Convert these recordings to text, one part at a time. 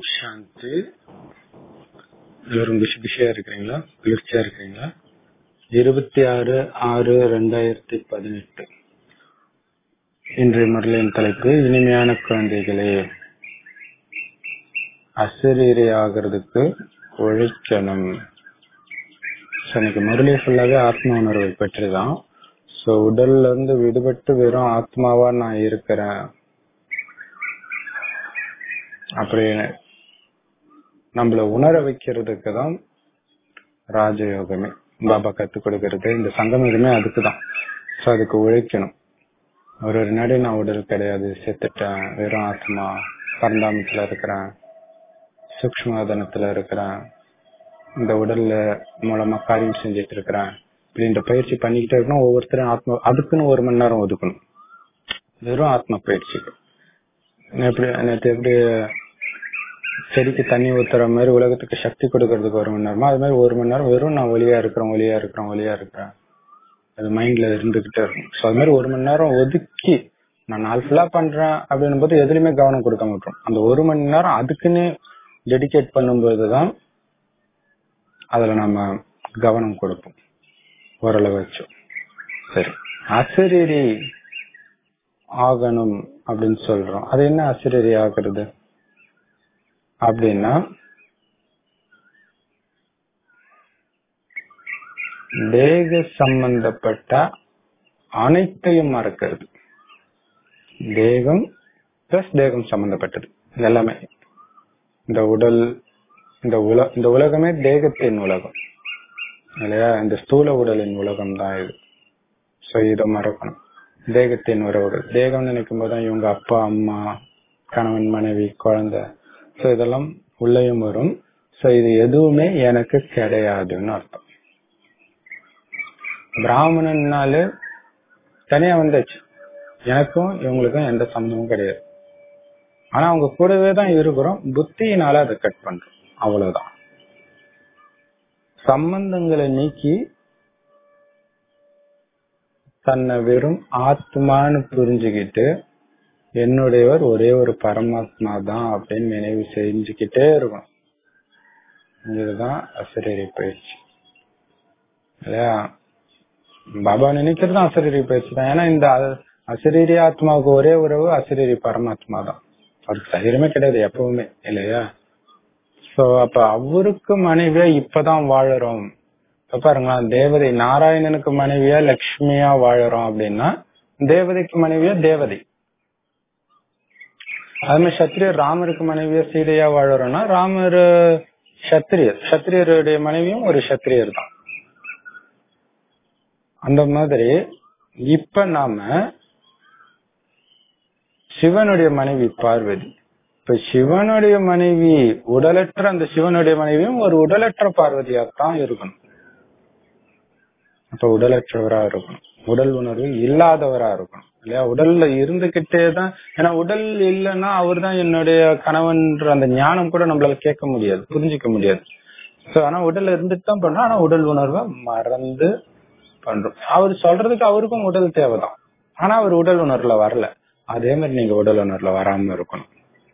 சாந்தி எல்லாரும் பிஷி பிஷியா இருக்கிறீங்களா குளிர்ச்சியா இருக்கிறீங்களா இருபத்தி ஆறு ஆறு ரெண்டாயிரத்தி பதினெட்டு இன்றைய முரளியின் தலைப்பு இனிமையான குழந்தைகளே அசரீரி ஆகிறதுக்கு உழைக்கணும் So, இன்னைக்கு முரளி ஃபுல்லாவே ஆத்ம உணர்வை பற்றிதான் சோ உடல்ல இருந்து விடுபட்டு வெறும் ஆத்மாவா நான் இருக்கிறேன் அப்படி நம்மள உணர வைக்கிறதுக்கு தான் ராஜயோகமே பாபா கத்து கொடுக்கறது இந்த சங்கமமே அதுக்குதான் சோ அதுக்கு உழைக்கணும் ஒரு ஒரு நாடி நான் உடல் கிடையாது செத்துட்டேன் வெறும் ஆத்மா பரந்தாமத்துல இருக்கிறேன் சூக்மதனத்துல இருக்கிறேன் இந்த உடல்ல மூலமா காரியம் செஞ்சுட்டு இருக்கிறேன் இப்படின்ற பயிற்சி பண்ணிக்கிட்டே இருக்கணும் ஒவ்வொருத்தரும் ஆத்மா அதுக்குன்னு ஒரு மணி நேரம் ஒதுக்கணும் வெறும் ஆத்ம பயிற்சி எப்படி நேற்று எப்படி செடிக்கு தண்ணி ஊத்துற மாதிரி உலகத்துக்கு சக்தி கொடுக்கறதுக்கு ஒரு மணி நேரமா அது மாதிரி ஒரு மணி நேரம் வெறும் நான் ஒளியா இருக்கிறேன் ஒளியா இருக்கிறேன் ஒளியா இருக்கிறேன் அது மைண்ட்ல இருந்துகிட்டே இருக்கும் ஸோ அது மாதிரி ஒரு மணி நேரம் ஒதுக்கி நான் நாள் ஃபுல்லா பண்றேன் அப்படின்னும் போது எதுலையுமே கவனம் கொடுக்க மாட்டோம் அந்த ஒரு மணி நேரம் அதுக்குன்னு டெடிகேட் பண்ணும்போதுதான் அதுல நம்ம கவனம் கொடுப்போம் ஓரளவு வச்சோம் சரி அசரீரி ஆகணும் அப்படின்னு சொல்றோம் அது என்ன அசரீரி ஆகிறது அப்படின்னா தேக சம்பந்தப்பட்ட அனைத்தையும் மறக்கிறது தேகம் பிளஸ் தேகம் சம்பந்தப்பட்டது இது எல்லாமே இந்த உடல் இந்த உல இந்த உலகமே தேகத்தின் உலகம் இல்லையா இந்த ஸ்தூல உடலின் உலகம் தான் இது சோ இதை மறக்கணும் தேகத்தின் உறவுகள் தேகம் நினைக்கும் போதுதான் இவங்க அப்பா அம்மா கணவன் மனைவி குழந்தை சோ இதெல்லாம் உள்ளேயும் வரும் சோ இது எதுவுமே எனக்கு கிடையாதுன்னு அர்த்தம் பிராமணன்னால தனியா வந்தாச்சு எனக்கும் இவங்களுக்கும் எந்த சம்பந்தமும் கிடையாது ஆனா அவங்க கூடவே தான் இருக்கிறோம் புத்தியினால அதை கட் பண்றோம் அவ்வளவுதான் சம்பந்தங்களை நீக்கி தன்னை வெறும் ஆத்மான்னு புரிஞ்சுக்கிட்டு என்னுடையவர் ஒரே ஒரு பரமாத்மா தான் அப்படின்னு நினைவு செஞ்சுக்கிட்டே இருக்கும் இதுதான் அசரீரி பயிற்சி இல்லையா பாபா நினைக்கிறது அசரீரி பயிற்சி தான் ஏன்னா இந்த அசரீரி ஆத்மாவுக்கு ஒரே உறவு அசரீரி பரமாத்மா தான் அவருக்கு சரீரமே கிடையாது எப்பவுமே இல்லையா சோ அப்ப அவருக்கு மனைவியா இப்பதான் வாழறோம் பாருங்களேன் தேவதை நாராயணனுக்கு மனைவியா லக்ஷ்மியா வாழறோம் அப்படின்னா தேவதைக்கு மனைவியா தேவதை அது மாதிரி சத்திரியர் ராமருக்கு மனைவியா சீதையா வாழறோம்னா ராமர் சத்திரியர் சத்திரியருடைய மனைவியும் ஒரு சத்திரியர் தான் அந்த மாதிரி இப்ப நாம சிவனுடைய மனைவி பார்வதி இப்ப சிவனுடைய மனைவி உடலற்ற அந்த சிவனுடைய மனைவியும் ஒரு உடலற்ற பார்வதியாத்தான் இருக்கணும் அப்ப உடலற்றவரா இருக்கணும் உடல் உணர்வு இல்லாதவரா இருக்கணும் இல்லையா உடல்ல இருந்துகிட்டே தான் ஏன்னா உடல் இல்லைன்னா அவர் தான் என்னுடைய கணவன்ற அந்த ஞானம் கூட நம்மளால கேட்க முடியாது புரிஞ்சிக்க முடியாது சோ ஆனா உடல்ல இருந்துட்டு தான் பண்றோம் ஆனா உடல் உணர்வை மறந்து பண்றோம் அவர் சொல்றதுக்கு அவருக்கும் உடல் தேவைதான் ஆனா அவர் உடல் உணர்வுல வரல அதே மாதிரி நீங்க உடல் உணர்வுல வராம இருக்கணும்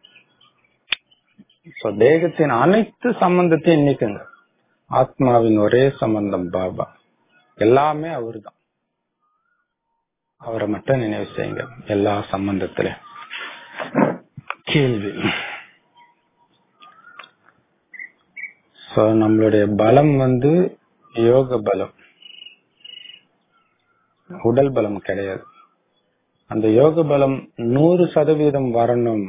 சோ தேகத்தின் அனைத்து சம்பந்தத்தையும் நீக்குங்க ஆத்மாவின் ஒரே சம்பந்தம் பாபா எல்லாமே அவரு தான் அவரை மட்டும் நினைவு செய்யுங்க எல்லா சம்பந்தத்தில கேள்வி சோ நம்மளுடைய பலம் வந்து யோக பலம் உடல் பலம் கிடையாது அந்த யோக பலம் நூறு சதவீதம் வரணும்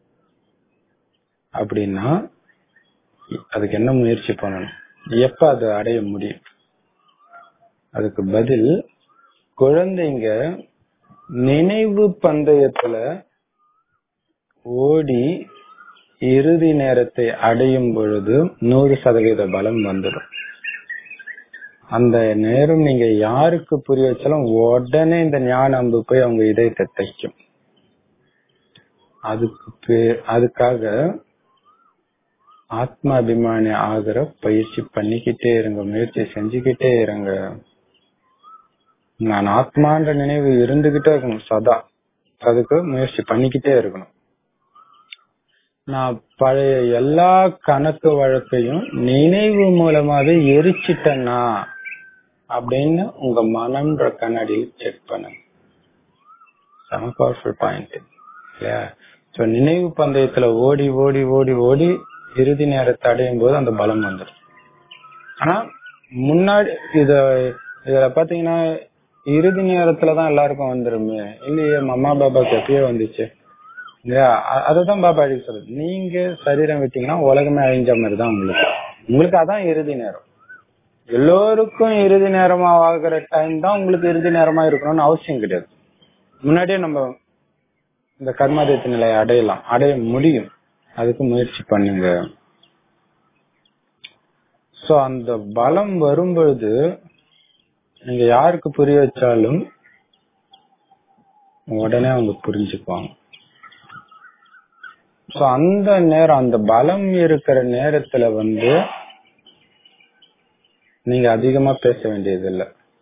அப்படின்னா அதுக்கு என்ன முயற்சி பண்ணணும் எப்ப அதை அடைய முடியும் அதுக்கு பதில் குழந்தைங்க நினைவு பந்தயத்துல ஓடி இறுதி நேரத்தை அடையும் பொழுது நூறு சதவீத பலம் வந்துடும் அந்த நேரம் நீங்க யாருக்கு புரிய வச்சாலும் உடனே இந்த ஞான அம்பு போய் அவங்க இதயத்தை தைக்கும் அதுக்கு அதுக்காக ஆத்மாபிமானி ஆகிற பயிற்சி பண்ணிக்கிட்டே இருங்க முயற்சி செஞ்சுக்கிட்டே இருங்க நான் ஆத்மான்ற நினைவு இருந்துகிட்டே இருக்கணும் சதா அதுக்கு முயற்சி பண்ணிக்கிட்டே இருக்கணும் நான் பழைய எல்லா கணக்கு வழக்கையும் நினைவு மூலமாவே எரிச்சிட்டேனா அப்படின்னு உங்க மனம்ன்ற கண்ணாடியில் செக் பண்ணுங்க செம பவர்ஃபுல் பாயிண்ட் இல்லையா சோ நினைவு பந்தயத்துல ஓடி ஓடி ஓடி ஓடி இறுதி நேரத்தை அடையும் போது அந்த பலம் வந்துடும் ஆனா முன்னாடி இத இதுல பாத்தீங்கன்னா இறுதி நேரத்துலதான் எல்லாருக்கும் வந்துருமே இல்லையே அம்மா பாபாக்கு எப்பயோ வந்துச்சு இல்லையா அ- அததான் பாபா அடிக்க சொல்றது நீங்க சரீரம் விட்டீங்கன்னா உலகமே அழிஞ்ச மாதிரி தான் உங்களுக்கு உங்களுக்கு அதான் இறுதி நேரம் எல்லோருக்கும் இறுதி நேரமா ஆகிற டைம் தான் உங்களுக்கு இறுதி நேரமா இருக்கணும்னு அவசியம் கிடையாது முன்னாடியே நம்ம இந்த கர்மாதீத்த நிலையை அடையலாம் அடைய முடியும் அதுக்கு முயற்சி பண்ணுங்க சோ அந்த பலம் வரும்பொழுது நீங்க யாருக்கு புரிய வச்சாலும் உடனே அவங்க புரிஞ்சுக்குவாங்க சோ அந்த நேரம் அந்த பலம் இருக்கிற நேரத்துல வந்து நீங்க அதிகமா பேச வேண்டியது இல்ல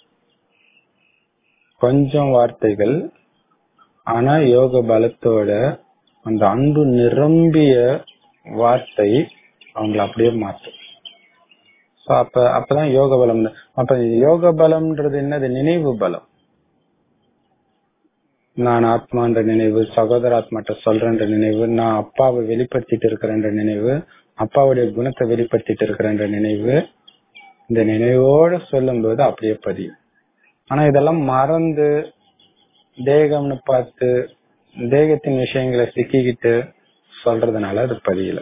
கொஞ்சம் வார்த்தைகள் ஆனா யோக பலத்தோட அந்த அன்பு நிரம்பிய வார்த்தை அவங்கள அப்படியே மாற்றும் So, அப்ப அப்பதான் யோக பலம் அப்ப யோக பலம்ன்றது என்னது நினைவு பலம் நான் ஆத்மான்ற நினைவு சகோதர ஆத்மாட்ட சொல்றேன்ற நினைவு நான் அப்பாவை வெளிப்படுத்திட்டு இருக்கிறேன்ற நினைவு அப்பாவுடைய குணத்தை வெளிப்படுத்திட்டு இருக்கிறேன்ற நினைவு இந்த நினைவோட சொல்லும்போது அப்படியே பதியும் ஆனா இதெல்லாம் மறந்து தேகம்னு பார்த்து தேகத்தின் விஷயங்களை சிக்கிக்கிட்டு சொல்றதுனால அது பதியல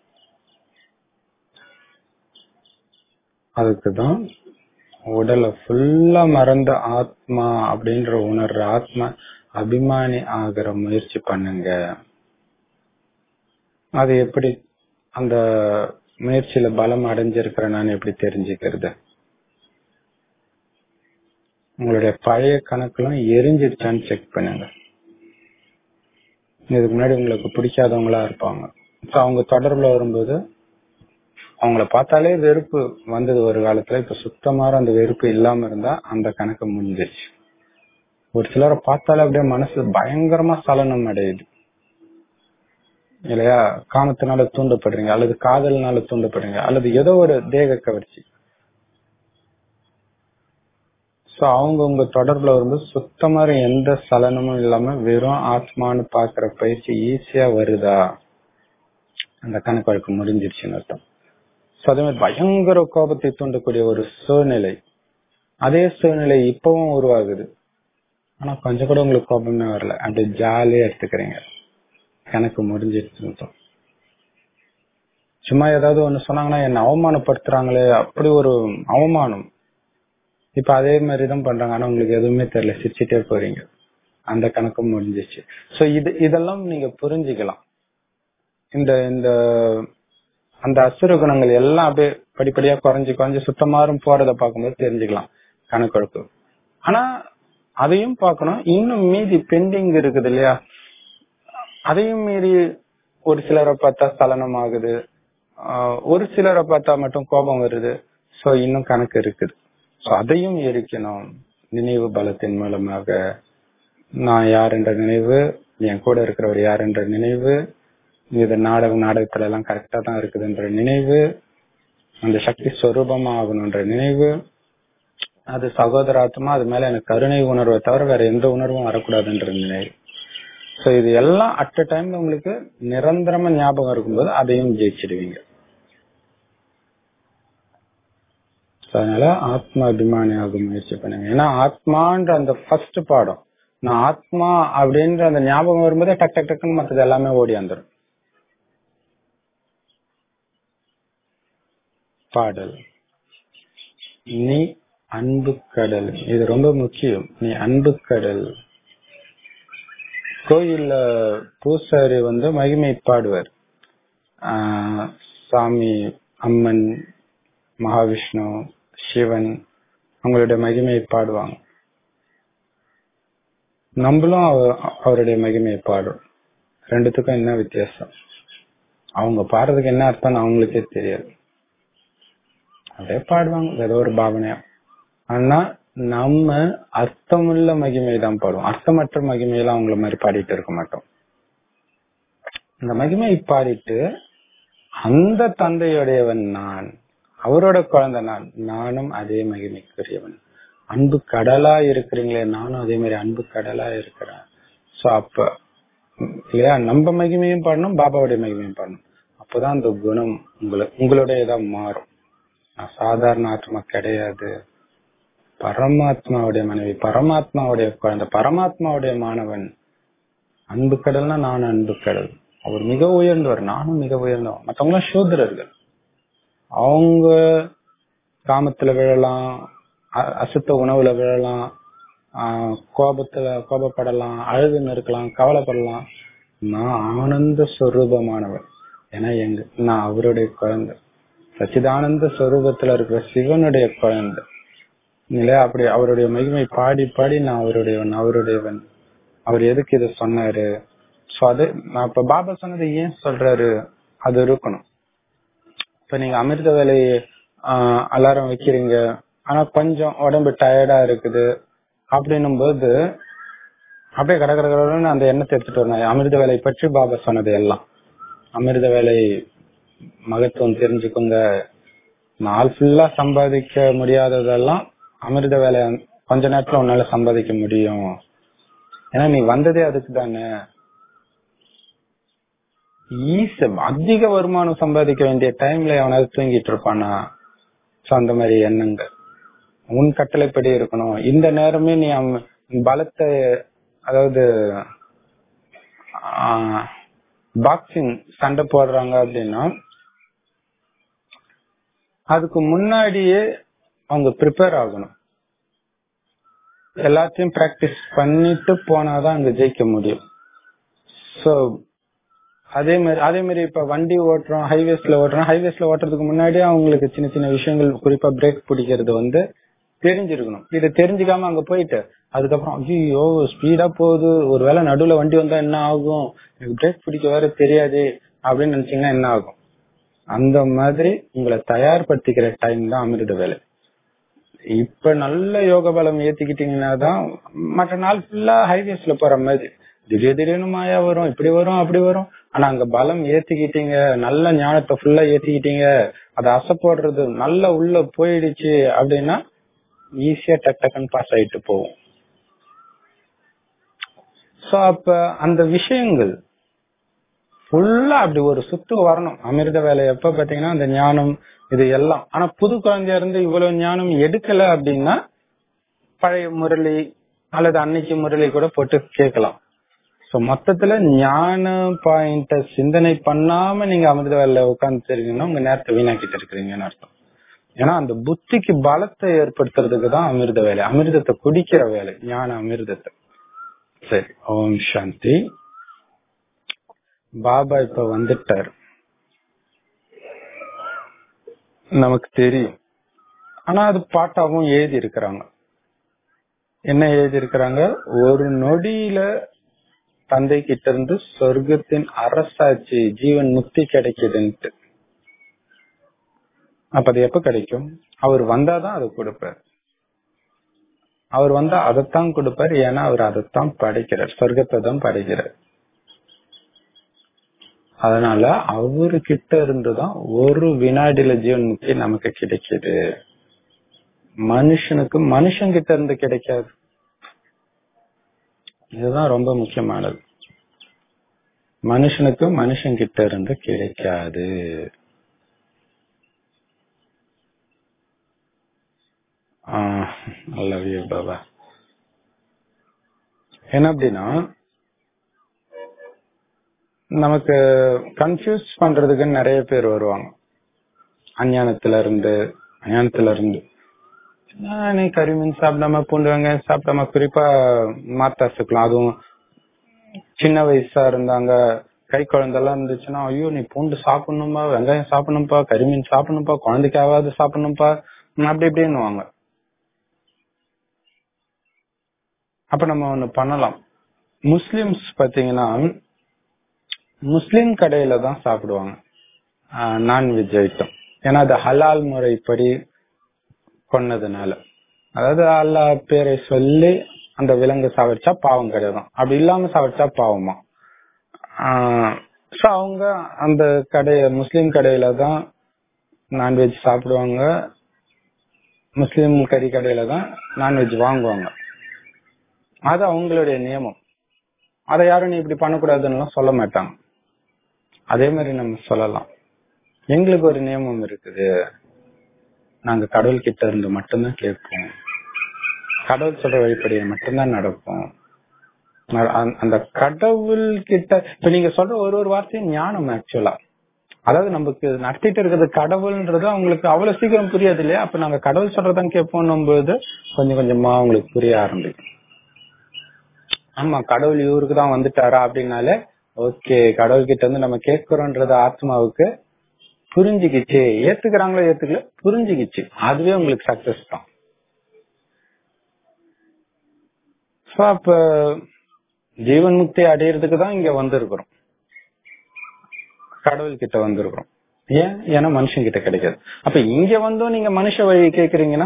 அதுக்குதான் உடலை ஃபுல்லா மறந்த ஆத்மா அப்படின்ற உணர்ற ஆத்மா அபிமானி ஆகிற முயற்சி பண்ணுங்க அது எப்படி அந்த முயற்சியில பலம் அடைஞ்சிருக்கிற நான் எப்படி தெரிஞ்சுக்கிறது உங்களுடைய பழைய கணக்கெல்லாம் எரிஞ்சிருச்சான்னு செக் பண்ணுங்க இதுக்கு முன்னாடி உங்களுக்கு பிடிக்காதவங்களா இருப்பாங்க So, அவங்க தொடர்புல வரும்போது அவங்கள பார்த்தாலே வெறுப்பு வந்தது ஒரு காலத்துல இப்ப சுத்தமான அந்த வெறுப்பு இல்லாம இருந்தா அந்த கணக்கு முடிஞ்சிருச்சு ஒரு சிலரை பார்த்தாலே அப்படியே மனசு பயங்கரமா சலனம் அடையுது இல்லையா காமத்தினால தூண்டப்படுறீங்க அல்லது காதல்னால தூண்டப்படுறீங்க அல்லது ஏதோ ஒரு தேக கவர்ச்சி சோ அவங்க உங்க தொடர்புல வரும்போது சுத்தமா எந்த சலனமும் இல்லாம வெறும் ஆத்மான்னு பாக்குற பயிற்சி ஈஸியா வருதா அந்த கணக்கு வழக்கு முடிஞ்சிருச்சுன்னு அர்த்தம் சோ அதே மாதிரி பயங்கர கோபத்தை தூண்டக்கூடிய ஒரு சூழ்நிலை அதே சூழ்நிலை இப்பவும் உருவாகுது ஆனா கொஞ்சம் கூட உங்களுக்கு கோபமே வரல அப்படி ஜாலியா எடுத்துக்கிறீங்க கணக்கு முடிஞ்சிருச்சுன்னு அர்த்தம். சும்மா ஏதாவது ஒண்ணு சொன்னாங்கன்னா என்ன அவமானப்படுத்துறாங்களே அப்படி ஒரு அவமானம் இப்ப அதே மாதிரி தான் பண்றாங்க ஆனா உங்களுக்கு எதுவுமே தெரியல சிரிச்சிட்டே போறீங்க அந்த கணக்கும் முடிஞ்சிச்சு சோ இது இதெல்லாம் நீங்க புரிஞ்சுக்கலாம் இந்த இந்த அந்த அசுர குணங்கள் எல்லாம் அப்படியே படிப்படியா குறைஞ்சு குறைஞ்சு சுத்தமாறும் போறத பார்க்கும்போது தெரிஞ்சுக்கலாம் கணக்கெடுப்பு ஆனா அதையும் பார்க்கணும் இன்னும் மீதி பெண்டிங் இருக்குது இல்லையா அதையும் மீறி ஒரு சிலரை பார்த்தா சலனம் ஆகுது ஆஹ் ஒரு சிலரை பார்த்தா மட்டும் கோபம் வருது சோ இன்னும் கணக்கு இருக்குது சோ அதையும் எரிக்கணும் நினைவு பலத்தின் மூலமாக நான் யார் என்ற நினைவு என் கூட இருக்கிறவர் யார் என்ற நினைவு இது நாடகம் நாடகத்துல எல்லாம் கரெக்டா தான் இருக்குதுன்ற நினைவு அந்த சக்தி ஸ்வரூபமா ஆகணும்ன்ற நினைவு அது சகோதராத்மா அது மேல எனக்கு கருணை உணர்வை தவிர வேற எந்த உணர்வும் வரக்கூடாதுன்ற நினைவு சோ இது எல்லாம் அட் அ டைம்ல உங்களுக்கு நிரந்தரமா ஞாபகம் இருக்கும்போது அதையும் ஜெயிச்சிடுவீங்க So, அதனால ஆத்மா அபிமானி ஆக முயற்சி பண்ணுங்க ஏன்னா ஆத்மான்ற அந்த ஃபர்ஸ்ட் பாடம் நான் ஆத்மா அப்படின்ற அந்த ஞாபகம் வரும்போதே டக் டக் டக்குன்னு மத்தது எல்லாமே ஓடி வந்துடும் பாடல் நீ அன்பு கடல் இது ரொம்ப முக்கியம் நீ அன்பு கடல் கோயில்ல பூசாரி வந்து மகிமை பாடுவார் ஆஹ் சாமி அம்மன் மகாவிஷ்ணு சிவன் அவங்களுடைய மகிமையை பாடுவாங்க நம்மளும் அவ- அவருடைய மகிமையை பாடுறோம் ரெண்டுத்துக்கும் என்ன வித்தியாசம் அவங்க பாடுறதுக்கு என்ன அர்த்தம்னு அவங்களுக்கே தெரியாது அப்படியே பாடுவாங்க ஏதோ ஒரு பாவனையா ஆனா நம்ம அர்த்தமுள்ள மகிமை தான் பாடுவோம் அர்த்தமற்ற மகிமையெல்லாம் அவங்கள மாதிரி பாடிட்டு இருக்க மாட்டோம் இந்த மகிமை பாடிட்டு அந்த தந்தையுடையவன் நான் அவரோட குழந்தை நான் நானும் அதே மகிமைக்குரியவன் அன்பு கடலா இருக்கிறீங்களே நானும் அதே மாதிரி அன்பு கடலா இருக்கிறேன் சோ அப்ப இல்லையா நம்ம மகிமையும் பாடணும் பாபாவுடைய மகிமையும் பாடணும் அப்பதான் அந்த குணம் உங்களை உங்களுடையதா மாறும் நான் சாதாரண ஆத்மா கிடையாது பரமாத்மாவுடைய மனைவி பரமாத்மாவுடைய குழந்தை பரமாத்மாவுடைய மாணவன் அன்பு கடல்னா நான் அன்பு கடல் அவர் மிக உயர்ந்தவர் நானும் மிக உயர்ந்தவர் மத்தவங்க சூத்திரர்கள் அவங்க காமத்துல விழலாம் அ- அசுத்த உணவுல விழலாம் ஆஹ் கோபத்துல கோபப்படலாம் அழுதுன்னு இருக்கலாம் கவலைப்படலாம் நான் ஆனந்த ஸ்வரூபமானவர் ஏன்னா எங்க நான் அவருடைய குழந்தை சச்சிதானந்த ஸ்வரூபத்துல இருக்கிற சிவனுடைய குழந்தை இல்லையா அப்படி அவருடைய மகிமை பாடி பாடி நான் அவருடையவன் அவருடையவன் அவர் எதுக்கு இதை சொன்னாரு சோ அது நான் இப்ப பாபா சொன்னதை ஏன் சொல்றாரு அது இருக்கணும் இப்ப நீங்க அமிர்த வேலையை அலாரம் வைக்கிறீங்க ஆனா கொஞ்சம் உடம்பு டயர்டா இருக்குது அப்படின்னும் போது அப்படியே கட கட கடன்னு அந்த எண்ணத்தை எடுத்துட்டு வரணும் அமிர்த வேலை பற்றி பாபா சொன்னது எல்லாம் அமிர்த வேலை மகத்துவம் தெரிஞ்சுக்கோங்க நாள் ஃபுல்லா சம்பாதிக்க முடியாததெல்லாம் அமிர்த வேலை கொஞ்ச நேரத்துல உன்னால சம்பாதிக்க முடியும் ஏன்னா நீ வந்ததே அதுக்கு தானே ஈஸ அதிக வருமானம் சம்பாதிக்க வேண்டிய டைம்ல எவனாவது தூங்கிட்டு இருப்பானா சோ அந்த மாதிரி எண்ணங்கள் உன் கட்டளைப்படி இருக்கணும் இந்த நேரமே நீ அம்- பலத்தை அதாவது பாக்ஸிங் சண்டை போடுறாங்க அப்படின்னா அதுக்கு முன்னாடியே அவங்க ப்ரிப்பேர் ஆகணும் எல்லாத்தையும் பிராக்டிஸ் பண்ணிட்டு போனாதான் அங்க ஜெயிக்க முடியும் சோ அதே மாதிரி அதே மாதிரி இப்ப வண்டி ஓட்டுறோம் ஹைவேஸ்ல ஓட்டுறோம் ஹைவேஸ்ல ஓட்டுறதுக்கு முன்னாடியே அவங்களுக்கு சின்ன சின்ன விஷயங்கள் குறிப்பா பிரேக் பிடிக்கிறது வந்து தெரிஞ்சிருக்கணும் இது தெரிஞ்சுக்காம அங்க போயிட்டு அதுக்கப்புறம் ஐயோ ஸ்பீடா போகுது ஒருவேளை நடுவுல வண்டி வந்தா என்ன ஆகும் எனக்கு பிரேக் பிடிக்க வேற தெரியாது அப்படின்னு நினைச்சீங்கன்னா என்ன ஆகும் அந்த மாதிரி உங்களை தயார்படுத்திக்கிற டைம் தான் அமிர்த வேலை இப்ப நல்ல யோக பலம் ஏத்திக்கிட்டீங்கன்னா தான் மற்ற நாள் ஃபுல்லா ஹைவேஸ்ல போற மாதிரி திடீர் திடீர்னு மாயா வரும் இப்படி வரும் அப்படி வரும் ஆனா அங்க பலம் ஏத்திக்கிட்டீங்க நல்ல ஞானத்தை ஃபுல்லா ஏத்திக்கிட்டீங்க அதை அசை போடுறது நல்லா உள்ள போயிடுச்சு அப்படின்னா ஈஸியா டக் டக்குன்னு பாஸ் ஆயிட்டு போகும் சோ அப்ப அந்த விஷயங்கள் ஃபுல்லா அப்படி ஒரு சுத்து வரணும் அமிர்த வேலை எப்ப பாத்தீங்கன்னா அந்த ஞானம் இது எல்லாம் ஆனா புது குழந்தையா இருந்து இவ்வளவு ஞானம் எடுக்கல அப்படின்னா பழைய முரளி அல்லது அன்னைக்கு முரளி கூட போட்டு கேட்கலாம் சோ மொத்தத்துல ஞான பாயிண்ட சிந்தனை பண்ணாம நீங்க அமிர்த வேலையில உட்கார்ந்து இருக்கீங்கன்னா உங்க நேரத்தை வீணாக்கிட்டு இருக்கிறீங்கன்னு அர்த்தம் ஏன்னா அந்த புத்திக்கு பலத்தை ஏற்படுத்துறதுக்கு தான் அமிர்த வேலை அமிர்தத்தை குடிக்கிற வேலை ஞான அமிர்தத்தை சரி ஓம் சாந்தி பாபா இப்ப வந்துட்டார் நமக்கு தெரியும் ஆனா அது பாட்டாவும் எழுதி இருக்கிறாங்க என்ன எழுதி இருக்கிறாங்க ஒரு நொடியில தந்தை கிட்ட இருந்து சொர்க்கத்தின் அரசாட்சி ஜீவன் முக்தி கிடைக்குதுன்ட்டு அப்ப அது எப்ப கிடைக்கும் அவர் வந்தாதான் அது கொடுப்பார் அவர் வந்தா அதைத்தான் கொடுப்பார் ஏன்னா அவர் அதைத்தான் படைக்கிறார் சொர்க்கத்தை தான் படைக்கிறார் அதனால அவரு கிட்ட இருந்துதான் ஒரு வினாடியில ஜீவன் முக்தி நமக்கு கிடைக்குது மனுஷனுக்கு மனுஷன் கிட்ட இருந்து கிடைக்காது இதுதான் ரொம்ப முக்கியமானது மனுஷனுக்கு மனுஷன் கிட்ட இருந்து கிடைக்காது லவ் யூ பாபா என்ன அப்படின்னா நமக்கு கன்ஃபியூஸ் பண்றதுக்கு நிறைய பேர் வருவாங்க அஞ்ஞானத்துல இருந்து அஞ்ஞானத்துல இருந்து என்ன நீ கறி மீன் சாப்பிடாம பூண்டு வெங்காயம் சாப்பிடாம குறிப்பா மாத்தாசுக்கலாம் அதுவும் சின்ன வயசா இருந்தாங்க கை குழந்தெல்லாம் இருந்துச்சுன்னா ஐயோ நீ பூண்டு சாப்பிடணும்பா வெங்காயம் சாப்பிடணும்பா கறிமீன் சாப்பிடணும்பா குழந்தைக்காவது சாப்பிடணும்பா அப்படி இப்படின்னுவாங்க அப்ப நம்ம ஒண்ணு பண்ணலாம் முஸ்லிம்ஸ் பாத்தீங்கன்னா முஸ்லிம் கடையில தான் சாப்பிடுவாங்க நான்வெஜ் ஐட்டம் ஏன்னா அது ஹலால் முறைப்படி கொன்னதுனால அதாவது அல்லா பேரை சொல்லி அந்த விலங்கு சாவடிச்சா பாவம் கிடையாது அப்படி இல்லாம சாவடிச்சா பாவமா சோ அவங்க அந்த கடைய முஸ்லீம் கடையில தான் நான்வெஜ் சாப்பிடுவாங்க முஸ்லீம் கறி கடையில தான் நான்வெஜ் வாங்குவாங்க அது அவங்களுடைய நியமம் அதை யாரும் நீ இப்படி பண்ணக்கூடாதுன்னு சொல்ல மாட்டாங்க அதே மாதிரி நம்ம சொல்லலாம் எங்களுக்கு ஒரு நியமம் இருக்குது நாங்க கடவுள் கிட்ட இருந்து மட்டும்தான் கேட்போம் கடவுள் சொல்ற வழிபடியை மட்டும்தான் நடப்போம் அ- அந்த- அந்த கடவுள் கிட்ட இப்ப நீங்க சொல்ற ஒரு ஒரு வார்த்தையும் ஞானம் ஆக்சுவலா அதாவது நமக்கு நடத்திட்டு இருக்கிறது கடவுள்ன்றது அவங்களுக்கு அவ்வளவு சீக்கிரம் புரியாது இல்லையா அப்ப நாங்க கடவுள் சொல்றதான் கேட்போம் போது கொஞ்சம் கொஞ்சமா அவங்களுக்கு புரிய ஆரம்பிக்கும் ஆமா கடவுள் இவருக்கு தான் வந்துட்டாரா அப்படின்னாலே ஓகே கடவுள் கிட்ட இருந்து நம்ம கேட்கிறோன்றது ஆத்மாவுக்கு புரிஞ்சுக்கிச்சு ஏத்துக்கிறாங்களோ ஏத்துக்கல புரிஞ்சுக்கிச்சு அதுவே உங்களுக்கு சக்சஸ் தான் சோ அப்ப ஜீவன் முக்தி அடையிறதுக்கு தான் இங்க வந்திருக்கிறோம் கடவுள் கிட்ட வந்திருக்கிறோம் ஏன் ஏன்னா மனுஷன் கிட்ட கிடைக்காது அப்ப இங்க வந்தும் நீங்க மனுஷ வழி கேக்குறீங்கன்னா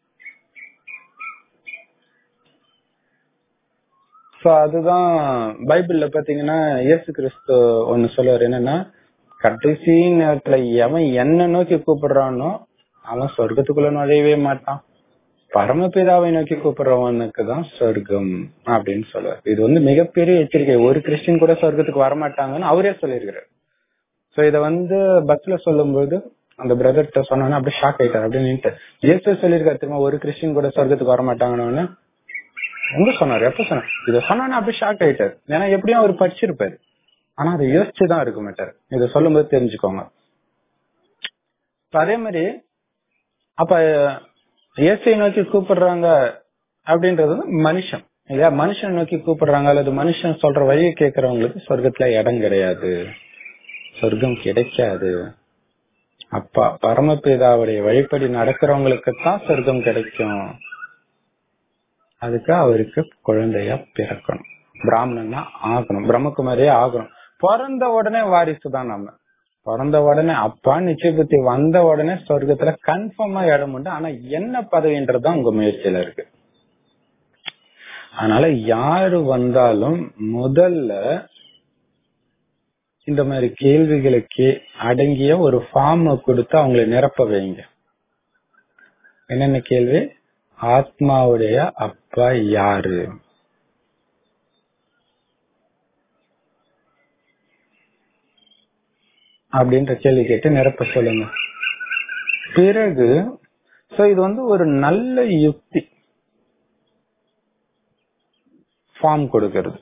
சோ அதுதான் பைபிள்ல பாத்தீங்கன்னா இயேசு கிறிஸ்து ஒன்னு சொல்லுவார் என்னன்னா கடைசி நேரத்துல எவன் என்ன நோக்கி கூப்பிடுறானோ அவன் சொர்க்கத்துக்குள்ள நுழையவே மாட்டான் பரமபிதாவை நோக்கி கூப்பிடுறவனுக்கு தான் சொர்க்கம் அப்படின்னு சொல்லுவார் இது வந்து மிகப்பெரிய எச்சரிக்கை ஒரு கிறிஸ்டின் கூட சொர்க்கத்துக்கு வரமாட்டாங்கன்னு அவரே சொல்லியிருக்கிறார் சோ இத வந்து பஸ்ல சொல்லும்போது அந்த பிரதர்கிட்ட சொன்னோன்னா அப்படியே ஷாக் ஆயிட்டார் அப்படின்னு இயேசு சொல்லியிருக்காரு திரும்ப ஒரு கிறிஸ்டின் கூட சொர்க்கத்துக்கு வரமாட்டாங்கன்னு எங்க சொன்னாரு எப்ப சொன்னார் இத சொன்னோன்னா அப்படியே ஷாக் ஆயிட்டாரு ஏன்னா எப்படியும் அவர் படிச்சிருப்பாரு ஆனா அதை யோசிச்சுதான் இருக்க மாட்டாரு இத சொல்லும்போது தெரிஞ்சுக்கோங்க இப்ப அதே மாதிரி அப்ப இயேசுவை நோக்கி கூப்பிடுறாங்க அப்படின்றது வந்து மனுஷன் இல்லையா மனுஷன் நோக்கி கூப்பிடுறாங்க அல்லது மனுஷன் சொல்ற வழியை கேட்கறவங்களுக்கு சொர்க்கத்துல இடம் கிடையாது சொர்க்கம் கிடைக்காது அப்பா பரமபிதாவுடைய வழிப்படி நடக்கிறவங்களுக்கு தான் சொர்க்கம் கிடைக்கும் அதுக்கு அவருக்கு குழந்தையா பிறக்கணும் பிராமணனா ஆகணும் பிரம்மகுமாரியே ஆகணும் பிறந்த உடனே வாரிசு தான் நம்ம பிறந்த உடனே அப்பா நிச்சய புத்தி வந்த உடனே சொர்க்கத்துல கன்ஃபார்மா இடம் உண்டு ஆனா என்ன பதவின்றதுதான் உங்க முயற்சியில இருக்கு அதனால யாரு வந்தாலும் முதல்ல இந்த மாதிரி கேள்விகளுக்கு அடங்கிய ஒரு ஃபார்ம் கொடுத்து அவங்களை நிரப்ப வைங்க என்னென்ன கேள்வி ஆத்மாவுடைய அப்பா யாரு அப்படின்ற கேள்வி கேட்டு நிரப்ப சொல்லுங்க பிறகு சோ இது வந்து ஒரு நல்ல யுக்தி ஃபார்ம் கொடுக்கிறது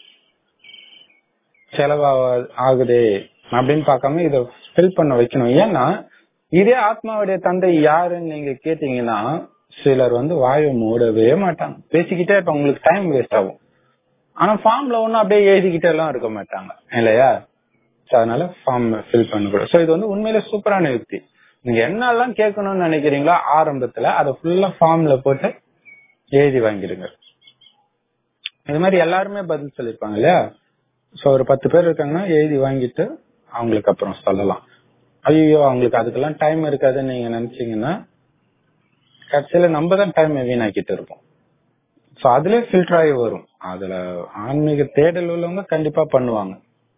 செலவா ஆகுதே அப்படின்னு பார்க்காம இத ஃபில் பண்ண வைக்கணும் ஏன்னா இதே ஆத்மாவுடைய தந்தை யாருன்னு நீங்க கேட்டீங்கன்னா சிலர் வந்து வாயை மூடவே மாட்டாங்க பேசிக்கிட்டே இருப்பாங்க உங்களுக்கு டைம் வேஸ்ட் ஆகும் ஆனா ஃபார்ம்ல ஒன்னும் அப்படியே எழுதிக்கிட்டே எல்லாம் இருக்க மாட்டாங்க இல்லையா So, அதனால ஃபார்ம் ஃபில் பண்ணக்கூடாது ஸோ இது வந்து உண்மையில சூப்பரான யுக்தி நீங்க என்னெல்லாம் கேட்கணும்னு நினைக்கிறீங்களோ ஆரம்பத்துல அதை ஃபுல்லா ஃபார்ம்ல போட்டு எழுதி வாங்கிடுங்க இது மாதிரி எல்லாருமே பதில் சொல்லிருப்பாங்க இல்லையா சோ ஒரு பத்து பேர் இருக்காங்கன்னா எழுதி வாங்கிட்டு அவங்களுக்கு அப்புறம் சொல்லலாம் ஐயோ அவங்களுக்கு அதுக்கெல்லாம் டைம் இருக்காதுன்னு நீங்க நினைச்சீங்கன்னா கடைசியில நம்ம தான் டைம் வீணாக்கிட்டு இருப்போம் சோ அதுலயே ஃபில்டர் ஆகி வரும் அதுல ஆன்மீக தேடல் உள்ளவங்க கண்டிப்பா பண்ணுவாங்க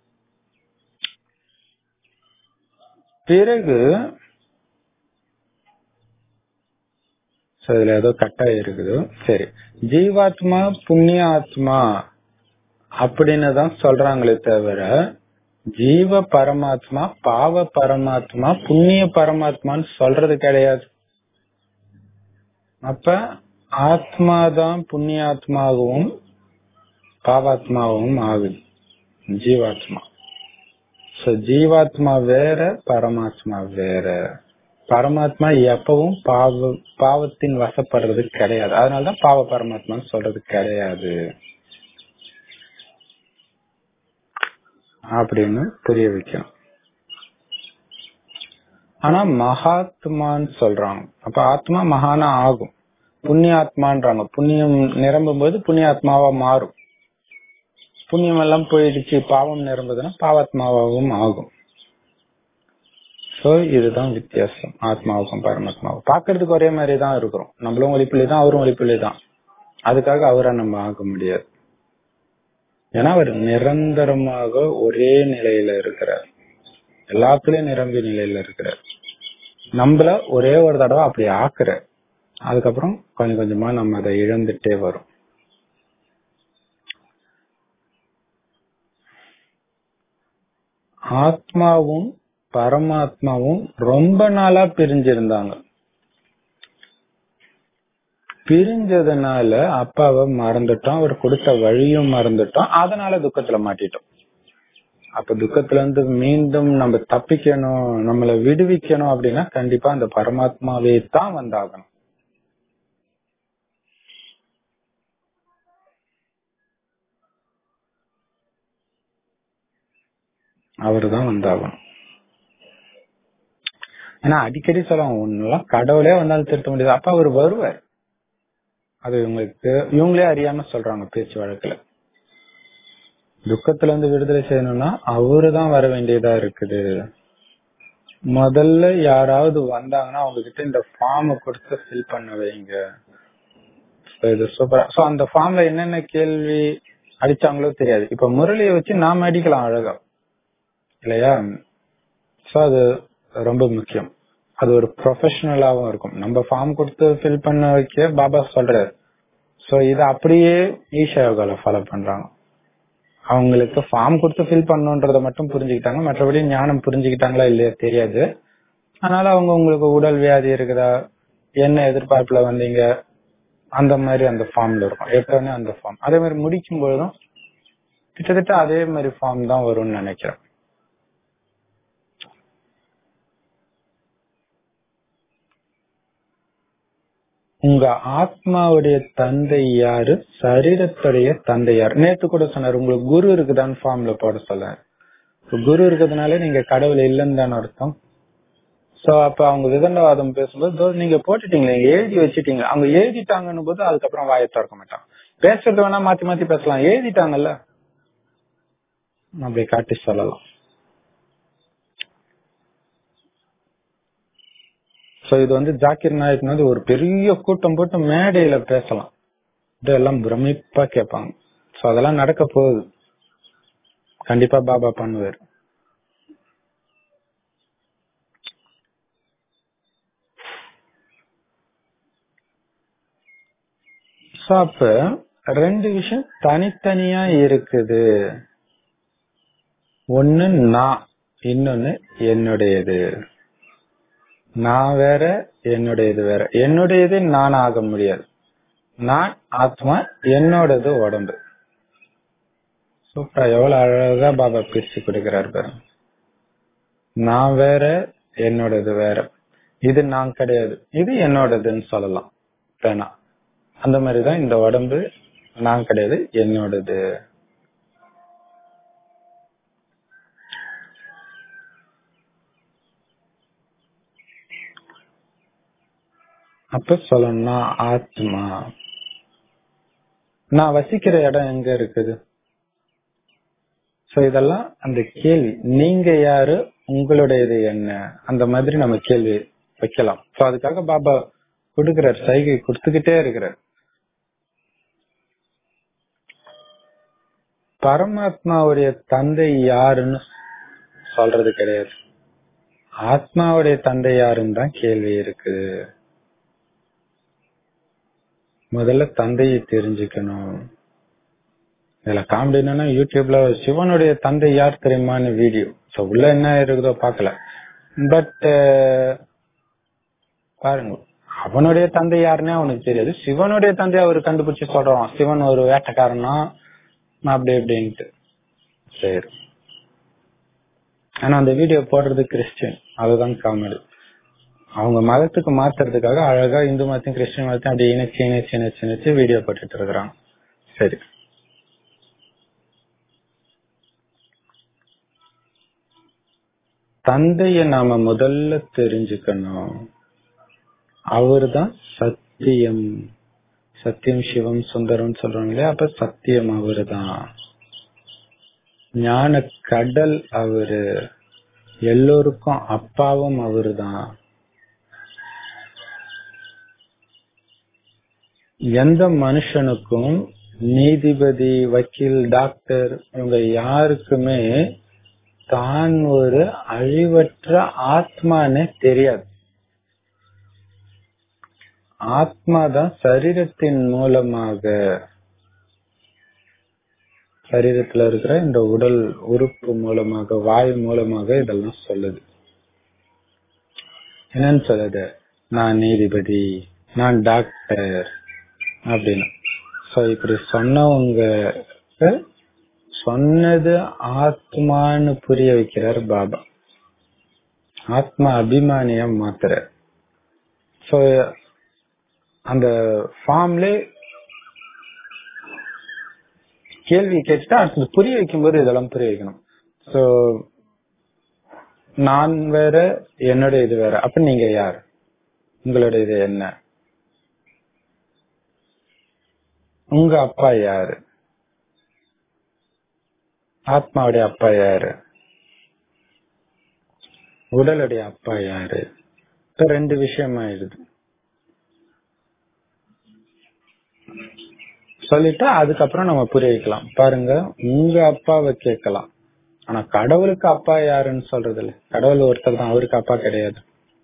பிறகு So, இதுல ஏதோ கட்டாயம் இருக்குது சரி ஜீவாத்மா புண்ணிய ஆத்மா அப்படின்னு தான் சொல்றாங்களே தவிர ஜீவ பரமாத்மா பாவ பரமாத்மா புண்ணிய பரமாத்மான்னு சொல்றது கிடையாது அப்ப ஆத்மாதான் புண்ணியாத்மாவும் பாவாத்மாவும் ஆகுது ஜீவாத்மா சோ ஜீவாத்மா வேற பரமாத்மா வேற பரமாத்மா எப்பவும் பாவ பாவத்தின் வசப்படுறது கிடையாது அதனாலதான் பாவ பரமாத்மான்னு சொல்றது கிடையாது அப்படின்னு புரிய வைக்கணும் ஆனா மகாத்மான்னு சொல்றாங்க அப்ப ஆத்மா மகானா ஆகும் புண்ணியாத்மான்றாங்க புண்ணியம் நிரம்பும் போது புண்ணியாத்மாவா மாறும் புண்ணியம் எல்லாம் போயிடுச்சு பாவம் நிரம்புதுன்னா பாவாத்மாவாகவும் ஆகும் சோ இதுதான் வித்தியாசம் ஆத்மாவுக்கும் பரமாத்மாவும் பாக்குறதுக்கு ஒரே மாதிரி தான் இருக்கிறோம் நம்மளும் ஒளிப்பிள்ளை தான் அவரும் ஒளிப்பிள்ளை தான் அதுக்காக அவரை நம்ம ஆக முடியாது ஏன்னா அவர் நிரந்தரமாக ஒரே நிலையில இருக்கிறார் எல்லாத்துலயும் நிரம்பி நிலையில இருக்கிறார் நம்மள ஒரே ஒரு தடவை அப்படி ஆக்குறார் அதுக்கப்புறம் கொஞ்சம் கொஞ்சமா நம்ம அதை இழந்துட்டே வரும் ஆத்மாவும் பரமாத்மாவும் ரொம்ப நாளா பிரிஞ்சிருந்தாங்க பிரிஞ்சதுனால அப்பாவை மறந்துட்டோம் அவர் கொடுத்த வழியும் மறந்துட்டோம் அதனால துக்கத்துல மாட்டிட்டோம் அப்ப துக்கத்துல இருந்து மீண்டும் நம்ம தப்பிக்கணும் நம்மள விடுவிக்கணும் அப்படின்னா கண்டிப்பா அந்த பரமாத்மாவே தான் வந்தாகணும் அவரு தான் வந்தாகணும் ஏன்னா அடிக்கடி சொல்லுவாங்க ஒண்ணுலாம் கடவுளே வந்தாலும் திருத்த முடியாது அப்ப அவர் வருவார் அது இவங்களுக்கு இவங்களே அறியாம சொல்றாங்க பேச்சு வழக்குல துக்கத்துல இருந்து விடுதலை செய்யணும்னா அவரு தான் வர வேண்டியதா இருக்குது முதல்ல யாராவது வந்தாங்கன்னா அவங்க கிட்ட இந்த ஃபார்ம் கொடுத்து ஃபில் பண்ண வைங்க இது சூப்பரா சோ அந்த ஃபார்ம்ல என்னென்ன கேள்வி அடிச்சாங்களோ தெரியாது இப்ப முரளியை வச்சு நாம அடிக்கலாம் அழகா இல்லையா சோ அது ரொம்ப முக்கியம் அது ஒரு ப்ரொஃபஷனலாவும் இருக்கும் நம்ம ஃபார்ம் கொடுத்து ஃபில் பண்ண வைக்க பாபா சொல்றாரு சோ இத அப்படியே ஈஷா யோகால ஃபாலோ பண்றாங்க அவங்களுக்கு ஃபார்ம் கொடுத்து ஃபில் பண்ணுன்றத மட்டும் புரிஞ்சுக்கிட்டாங்க மற்றபடி ஞானம் புரிஞ்சுக்கிட்டாங்களா இல்லையா தெரியாது அதனால அவங்க உங்களுக்கு உடல் வியாதி இருக்குதா என்ன எதிர்பார்ப்புல வந்தீங்க அந்த மாதிரி அந்த ஃபார்ம்ல இருக்கும் எப்பவுமே அந்த ஃபார்ம் அதே மாதிரி முடிக்கும் பொழுதும் கிட்டத்தட்ட அதே மாதிரி ஃபார்ம் தான் வரும்னு நினைக்கிறேன் உங்க ஆத்மாவுடைய தந்தை யாரு சரீரத்துடைய தந்தை யாரு நேத்து கூட சொன்னார் உங்களுக்கு குரு இருக்குதான்னு ஃபார்ம்ல போட சொல்லாரு குரு இருக்கிறதுனால நீங்க கடவுள் இல்லைன்னு தானே அர்த்தம் சோ அப்ப அவங்க விதண்டவாதம் பேசும்போது "தோ, நீங்க போட்டுட்டீங்களே நீங்க எழுதி வச்சுட்டீங்க அவங்க எழுதிட்டாங்கன்னு போது அதுக்கப்புறம் வாயை திறக்க மாட்டாங்க பேசுறது வேணா மாத்தி மாத்தி பேசலாம் எழுதிட்டாங்கல்ல அப்படி காட்டி சொல்லலாம் சோ இது வந்து ஜாக்கிர் நாயக் வந்து ஒரு பெரிய கூட்டம் போட்டு மேடையில பேசலாம் இதெல்லாம் பிரமிப்பா கேட்பாங்க சோ அதெல்லாம் நடக்க போகுது கண்டிப்பா பாபா பண்ணுவார் சோ அப்ப ரெண்டு விஷயம் தனித்தனியா இருக்குது ஒன்னு நான் இன்னொன்னு என்னுடையது நான் வேற என்னுடையது வேற என்னுடையது நான் ஆக முடியாது நான் ஆத்மா என்னோடது உடம்பு சூப்பரா எவ்வளவு அழகா பாபா பிரிச்சு கொடுக்கிறார் பாருங்க நான் வேற என்னோடது வேற இது நான் கிடையாது இது என்னோடதுன்னு சொல்லலாம் வேணா அந்த மாதிரிதான் இந்த உடம்பு நான் கிடையாது என்னோடது அப்ப சொல்லணும்னா ஆத்மா நான் வசிக்கிற இடம் எங்க இருக்குது சோ இதெல்லாம் அந்த கேள்வி நீங்க யாரு உங்களுடையது என்ன அந்த மாதிரி நம்ம கேள்வி வைக்கலாம் சோ அதுக்காக பாபா கொடுக்கிறார் சைகை கொடுத்துக்கிட்டே இருக்கிறார் பரமாத்மாவுடைய தந்தை யாருன்னு சொல்றது கிடையாது ஆத்மாவுடைய தந்தை யாருன்னு தான் கேள்வி இருக்கு முதல்ல தந்தையை தெரிஞ்சுக்கணும் இதுல காமெடி என்னன்னா யூடியூப்ல சிவனுடைய தந்தை யார் தெரியுமான்னு வீடியோ சோ உள்ள என்ன இருக்குதோ பாக்கல பட் பாருங்க அவனுடைய தந்தை யாருன்னே அவனுக்கு தெரியாது சிவனுடைய தந்தை அவர் கண்டுபிடிச்சு சொல்றான் சிவன் ஒரு வேட்டைக்காரனா அப்படி இப்படின்ட்டு சரி ஆனா அந்த வீடியோ போடுறது கிறிஸ்டியன் அதுதான் காமெடி அவங்க மதத்துக்கு மாத்துறதுக்காக அழகா இந்து மதத்தையும் கிறிஸ்டியன் மதத்தையும் அப்படி இணைச்சு இணைச்சு இணைச்சு இணைச்சு வீடியோ போட்டுட்டு இருக்கிறாங்க சரி தந்தைய நாம முதல்ல தெரிஞ்சுக்கணும் அவர்தான் சத்தியம் சத்தியம் சிவம் சுந்தரம் சொல்றோம் இல்லையா அப்ப சத்தியம் அவருதான் ஞான கடல் அவரு எல்லோருக்கும் அப்பாவும் அவருதான் எந்த மனுஷனுக்கும் நீதிபதி வக்கீல் டாக்டர் இவங்க யாருக்குமே தான் ஒரு அழிவற்ற ஆத்மானே தெரியாது ஆத்மா தான் சரீரத்தின் மூலமாக சரீரத்துல இருக்கிற இந்த உடல் உறுப்பு மூலமாக வாயு மூலமாக இதெல்லாம் சொல்லுது என்னன்னு சொல்லுது நான் நீதிபதி நான் டாக்டர் அப்படின்னு சோ இப்படி சொன்னவங்க சொன்னது ஆத்மான்னு புரிய வைக்கிறார் பாபா ஆத்மா அபிமானியா மாத்துற சோ அந்த ஃபார்ம்ல கேள்வி கேட்டுட்டு அடுத்தது புரிய வைக்கும்போது இதெல்லாம் புரிய வைக்கணும் சோ நான் வேற என்னோட இது வேற அப்ப நீங்க யார் உங்களோட இது என்ன உங்க அப்பா யாரு ஆத்மாவுடைய அப்பா யாரு உடலுடைய அப்பா யாரு இப்ப ரெண்டு விஷயம் ஆயிடுது சொல்லிட்டு அதுக்கப்புறம் நம்ம புரிய வைக்கலாம் பாருங்க உங்க அப்பாவை கேட்கலாம் ஆனா கடவுளுக்கு அப்பா யாருன்னு சொல்றது இல்ல கடவுள் ஒருத்தர் தான் அவருக்கு அப்பா கிடையாது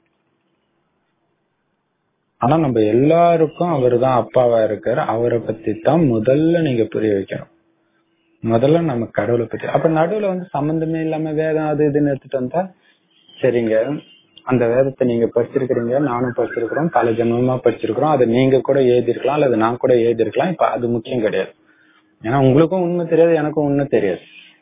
ஆனா நம்ம எல்லாருக்கும் அவர் தான் அப்பாவா இருக்காரு அவரை பத்தி தான் முதல்ல நீங்க புரிய வைக்கணும் முதல்ல நம்ம கடவுளை பத்தி அப்ப நடுவுல வந்து சம்பந்தமே இல்லாம வேதம் அது இதுன்னு எடுத்துட்டு வந்தா சரிங்க அந்த வேதத்தை நீங்க படிச்சிருக்கிறீங்க நானும் படிச்சிருக்கிறோம் பல ஜென்மமா படிச்சிருக்கிறோம் அதை நீங்க கூட எழுதிருக்கலாம் அல்லது நான் கூட எழுதிருக்கலாம் இப்ப அது முக்கியம் கிடையாது ஏன்னா உங்களுக்கும் உண்மை தெரியாது எனக்கும் உண்மை தெரியாது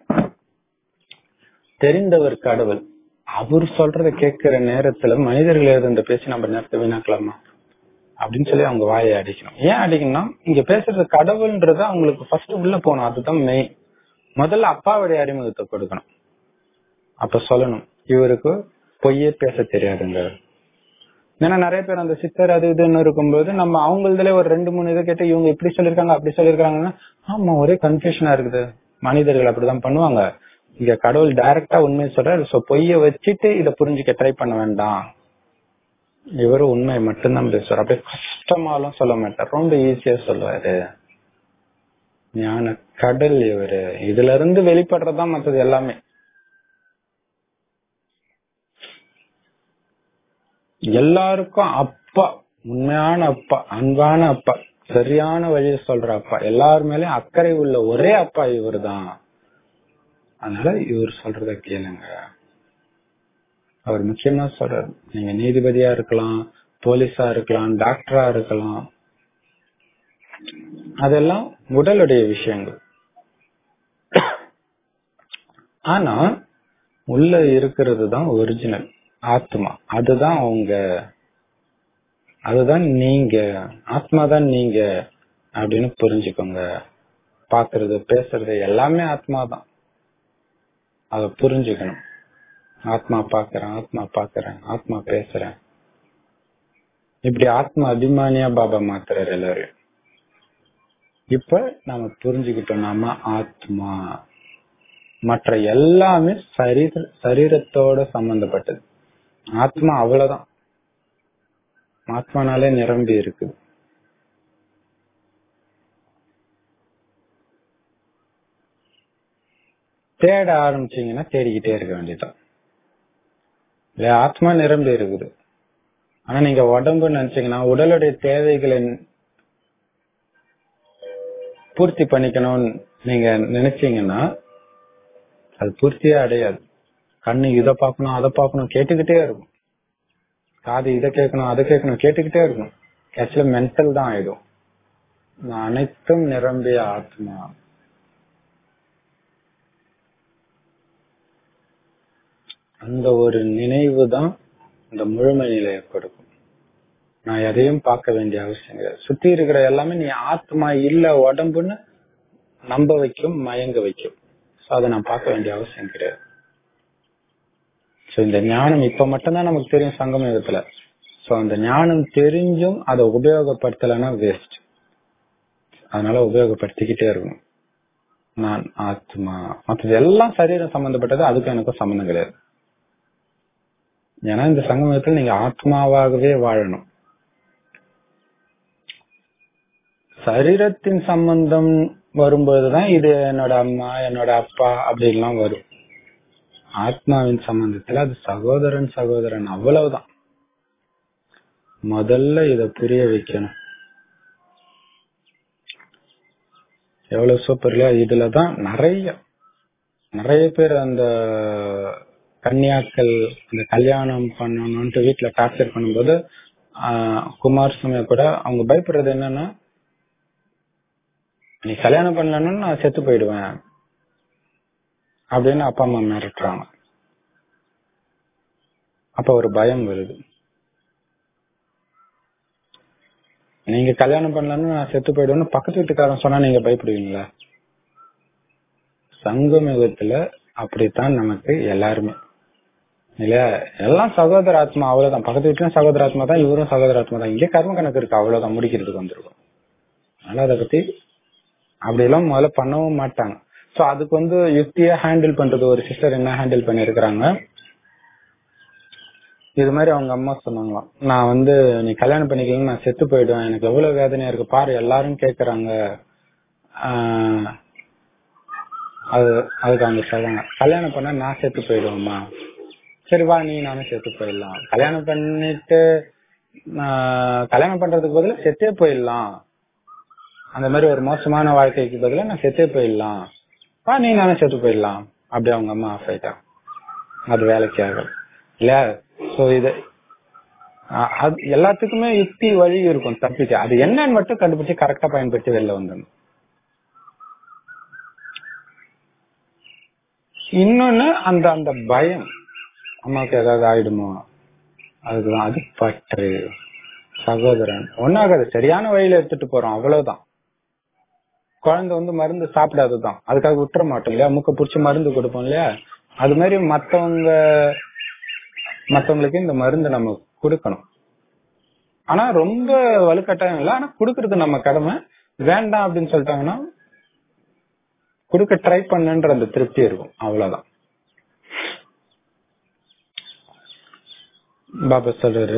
தெரிந்தவர் கடவுள் அவர் சொல்றத கேட்கிற நேரத்துல மனிதர்கள் எழுதுன்ற பேசி நம்ம நேரத்தை வீணாக்கலாமா அப்படின்னு சொல்லி அவங்க வாயை அடிக்கணும் ஏன் அடிக்கணும்னா இங்க பேசுறது கடவுள்ன்றது அவங்களுக்கு ஃபர்ஸ்ட் உள்ள போகணும் அதுதான் மெயின் முதல்ல அப்பாவுடைய அறிமுகத்தை கொடுக்கணும் அப்ப சொல்லணும் இவருக்கு பொய்யே பேச தெரியாதுங்க ஏன்னா நிறைய பேர் அந்த சித்தர் அது இதுன்னு இருக்கும்போது நம்ம அவங்களதுல ஒரு ரெண்டு மூணு இதை கேட்டு இவங்க இப்படி சொல்லிருக்காங்க அப்படி சொல்லிருக்காங்கன்னா ஆமா ஒரே கன்ஃபியூஷனா இருக்குது மனிதர்கள் அப்படிதான் பண்ணுவாங்க இங்க கடவுள் டைரக்டா உண்மையை சொல்றாரு சோ பொய்ய வச்சுட்டு இத புரிஞ்சுக்க ட்ரை பண்ண வேண்டாம் இவரு உண்மையை மட்டும்தான் பேசுவார் அப்படியே கஷ்டமாலும் சொல்ல மாட்டார் ரொம்ப ஈஸியா சொல்லுவாரு ஞான கடல் இவரு இதுல இருந்து வெளிப்படுறதுதான் மத்தது எல்லாமே எல்லாருக்கும் அப்பா உண்மையான அப்பா அன்பான அப்பா சரியான வழியை சொல்ற அப்பா எல்லாரு மேலயும் அக்கறை உள்ள ஒரே அப்பா இவர் தான் அதனால இவர் சொல்றத கேளுங்க அவர் முக்கியமா சொல்றாரு நீங்க நீதிபதியா இருக்கலாம் போலீஸா இருக்கலாம் டாக்டரா இருக்கலாம் அதெல்லாம் உடலுடைய விஷயங்கள் ஆனா உள்ள இருக்கிறது தான் ஒரிஜினல் ஆத்மா அதுதான் அவங்க அதுதான் நீங்க ஆத்மா தான் நீங்க அப்படின்னு புரிஞ்சுக்கோங்க பாக்குறது பேசுறது எல்லாமே ஆத்மா தான் அத புரிஞ்சுக்கணும் ஆத்மா பாக்குறேன் ஆத்மா பாக்குறேன் ஆத்மா பேசுறேன் இப்படி ஆத்மா அபிமானியா பாபா மாத்துறாரு எல்லாரும் இப்ப நாம புரிஞ்சுக்கிட்டோம் நாம ஆத்மா மற்ற எல்லாமே சரீர சரீரத்தோட சம்பந்தப்பட்டது ஆத்மா அவ்வளவுதான் ஆத்மானாலே நிரம்பி இருக்குது தேட ஆரம்பிச்சீங்கன்னா தேடிக்கிட்டே இருக்க வேண்டியதுதான் இல்ல ஆத்மா நிரம்பி இருக்குது ஆனா நீங்க உடம்பு நினைச்சீங்கன்னா உடலுடைய தேவைகளை பூர்த்தி பண்ணிக்கணும்னு நீங்க நினைச்சீங்கன்னா அது பூர்த்தியே அடையாது கண்ணு இத பாக்கணும் அதை பாக்கணும் கேட்டுக்கிட்டே இருக்கும் காது இதை கேட்கணும் அதை கேட்கணும் கேட்டுக்கிட்டே இருக்கும் ஆக்சுவலா மென்டல் தான் ஆயிடும் நான் அனைத்தும் நிரம்பிய ஆத்மா அந்த ஒரு நினைவு தான் இந்த முழுமை நிலையை கொடுக்கும் நான் எதையும் பார்க்க வேண்டிய அவசியம் கிடையாது சுத்தி இருக்கிற எல்லாமே நீ ஆத்மா இல்ல உடம்புன்னு நம்ப வைக்கும் மயங்க வைக்கும் சோ அதை நான் பார்க்க வேண்டிய அவசியம் கிடையாது சோ இந்த ஞானம் இப்ப மட்டும்தான் நமக்கு தெரியும் சங்கம் யுகத்துல சோ அந்த ஞானம் தெரிஞ்சும் அதை உபயோகப்படுத்தலைன்னா வேஸ்ட் அதனால உபயோகப்படுத்திக்கிட்டே இருக்கணும் நான் ஆத்மா மற்றது எல்லாம் சரீரம் சம்பந்தப்பட்டது அதுக்கும் எனக்கும் சம்பந்தம் கிடையாது ஏன்னா இந்த சங்கமத்தில் நீங்க ஆத்மாவாகவே வாழணும் சரீரத்தின் சம்பந்தம் வரும்போதுதான் இது என்னோட அம்மா என்னோட அப்பா அப்படின்லாம் வரும் ஆத்மாவின் சம்பந்தத்துல அது சகோதரன் சகோதரன் அவ்வளவுதான் முதல்ல இத புரிய வைக்கணும் எவ்வளவு சூப்பர் இல்லையா இதுலதான் நிறைய நிறைய பேர் அந்த கன்னியாக்கள் இந்த கல்யாணம் பண்ணணும்ட்டு வீட்டுல டார்ச்சர் பண்ணும்போது ஆஹ் குமார் சுமையா கூட அவங்க பயப்படுறது என்னன்னா நீ கல்யாணம் பண்ணலன்னு நான் செத்து போயிடுவேன் அப்படின்னு அப்பா அம்மா மிரட்டுறாங்க அப்ப ஒரு பயம் வருது நீங்க கல்யாணம் பண்ணலன்னு நான் செத்து போயிடுவேன்னு பக்கத்து வீட்டுக்காரன் சொன்னா நீங்க பயப்படுவீங்களா சங்கமயுகத்துல அப்படித்தான் நமக்கு எல்லாருமே இல்லையா எல்லாம் சகோதர ஆத்மா அவ்வளவுதான் பக்கத்து வீட்லயும் சகோதர ஆத்மா தான் இவரும் சகோதர ஆத்மா தான் இங்கே கர்ம கணக்கு இருக்கு அவ்வளவுதான் முடிக்கிறதுக்கு வந்துருக்கும் அதனால அதை பத்தி அப்படி எல்லாம் முதல்ல பண்ணவும் மாட்டாங்க சோ அதுக்கு வந்து யுக்தியா ஹேண்டில் பண்றது ஒரு சிஸ்டர் என்ன ஹேண்டில் பண்ணிருக்கிறாங்க இது மாதிரி அவங்க அம்மா சொன்னாங்களாம் நான் வந்து நீ கல்யாணம் பண்ணிக்கலாம் நான் செத்து போயிடுவேன் எனக்கு எவ்வளவு வேதனையா இருக்கு பாரு எல்லாரும் கேக்குறாங்க ஆஹ் அது அதுக்கு அவங்க சொல்றாங்க கல்யாணம் பண்ணா நான் செத்து போயிடுவேம்மா சரி வா நீ நானும் செத்து போயிடலாம் கல்யாணம் பண்ணிட்டு ஆஹ் கல்யாணம் பண்றதுக்கு பதிலா செத்தே போயிடலாம் அந்த மாதிரி ஒரு மோசமான வாழ்க்கைக்கு பதிலா நான் செத்தே போயிடலாம் வா நீ நானும் செத்து போயிடலாம் அப்படி அவங்க அம்மா ஆஃப் ஆயிட்டாங்க அது வேலைக்கு ஆகல இல்ல சோ இது அ- அது எல்லாத்துக்குமே யுக்தி வழி இருக்கும் தப்பிக்க அது என்னன்னு மட்டும் கண்டுபிடிச்சு கரெக்டா பயன்படுத்தி வெளில வந்துடணும் இன்னொன்னு அந்த அந்த பயம் அம்மாவுக்கு ஏதாவது ஆயிடுமோ அதுதான் அது பற்று சகோதரன் ஒன்னாகாது சரியான வழியில எடுத்துட்டு போறோம் அவ்வளவுதான் குழந்தை வந்து மருந்து சாப்பிடாததுதான் அதுக்காக விட்டுற மாட்டோம் இல்லையா மூக்க புடிச்சு மருந்து கொடுப்போம் இல்லையா அது மாதிரி மத்தவங்க மத்தவங்களுக்கு இந்த மருந்து நம்ம கொடுக்கணும் ஆனா ரொம்ப வலுக்கட்டாயம் இல்ல ஆனா கொடுக்கறது நம்ம கடமை வேண்டாம் அப்படின்னு சொல்லிட்டாங்கன்னா கொடுக்க ட்ரை பண்ணுன்ற அந்த திருப்தி இருக்கும் அவ்வளவுதான் பாபா சொல்றாரு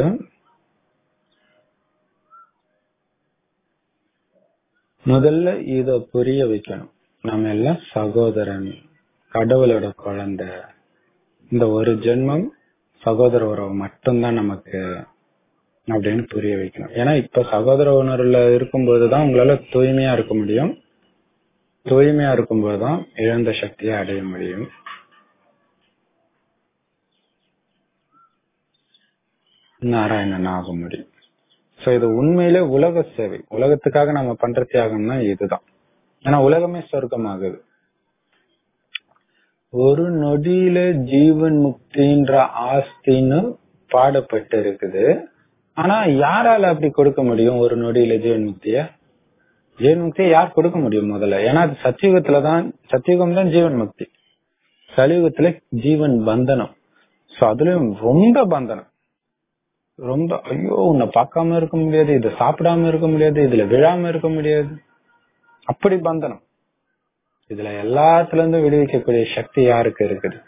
முதல்ல இத புரிய வைக்கணும் நம்ம எல்லாம் சகோதரன் கடவுளோட குழந்தை இந்த ஒரு ஜென்மம் சகோதர உறவு மட்டும்தான் நமக்கு அப்படின்னு புரிய வைக்கணும் ஏன்னா இப்ப சகோதர உணர்வுல இருக்கும்போதுதான் உங்களால தூய்மையா இருக்க முடியும் தூய்மையா இருக்கும்போதுதான் இழந்த சக்தியை அடைய முடியும் நாராயணன் ஆக முடியும் சோ இது உண்மையிலே உலக சேவை உலகத்துக்காக நம்ம பண்ற தியாகம்னா இதுதான் ஏன்னா உலகமே சொர்க்கமாகுது ஒரு நொடியில ஜீவன் முக்தின்ற ஆஸ்தின்னு பாடப்பட்டு இருக்குது ஆனா யாரால அப்படி கொடுக்க முடியும் ஒரு நொடியில ஜீவன் முக்திய ஜீவன் முக்தியை யார் கொடுக்க முடியும் முதல்ல ஏன்னா அது சத்தியுகத்துலதான் சத்தியுகம் தான் ஜீவன் முக்தி கலியுகத்துல ஜீவன் பந்தனம் சோ அதுலயும் ரொம்ப பந்தனம் ரொம்ப ஐயோ உன்னை பார்க்காம இருக்க முடியாது இதை சாப்பிடாம இருக்க முடியாது இதுல விழாம இருக்க முடியாது அப்படி பந்தனம் இதுல எல்லாத்துல இருந்தும் விடுவிக்கக்கூடிய சக்தி யாருக்கு இருக்குது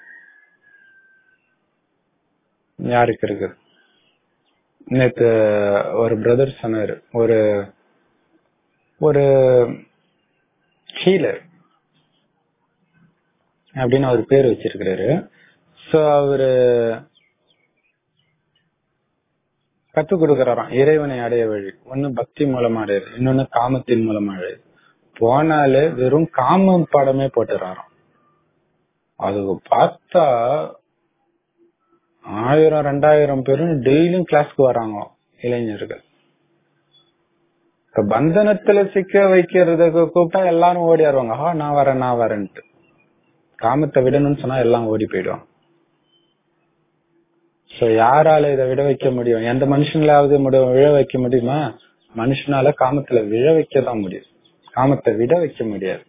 யாருக்கு இருக்குது நேத்து ஒரு பிரதர் சொன்னாரு ஒரு ஒரு ஹீலர் அப்படின்னு அவர் பேர் வச்சிருக்கிறாரு சோ அவரு கத்து கொடுக்கறாராம் இறைவனை அடைய வழி ஒண்ணு பக்தி மூலமா அடையுது இன்னொன்னு காமத்தின் மூலமா அடையுது போனாலே வெறும் காமம் படமே போட்டுறாராம் அது பார்த்தா ஆயிரம் ரெண்டாயிரம் பேரும் டெய்லியும் கிளாஸ்க்கு வராங்க இளைஞர்கள் இப்ப பந்தனத்துல சிக்க வைக்கிறதுக்கு கூப்பிட்டா எல்லாரும் ஓடி வருவாங்க ஆ நான் வரேன் நான் வரேன்ட்டு காமத்தை விடணும்னு சொன்னா எல்லாம் ஓடி போயிடுவாங்க சோ யாரால இதை விட வைக்க முடியும் எந்த மனுஷங்களாவது முடி- விழ வைக்க முடியுமா மனுஷனால காமத்துல விழ வைக்க தான் முடியும் காமத்தை விட வைக்க முடியாது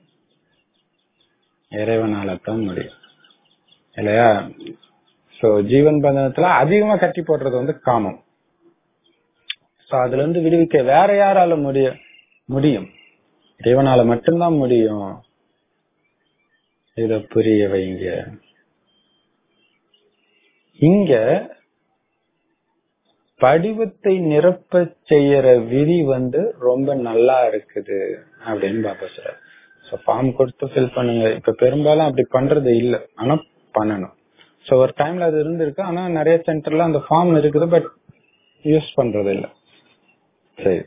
இறைவனால தான் முடியும் இல்லையா சோ ஜீவன் பந்தனத்துல அதிகமா கட்டி போடுறது வந்து காமம் சோ அதுல இருந்து விடுவிக்க வேற யாரால முடியும் முடியும் இறைவனால மட்டும்தான் முடியும் இத புரிய வைங்க இங்க படிவத்தை நிரப்ப செய்யற விதி வந்து ரொம்ப நல்லா இருக்குது அப்படின்னு பாபா சொல்றாரு ஸோ ஃபார்ம் கொடுத்து ஃபில் பண்ணுங்க இப்ப பெரும்பாலும் அப்படி பண்றது இல்ல ஆனா பண்ணணும் ஸோ ஒரு டைம்ல அது இருந்திருக்கு ஆனா நிறைய சென்டர்ல அந்த ஃபார்ம் இருக்குது பட் யூஸ் பண்றது இல்ல சரி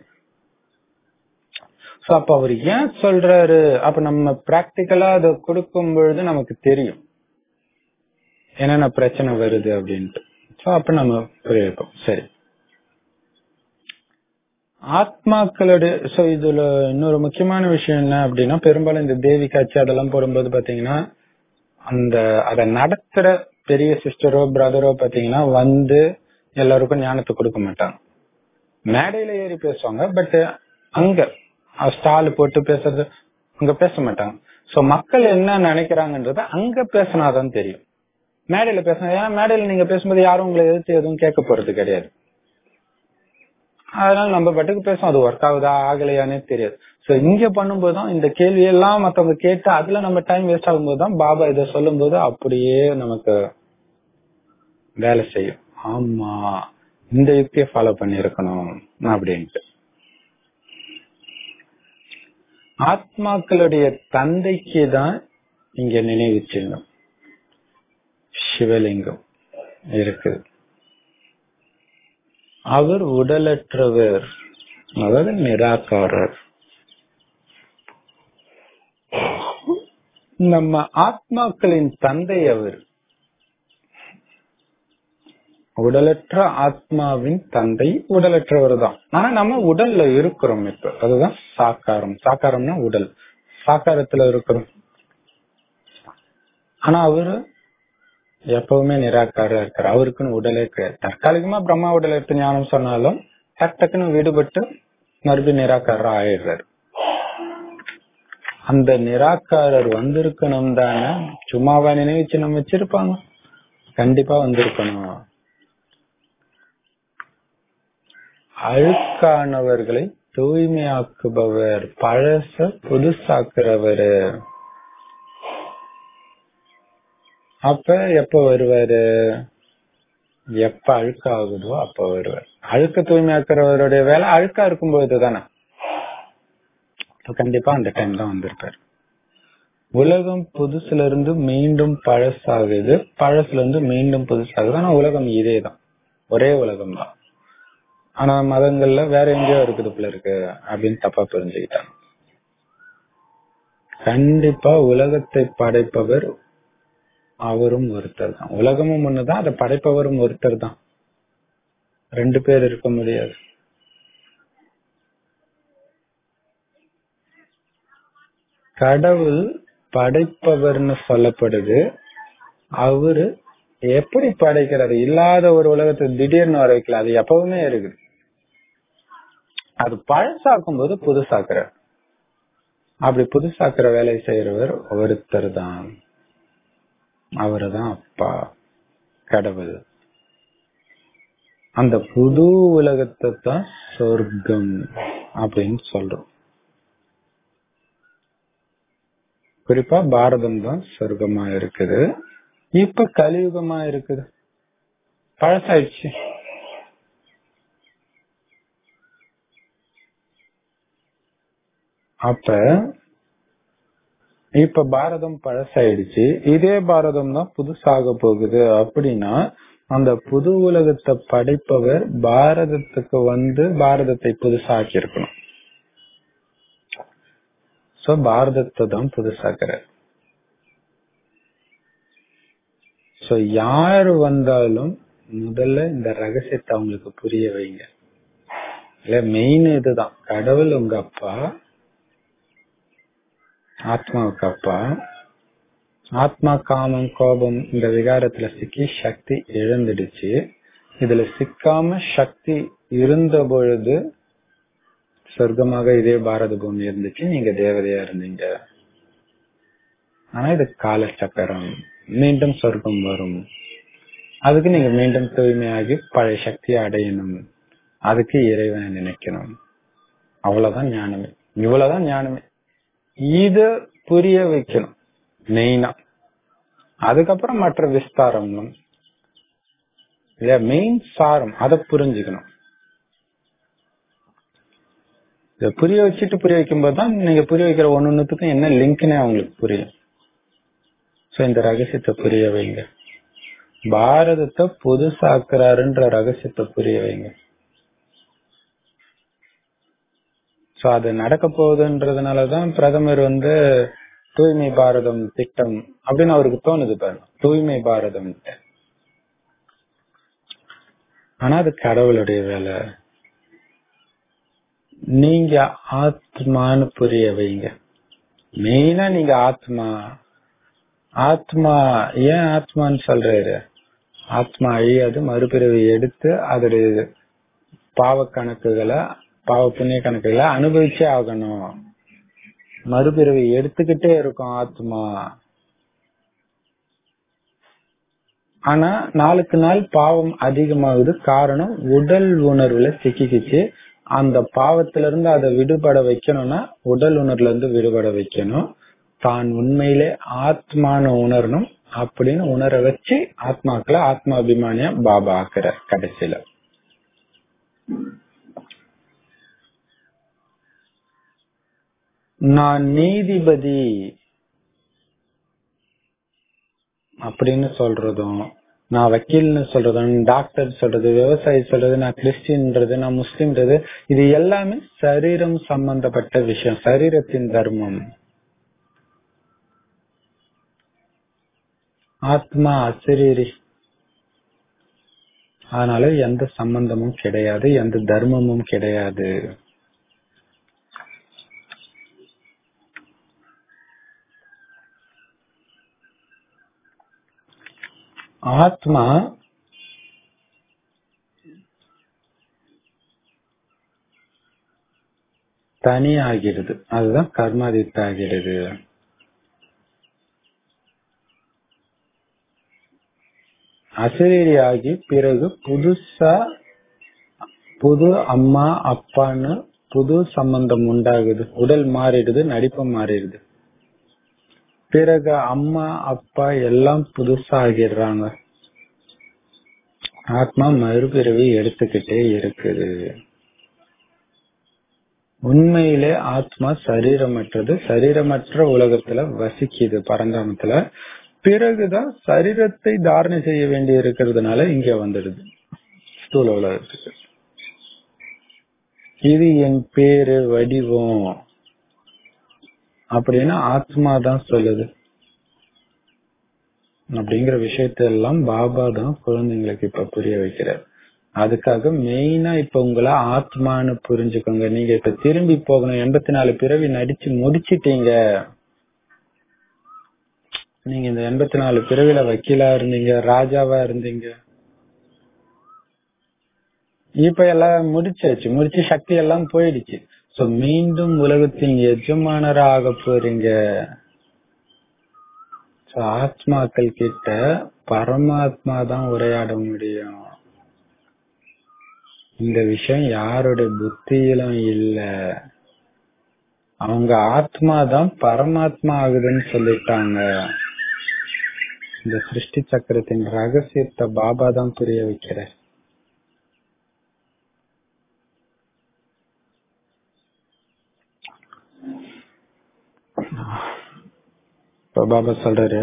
ஸோ அப்ப அவர் ஏன் சொல்றாரு அப்ப நம்ம பிராக்டிக்கலா அதை கொடுக்கும் பொழுது நமக்கு தெரியும் என்னென்ன பிரச்சனை வருது அப்படின்ட்டு ஸோ அப்ப நம்ம புரியிருப்போம் சரி ஆத்மாக்களுடைய சோ இதுல இன்னொரு முக்கியமான விஷயம் என்ன அப்படின்னா பெரும்பாலும் இந்த தேவி காட்சி அதெல்லாம் போடும்போது பாத்தீங்கன்னா அந்த அதை நடத்துற பெரிய சிஸ்டரோ பிரதரோ பாத்தீங்கன்னா வந்து எல்லாருக்கும் ஞானத்தை கொடுக்க மாட்டாங்க மேடையில ஏறி பேசுவாங்க பட் அங்க ஸ்டால் போட்டு பேசுறது அங்க பேச மாட்டாங்க சோ மக்கள் என்ன நினைக்கிறாங்கன்றத அங்க பேசினாதான் தெரியும் மேடையில பேசினா ஏன்னா மேடையில நீங்க பேசும்போது யாரும் உங்களை எதிர்த்து எதுவும் கேட்க போறது கிடையாது அதனால நம்ம பாட்டுக்கு பேசுவோம் அது ஒர்க் ஆகுதா ஆகலையானே தெரியாது சோ இங்க பண்ணும்போது தான் இந்த கேள்வி எல்லாம் மத்தவங்க கேட்டு அதுல நம்ம டைம் வேஸ்ட் ஆகும்போது தான் பாபா இதை சொல்லும் போது அப்படியே நமக்கு வேலை செய்யும் ஆமா இந்த யுக்தியை ஃபாலோ பண்ணி இருக்கணும் அப்படின்ட்டு ஆத்மாக்களுடைய தந்தைக்கு தான் இங்க நினைவு சின்னம் சிவலிங்கம் இருக்குது அவர் உடலற்றவர் அவர் நிராகாரர் நம்ம ஆத்மாக்களின் தந்தை அவர் உடலற்ற ஆத்மாவின் தந்தை உடலற்றவர் தான் ஆனா நம்ம உடல்ல இருக்கிறோம் இப்ப அதுதான் சாக்காரம் சாக்காரம்னா உடல் சாக்காரத்துல இருக்கிறோம் ஆனா அவரு எப்பவுமே நிராகாரா இருக்காரு அவருக்குன்னு உடலே கிடையாது தற்காலிகமா பிரம்மா உடல் எடுத்து ஞானம் சொன்னாலும் டக் டக்குன்னு விடுபட்டு மறுபடியும் நிராகாரா ஆயிடுறாரு அந்த நிராகாரர் வந்திருக்கணும் தானே சும்மாவா நினைவு சின்னம் வச்சிருப்பாங்க கண்டிப்பா வந்திருக்கணும் அழுக்கானவர்களை தூய்மையாக்குபவர் பழச புதுசாக்குறவரு அப்ப எப்ப வருவாரு எப்ப அழுக்காகுதோ அப்ப வருவார் அழுக்க தூய்மையாக்குறவருடைய வேலை அழுக்கா இருக்கும்போது தானே கண்டிப்பா அந்த டைம் தான் வந்திருப்பாரு உலகம் புதுசுல இருந்து மீண்டும் பழசாகுது பழசுல இருந்து மீண்டும் புதுசாகுது ஆனா உலகம் இதே தான் ஒரே உலகம் தான் ஆனா மதங்கள்ல வேற எங்கேயோ இருக்குது போல இருக்கு அப்படின்னு தப்பா புரிஞ்சுக்கிட்டாங்க கண்டிப்பா உலகத்தை படைப்பவர் அவரும் ஒருத்தர் தான் உலகமும் ஒண்ணுதான் அதை படைப்பவரும் ஒருத்தர் தான் ரெண்டு பேர் இருக்க முடியாது கடவுள் படைப்பவர்னு சொல்லப்படுது அவரு எப்படி படைக்கிறாரு இல்லாத ஒரு உலகத்தை திடீர்னு வர வைக்கல அது எப்பவுமே இருக்குது அது பழசாக்கும் போது புதுசாக்குறார் அப்படி புதுசாக்குற வேலை செய்யறவர் ஒருத்தர் தான் அவரு தான் அப்பா கடவுள் அந்த புது உலகத்தை தான் சொர்க்கம் அப்படின்னு சொல்றோம் குறிப்பா பாரதம் தான் சொர்க்கமா இருக்குது இப்ப கலியுகமா இருக்குது பழசாயிடுச்சு அப்ப இப்ப பாரதம் பழசாயிடுச்சு இதே பாரதம் தான் புதுசாக போகுது அப்படின்னா அந்த புது உலகத்தை படைப்பவர் பாரதத்துக்கு வந்து பாரதத்தை புதுசாக்கி இருக்கணும் சோ பாரதத்தை தான் புதுசாக்குறார் சோ யாரு வந்தாலும் முதல்ல இந்த ரகசியத்தை அவங்களுக்கு புரிய வைங்க இல்ல மெயின் இதுதான் கடவுள் உங்க அப்பா ஆத்மாவுக்கு அப்பா ஆத்மா காமம் கோபம் இந்த விகாரத்துல சிக்கி சக்தி இழந்துடுச்சு இதுல சிக்காம சக்தி இருந்த பொழுது சொர்க்கமாக இதே பாரத பூமி இருந்துச்சு நீங்க தேவதையா இருந்தீங்க ஆனா இது கால சக்கரம் மீண்டும் சொர்க்கம் வரும் அதுக்கு நீங்க மீண்டும் தூய்மையாகி பழைய சக்தியை அடையணும் அதுக்கு இறைவனை நினைக்கணும் அவ்வளவுதான் ஞானமே இவ்வளவுதான் ஞானமே இத புரிய வைக்கணும் மெயினா அதுக்கப்புறம் மற்ற விஸ்தாரம் இல்லையா மெயின் சாரம் அதை புரிஞ்சுக்கணும் இதை புரிய வச்சுட்டு புரிய வைக்கும்போது தான் நீங்க புரிய வைக்கிற ஒன்னொன்னுத்துக்கும் என்ன லிங்க்னே அவங்களுக்கு புரியும் சோ இந்த ரகசியத்தை புரிய வைங்க பாரதத்தை புதுசாக்குறாருன்ற ரகசியத்தை புரிய வைங்க சோ அது நடக்க போகுதுன்றதுனாலதான் பிரதமர் வந்து தூய்மை பாரதம் திட்டம் அப்படின்னு அவருக்கு தோணுது பாருங்க தூய்மை பாரதம் ஆனா அது கடவுளுடைய வேலை நீங்க ஆத்மான்னு புரிய வைங்க மெயினா நீங்க ஆத்மா ஆத்மா ஏன் ஆத்மான்னு சொல்றாரு ஆத்மா அழியாது மறுபிறவி எடுத்து அதோடைய பாவ கணக்குகளை பாவ புண்ணிய கணக்குகளை அனுபவிச்சே ஆகணும் மறுபிறவி எடுத்துக்கிட்டே இருக்கும் ஆத்மா ஆனா நாளுக்கு நாள் பாவம் அதிகமாகுது காரணம் உடல் உணர்வுல சிக்கிக்கிச்சு அந்த பாவத்தில இருந்து அதை விடுபட வைக்கணும்னா உடல் உணர்வுல இருந்து விடுபட வைக்கணும் தான் உண்மையிலே ஆத்மான உணரணும் அப்படின்னு உணர வச்சு ஆத்மாக்களை ஆத்மாபிமானியா பாபா ஆக்குற கடைசியில நான் நீதிபதி அப்படின்னு சொல்றதும் நான் வக்கீல்னு சொல்றதும் டாக்டர் சொல்றது விவசாயி சொல்றது நான் கிறிஸ்டின்றது நான் முஸ்லிம்ன்றது இது எல்லாமே சரீரம் சம்பந்தப்பட்ட விஷயம் சரீரத்தின் தர்மம் ஆத்மா அசரீரி அதனால எந்த சம்பந்தமும் கிடையாது எந்த தர்மமும் கிடையாது ஆத்மா தனியாகிறது அதுதான் கர்மாதித்த ஆகிறது அசரீரி ஆகி பிறகு புதுசா புது அம்மா அப்பான்னு புது சம்பந்தம் உண்டாகுது உடல் மாறிடுது நடிப்பு மாறிடுது பிறகு அம்மா அப்பா எல்லாம் புதுசா ஆகிடுறாங்க ஆத்மா மறுபிறவி எடுத்துக்கிட்டே இருக்குது உண்மையிலே ஆத்மா சரீரமற்றது சரீரமற்ற உலகத்துல வசிக்குது பரந்தாமத்துல பிறகுதான் சரீரத்தை தாரணை செய்ய வேண்டி இருக்கிறதுனால இங்க வந்துடுது ஸ்தூல உலகத்துக்கு இது என் பேரு வடிவம் அப்படின்னு ஆத்மா தான் சொல்லுது அப்படிங்கிற விஷயத்த எல்லாம் பாபா தான் குழந்தைங்களுக்கு இப்ப புரிய வைக்கிறார் அதுக்காக மெயினா இப்ப உங்களை ஆத்மான்னு புரிஞ்சுக்கோங்க நீங்க இப்ப திரும்பி போகணும் எண்பத்தி நாலு பிறவி நடிச்சு முடிச்சிட்டீங்க நீங்க இந்த எண்பத்தி நாலு பிறவில வக்கீலா இருந்தீங்க ராஜாவா இருந்தீங்க இப்ப எல்லாம் முடிச்சாச்சு முடிச்சு சக்தி எல்லாம் போயிடுச்சு சோ மீண்டும் உலகத்தின் எஜமானரா ஆக போறீங்க சோ ஆத்மாக்கள் கிட்ட பரமாத்மா தான் உரையாட முடியும் இந்த விஷயம் யாருடைய புத்தியிலும் இல்ல அவங்க ஆத்மா தான் பரமாத்மா ஆகுதுன்னு சொல்லிட்டாங்க இந்த சிருஷ்டி சக்கரத்தின் ரகசியத்தை பாபா தான் புரிய வைக்கிறார் இப்ப பாபா சொல்றாரு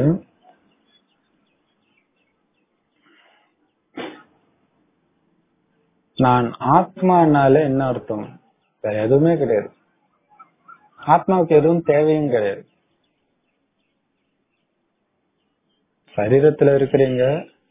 நான் ஆத்மானால என்ன அர்த்தம் வேற எதுவுமே கிடையாது ஆத்மாவுக்கு எதுவும் தேவையும் கிடையாது சரீரத்துல இருக்கிறீங்க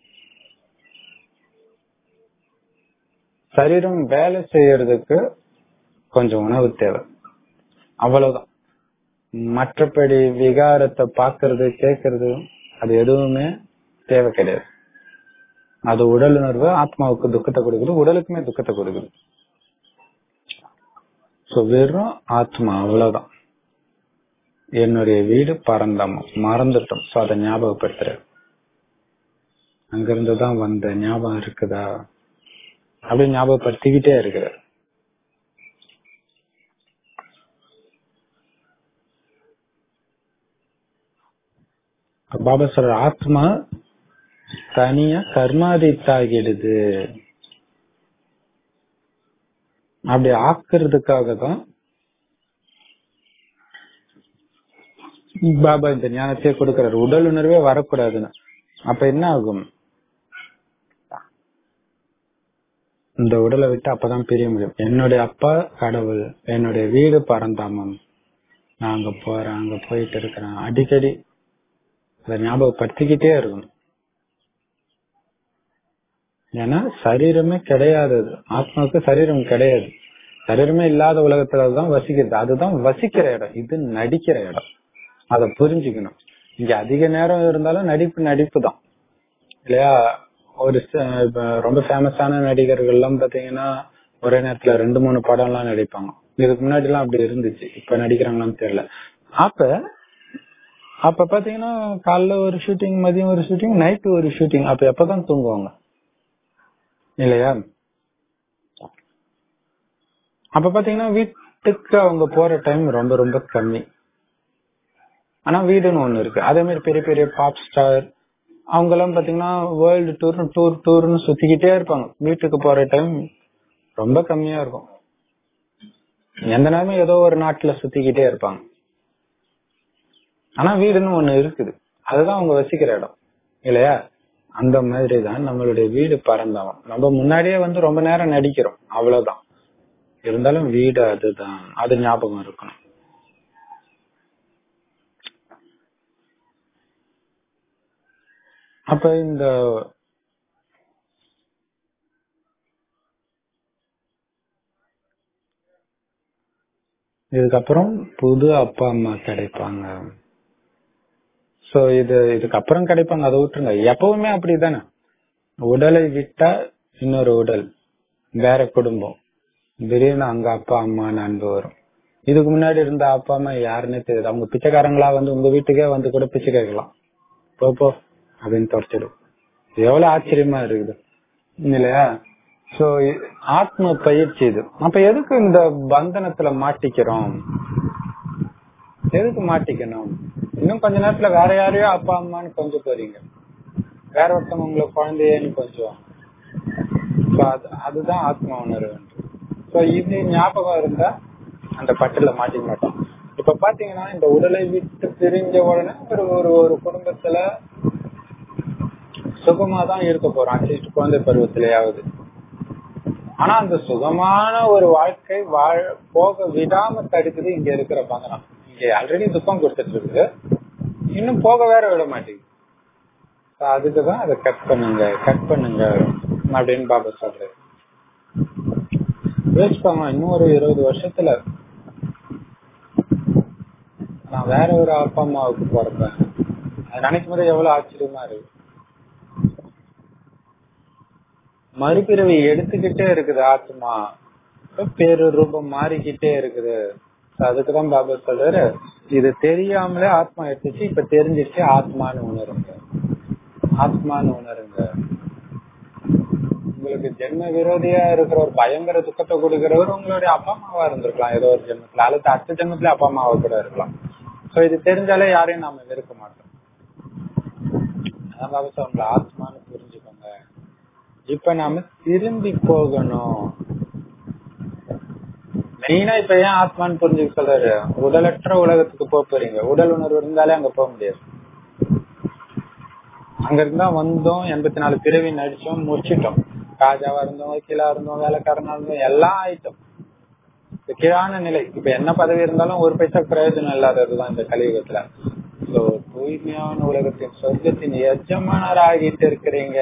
சரீரம் வேலை செய்யறதுக்கு கொஞ்சம் உணவு தேவை அவ்வளவுதான் மற்றபடி விகாரத்தை பாக்குறது கேக்குறது அது எதுவுமே தேவை கிடையாது அது உடல் உணர்வு ஆத்மாவுக்கு துக்கத்தை கொடுக்குது உடலுக்குமே துக்கத்தை கொடுக்குது சோ வெறும் ஆத்மா அவ்வளவுதான் என்னுடைய வீடு பரந்தாமம் மறந்துட்டோம் சோ அதை ஞாபகப்படுத்துற அங்கிருந்து தான் வந்த ஞாபகம் இருக்குதா அப்படி ஞாபகப்படுத்திக்கிட்டே இருக்கிற பாபா சொல்ற ஆத்மா தனியா கர்மாதித்தாகிடுது அப்படி ஆக்குறதுக்காக தான் பாபா இந்த ஞானத்தையே கொடுக்கிறாரு உடல் உணர்வே வரக்கூடாதுன்னு அப்ப என்ன ஆகும் இந்த உடலை விட்டு அப்பதான் பிரிய முடியும் என்னுடைய அப்பா கடவுள் என்னுடைய வீடு பரந்தாமம் நான் அங்க போறேன் அங்க போயிட்டு இருக்கிறேன் அடிக்கடி அதை ஞாபகப்படுத்திக்கிட்டே இருக்கணும் ஏன்னா சரீரமே கிடையாது அது. ஆத்மாவுக்கு சரீரம் கிடையாது சரீரமே இல்லாத உலகத்துலதான் வசிக்கிறது அதுதான் வசிக்கிற இடம் இது நடிக்கிற இடம் அதை புரிஞ்சுக்கணும் இங்க அதிக நேரம் இருந்தாலும் நடிப்பு நடிப்பு தான் இல்லையா ஒரு ச- இப்ப ரொம்ப ஃபேமஸான நடிகர்கள் எல்லாம் பாத்தீங்கன்னா ஒரே நேரத்துல ரெண்டு மூணு படம் எல்லாம் நடிப்பாங்க இதுக்கு முன்னாடி எல்லாம் அப்படி இருந்துச்சு இப்ப நடிக்கிறாங்களான்னு தெரியல அப்ப அப்ப பாத்தீங்கன்னா காலைல ஒரு ஷூட்டிங் மதியம் ஒரு ஷூட்டிங் நைட்டு ஒரு ஷூட்டிங் அப்ப எப்பதான் தூங்குவாங்க இல்லையா அப்ப பாத்தீங்கன்னா வீட்டுக்கு அவங்க போற டைம் ரொம்ப ரொம்ப கம்மி ஆனா வீடுன்னு ஒண்ணு இருக்கு அதே மாதிரி பெரிய பெரிய பாப் ஸ்டார் அவங்க எல்லாம் பாத்தீங்கன்னா வேர்ல்டு டூர் டூர் டூர்னு சுத்திக்கிட்டே இருப்பாங்க வீட்டுக்கு போற டைம் ரொம்ப கம்மியா இருக்கும் எந்த நேரமும் ஏதோ ஒரு நாட்டுல சுத்திக்கிட்டே இருப்பாங்க ஆனா வீடுன்னு ஒண்ணு இருக்குது அதுதான் அவங்க வசிக்கிற இடம் இல்லையா அந்த மாதிரி தான் நம்மளுடைய வீடு பறந்தவன் நம்ம முன்னாடியே வந்து ரொம்ப நேரம் நடிக்கிறோம் அவ்வளவுதான் இருந்தாலும் வீடு அதுதான் அது ஞாபகம் இருக்கணும் அப்ப இந்த இதுக்கப்புறம் புது அப்பா அம்மா கிடைப்பாங்க சோ இது இதுக்கப்புறம் கிடைப்பாங்க அதை விட்டுருங்க எப்பவுமே அப்படிதானே உடலை விட்டா இன்னொரு உடல் வேற குடும்பம் திடீர்னு அங்க அப்பா அம்மான்னு அன்பு வரும் இதுக்கு முன்னாடி இருந்த அப்பா அம்மா யாருன்னே தெரியாது அவங்க பிச்சைக்காரங்களா வந்து உங்க வீட்டுக்கே வந்து கூட பிச்சை கேட்கலாம் போ போ அப்படின்னு துரத்திடும் இது எவ்வளவு ஆச்சரியமா இருக்குது இல்லையா சோ ஆத்ம பயிற்சி இது அப்ப எதுக்கு இந்த பந்தனத்துல மாட்டிக்கிறோம் எதுக்கு மாட்டிக்கணும் இன்னும் கொஞ்ச நேரத்துல வேற யாரையோ அப்பா அம்மான்னு கொஞ்சம் போறீங்க வேற ஒருத்தவங்க உங்களை குழந்தையன்னு கொஞ்சம் So அது- அதுதான் ஆத்ம உணர்வு சோ இது ஞாபகம் இருந்தா அந்த பட்டுல மாட்டிக்க மாட்டோம் இப்ப பாத்தீங்கன்னா இந்த உடலை விட்டு பிரிஞ்ச உடனே ஒரு ஒரு ஒரு குடும்பத்துல சுகமா தான் இருக்க போறோம் அட்லீஸ்ட் குழந்தை பருவத்திலேயாவது ஆனா அந்த சுகமான ஒரு வாழ்க்கை வாழ போக விடாம தடுக்குது இங்க இருக்கிற பந்தனம் இங்க ஆல்ரெடி துக்கம் கொடுத்துட்டு இருக்குது இன்னும் போக வேற விட மாட்டேங்குது So அதுக்குதான் அதை கட் பண்ணுங்க கட் பண்ணுங்க அப்படின்னு பாபா சொல்றாரு யோசிப்பாங்க இன்னும் ஒரு இருபது வருஷத்துல நான் வேற ஒரு அப்பா அம்மாவுக்கு பிறப்பேன் அது நினைக்கும் போது எவ்வளவு ஆச்சரியமா இருக்கு மறுபிறவி எடுத்துக்கிட்டே இருக்குது ஆத்மா பேரு ரூபம் மாறிக்கிட்டே இருக்குது So அதுக்குதான் பாபா சொல்றாரு இது தெரியாமலே ஆத்மா எடுத்துச்சு இப்ப தெரிஞ்சிச்சு ஆத்மான்னு உணருங்க ஆத்மான்னு உணருங்க உங்களுக்கு ஜென்ம விரோதியா இருக்கிற ஒரு பயங்கர துக்கத்தை கொடுக்கிறவர் உங்களுடைய அப்பா அம்மாவா இருந்திருக்கலாம் ஏதோ ஒரு ஜென்மத்துல அல்லது அடுத்த ஜென்மத்துல அப்பா அம்மாவா கூட இருக்கலாம் சோ இது தெரிஞ்சாலே யாரையும் நாம வெறுக்க மாட்டோம் அதான் பாபா உங்களை ஆத்மான்னு புரிஞ்சுக்கோங்க இப்ப நாம திரும்பி போகணும் மெயினா இப்ப ஏன் ஆத்மான்னு புரிஞ்சுக்க சொல்றாரு உடலற்ற உலகத்துக்கு போக போறீங்க உடல் உணர்வு இருந்தாலே அங்க போக முடியாது அங்க இருந்தா வந்தோம் எண்பத்தி நாலு பிறவி நடிச்சோம் முடிச்சிட்டோம் ராஜாவா இருந்தோம் வக்கீலா இருந்தோம் வேலைக்காரனா இருந்தோம் எல்லாம் ஆயிட்டோம் இந்த கீழான நிலை இப்ப என்ன பதவி இருந்தாலும் ஒரு பைசா பிரயோஜனம் இல்லாததுதான் இந்த கலியுகத்துல சோ தூய்மையான உலகத்தின் சொர்க்கத்தின் எஜமானர் ஆகிட்டு இருக்கிறீங்க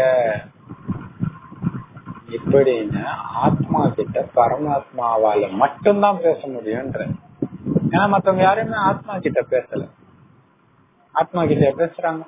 இப்படின்னு ஆத்மா கிட்ட பரமாத்மாவால மட்டும்தான் பேச முடியும்ன்ற ஏன்னா மத்தவங்க யாருமே ஆத்மா கிட்ட பேசல ஆத்மா கிட்ட பேசுறாங்க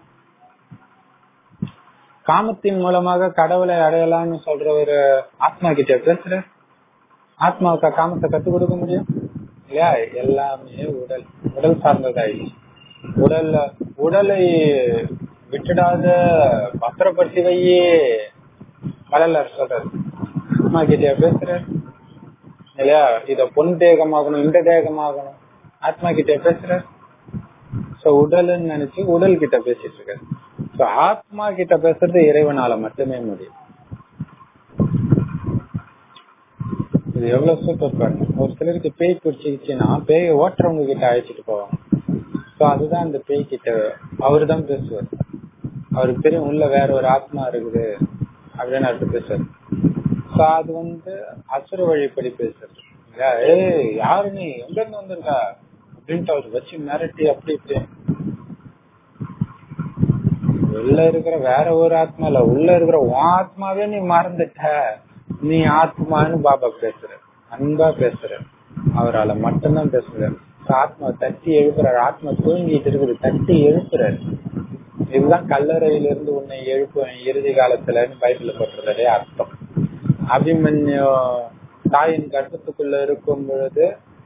காமத்தின் மூலமாக கடவுளை அடையலாம்னு சொல்ற ஒரு ஆத்மா கிட்ட பேசுற ஆத்மாவுக்கு காமத்தை கத்து கொடுக்க முடியும் இல்லையா எல்லாமே உடல் உடல் சார்ந்ததாயிடுச்சு உடல்ல உடலை விட்டுடாத பத்திரப்படுத்தி வையே வள்ளலார் சொல்றாரு ஆத்மா கிட்ட பேசுற இல்லையா இத பொன் தேகமாகணும் இந்த தேகமாகணும் ஆத்மா கிட்ட பேசுற சோ உடல்னு நினைச்சு உடல் கிட்ட பேசிட்டு இருக்காரு So, ஆத்மா கிட்ட பேசுறது இறைவனால மட்டுமே முடியும் இது எவ்வளவு சூப்பர் பாருங்க ஒரு சிலருக்கு பேய் பிடிச்சிக்கிச்சுன்னா பேயை ஓட்டுறவங்க கிட்ட அழைச்சிட்டு போவாங்க சோ அதுதான் அந்த பேய் கிட்ட அவரு தான் பேசுவார் அவருக்கு தெரியும் உள்ள வேற ஒரு ஆத்மா இருக்குது அப்படின்னு அவருக்கு பேசுவார் சோ அது வந்து அசுர வழிப்படி பேசுறது ஏய் யாரு நீ எங்க இருந்து வந்திருக்கா அப்படின்ட்டு அவர் வச்சு மிரட்டி அப்படி இப்படி உள்ள இருக்கிற வேற ஒரு ஆத்மா இல்ல உள்ள இருக்கிற உன் ஆத்மாவே நீ மறந்துட்ட நீ ஆத்மான்னு பாபா பேசுற அன்பா பேசுற அவரால மட்டும்தான் பேசுறாரு ஆத்மா தட்டி எழுப்புறாரு ஆத்மா தூங்கிட்டு இருக்குது தட்டி எழுப்புறாரு இதுதான் கல்லறையில இருந்து உன்னை எழுப்புவேன் இறுதி காலத்துல பைபிள்ல போட்டுறதே அர்த்தம் அபிமன்யு தாயின் கர்ப்பத்துக்குள்ள இருக்கும் பொழுது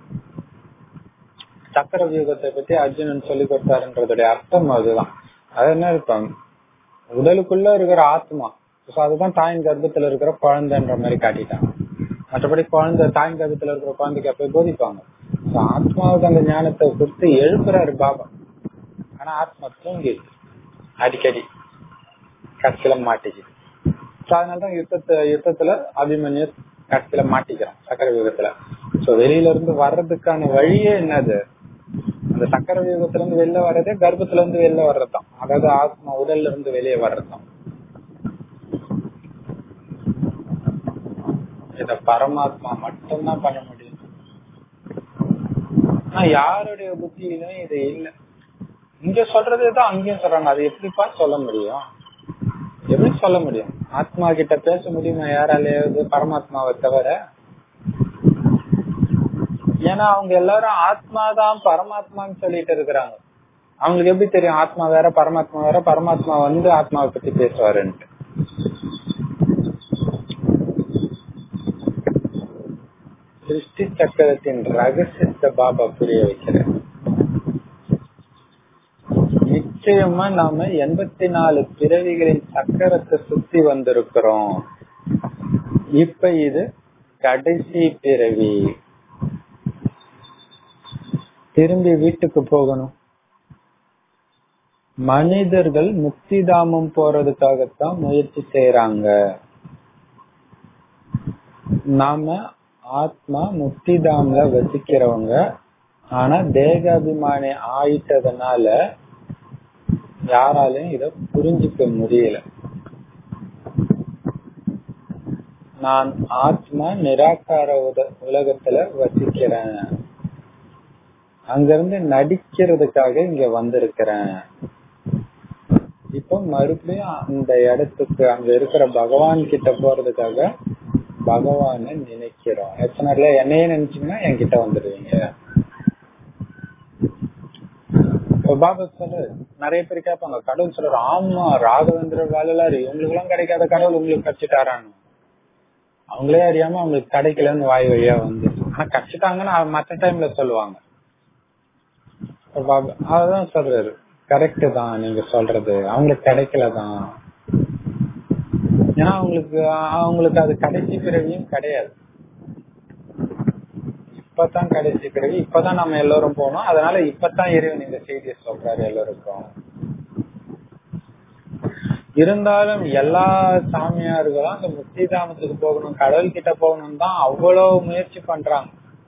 சக்கர வியூகத்தை பத்தி அர்ஜுனன் சொல்லி கொடுத்தாருன்றதுடைய அர்த்தம் அதுதான் அது என்ன அர்த்தம் உடலுக்குள்ள இருக்கிற ஆத்மா அதுதான் தாயின் கர்ப்பத்துல இருக்கிற குழந்தைன்ற மாதிரி காட்டிட்டாங்க மற்றபடி குழந்தை தாயின் கர்ப்பத்துல இருக்கிற குழந்தைக்கு அப்ப போதிப்பாங்க ஆத்மாவுக்கு அந்த ஞானத்தை கொடுத்து எழுப்புறாரு பாபா ஆனா ஆத்மா தூங்கிடுது அடிக்கடி கட்சியில மாட்டிக்குது அதனாலதான் யுத்தத்தை யுத்தத்துல அபிமன்யு கட்சியில மாட்டிக்கிறான் சக்கர வியூகத்துல சோ வெளியில இருந்து வர்றதுக்கான வழியே என்னது அந்த சக்கர வியூகத்துல இருந்து வெளில வர்றதே கர்ப்பத்துல இருந்து வெளில வர்றதுதான் அதாவது ஆத்மா உடல்ல இருந்து வெளியே வர்றதுதான் இத பரமாத்மா மட்டும்தான் பண்ண முடியும் ஆனா யாருடைய புத்தியிலும் இது இல்ல இங்க சொல்றதுதான் அங்கேயும் சொல்றாங்க அது எப்படிப்பா சொல்ல முடியும் எப்படி சொல்ல முடியும் ஆத்மா கிட்ட பேச முடியுமா யாராலையாவது பரமாத்மாவை தவிர ஏன்னா அவங்க எல்லாரும் ஆத்மா தான் பரமாத்மான்னு சொல்லிட்டு இருக்கிறாங்க அவங்களுக்கு எப்படி தெரியும் ஆத்மா வேற பரமாத்மா வேற பரமாத்மா வந்து ஆத்மாவை பத்தி பேசுவாருன்ட்டு சிருஷ்டி சக்கரத்தின் ரகசியத்தை பாபா புரிய வைக்கிறார் நிச்சயமா நாம எண்பத்தி நாலு பிறவிகளின் சக்கரத்தை சுத்தி வந்திருக்கிறோம் இப்ப இது கடைசி பிறவி திரும்பி வீட்டுக்கு போகணும் மனிதர்கள் முக்திதாமம் போறதுக்காகத்தான் முயற்சி செய்யறாங்க நாம ஆத்மா முக்திதாம்ல வசிக்கிறவங்க ஆனா தேகாபிமானி ஆயிட்டதுனால யாராலையும் இத புரிஞ்சுக்க முடியல நான் ஆத்மா நிராகார உலகத்துல வசிக்கிறேன் அங்கிருந்து நடிக்கிறதுக்காக இங்க வந்திருக்கிறேன் இப்போ மறுபடியும் அந்த இடத்துக்கு அங்க இருக்கிற பகவான் கிட்ட போறதுக்காக பகவான நினைக்கிறோம் எத்தனை என்னையே நினைச்சீங்கன்னா என்கிட்ட வந்துடுவீங்க பாபா சொல்லு நிறைய பேர் கேட்பாங்க கடவுள் சொல்ற ஆமா ராகவேந்திர வாழலாரு இவங்களுக்கு எல்லாம் கிடைக்காத கடவுள் உங்களுக்கு கடிச்சிட்டாரான்னு அவங்களே அறியாம அவங்களுக்கு கிடைக்கலன்னு வாய் வழியா வந்து ஆனா கடிச்சிட்டாங்கன்னு மற்ற டைம்ல சொல்லுவாங்க அதான் சொல்றாரு கரெக்ட் தான் நீங்க சொல்றது அவங்களுக்கு கிடைக்கலதான் ஏன்னா அவங்களுக்கு அவங்களுக்கு அது கடைசி பிறவியும் கிடையாது இப்பதான் கடைசி பிறவி இப்பதான் நம்ம எல்லோரும் போனோம் அதனால இப்பதான் இறைவன் இந்த செய்தியை சொல்றாரு எல்லோருக்கும் இருந்தாலும் எல்லா சாமியார்களும் அந்த முக்தி தாமத்துக்கு போகணும் கடவுள் கிட்ட போகணும் தான் அவ்வளவு முயற்சி பண்றாங்க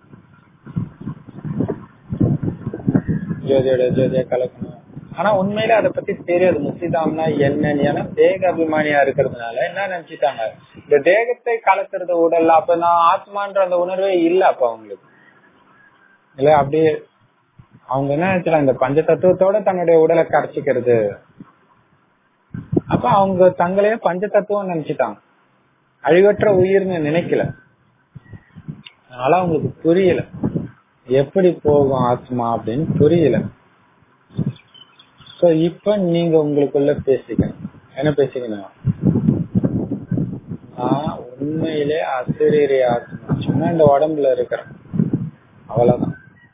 ஜோதியோட ஜோதியா கலக்கணும் ஆனா உண்மையில அதை பத்தி தெரியாது முக்திதாம்னா என்னன்னு ஏன்னா தேக அபிமானியா இருக்கிறதுனால என்ன நினைச்சிட்டாங்க இந்த தேகத்தை கலக்கிறது உடல்ல அப்ப நான் ஆத்மான்ற அந்த உணர்வே இல்ல அப்ப அவங்களுக்கு இல்ல அப்படியே அவங்க என்ன நினைச்சாங்க இந்த பஞ்ச தத்துவத்தோட தன்னுடைய உடலை கரைச்சிக்கிறது அப்ப அவங்க தங்களையே பஞ்ச தத்துவம் நினைச்சிட்டாங்க அழிவற்ற உயிர்னு நினைக்கல அதனால அவங்களுக்கு புரியல எப்படி போகும் ஆத்மா அப்படின்னு புரியல சோ இப்ப நீங்க உங்களுக்குள்ள பேசிக்கணும் என்ன பேசிக்கணும் நான் உண்மையிலே அசிரியரை ஆத்மா சும்மா இந்த உடம்புல இருக்கிறேன் அவ்வளவுதான்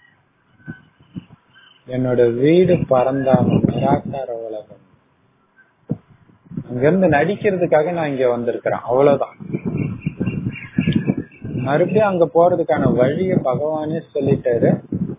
என்னோட வீடு பறந்தாலும் நிராகார உலகம் அங்க இருந்து நடிக்கிறதுக்காக நான் இங்க வந்திருக்கிறேன் அவ்வளவுதான் மறுபடியும் அங்க போறதுக்கான வழிய பகவானே சொல்லிட்டாரு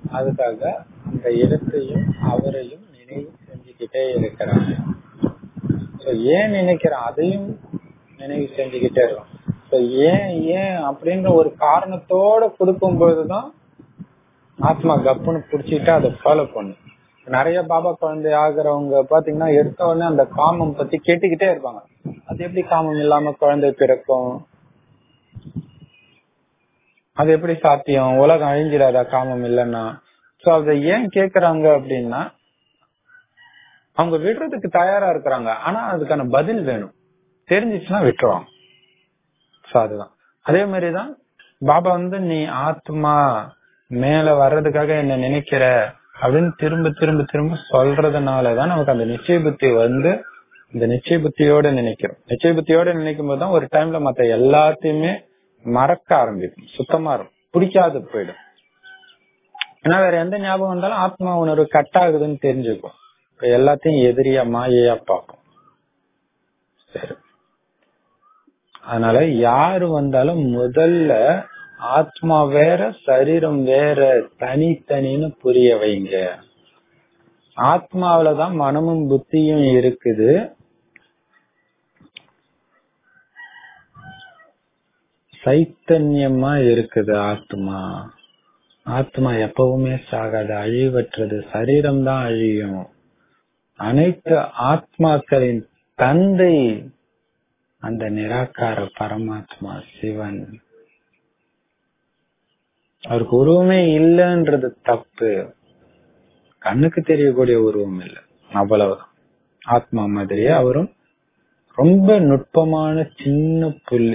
அதுக்காக அந்த இடத்தையும் அவரையும் நினைவு செஞ்சுக்கிட்டே இருக்கிறாங்க So, ஏன் நினைக்கிறேன் அதையும் நினைவு செஞ்சுக்கிட்டே இருக்கும் So, ஏன் ஏன் அப்படின்ற ஒரு காரணத்தோட கொடுக்கும் பொழுதுதான் ஆத்மா கப்புன்னு புடிச்சிட்டு அதை ஃபாலோ பண்ணும் நிறைய பாபா குழந்தை ஆகுறவங்க பாத்தீங்கன்னா எடுத்த உடனே அந்த காமம் பத்தி கேட்டுக்கிட்டே இருப்பாங்க அது எப்படி காமம் இல்லாம குழந்தை பிறக்கும் அது எப்படி சாத்தியம் உலகம் அழிஞ்சிடாதா காமம் இல்லைன்னா சோ அதை ஏன் கேக்குறாங்க அப்படின்னா அவங்க விடுறதுக்கு தயாரா இருக்கிறாங்க ஆனா அதுக்கான பதில் வேணும் தெரிஞ்சிச்சுன்னா விட்டுருவாங்க சோ அதுதான் அதே மாதிரிதான் பாபா வந்து நீ ஆத்மா மேல வர்றதுக்காக என்ன நினைக்கிற அப்படின்னு திரும்ப திரும்ப திரும்ப சொல்றதுனாலதான் நமக்கு அந்த நிச்சய புத்தி வந்து இந்த நிச்சய புத்தியோட நினைக்கிறோம் நிச்சய புத்தியோட நினைக்கும் போதுதான் ஒரு டைம்ல மத்த எல்லாத்தையுமே மறக்க ஆரம்பிக்கும் சுத்தமா இருக்கும் பிடிக்காது போயிடும் ஏன்னா வேற எந்த ஞாபகம் வந்தாலும் ஆத்மா உணர்வு கட் ஆகுதுன்னு தெரிஞ்சுக்கும் இப்ப எல்லாத்தையும் எதிரியா மாயையா பார்க்கும் சரி அதனால யாரு வந்தாலும் முதல்ல ஆத்மா வேற சரீரம் வேற தனித்தனின்னு புரிய வைங்க ஆத்மாவிலதான் மனமும் புத்தியும் இருக்குது சைத்தன்யமா இருக்குது ஆத்மா ஆத்மா எப்பவுமே சாகாது அழிவற்றது சரீரம் தான் அழியும் அனைத்து ஆத்மாக்களின் தந்தை அந்த நிராகார பரமாத்மா சிவன் அவருக்கு உருவமே இல்லைன்றது தப்பு கண்ணுக்கு தெரியக்கூடிய உருவம் இல்லை அவ்வளவுதான் ஆத்மா மாதிரியே அவரும் ரொம்ப நுட்பமான சின்ன புள்ளி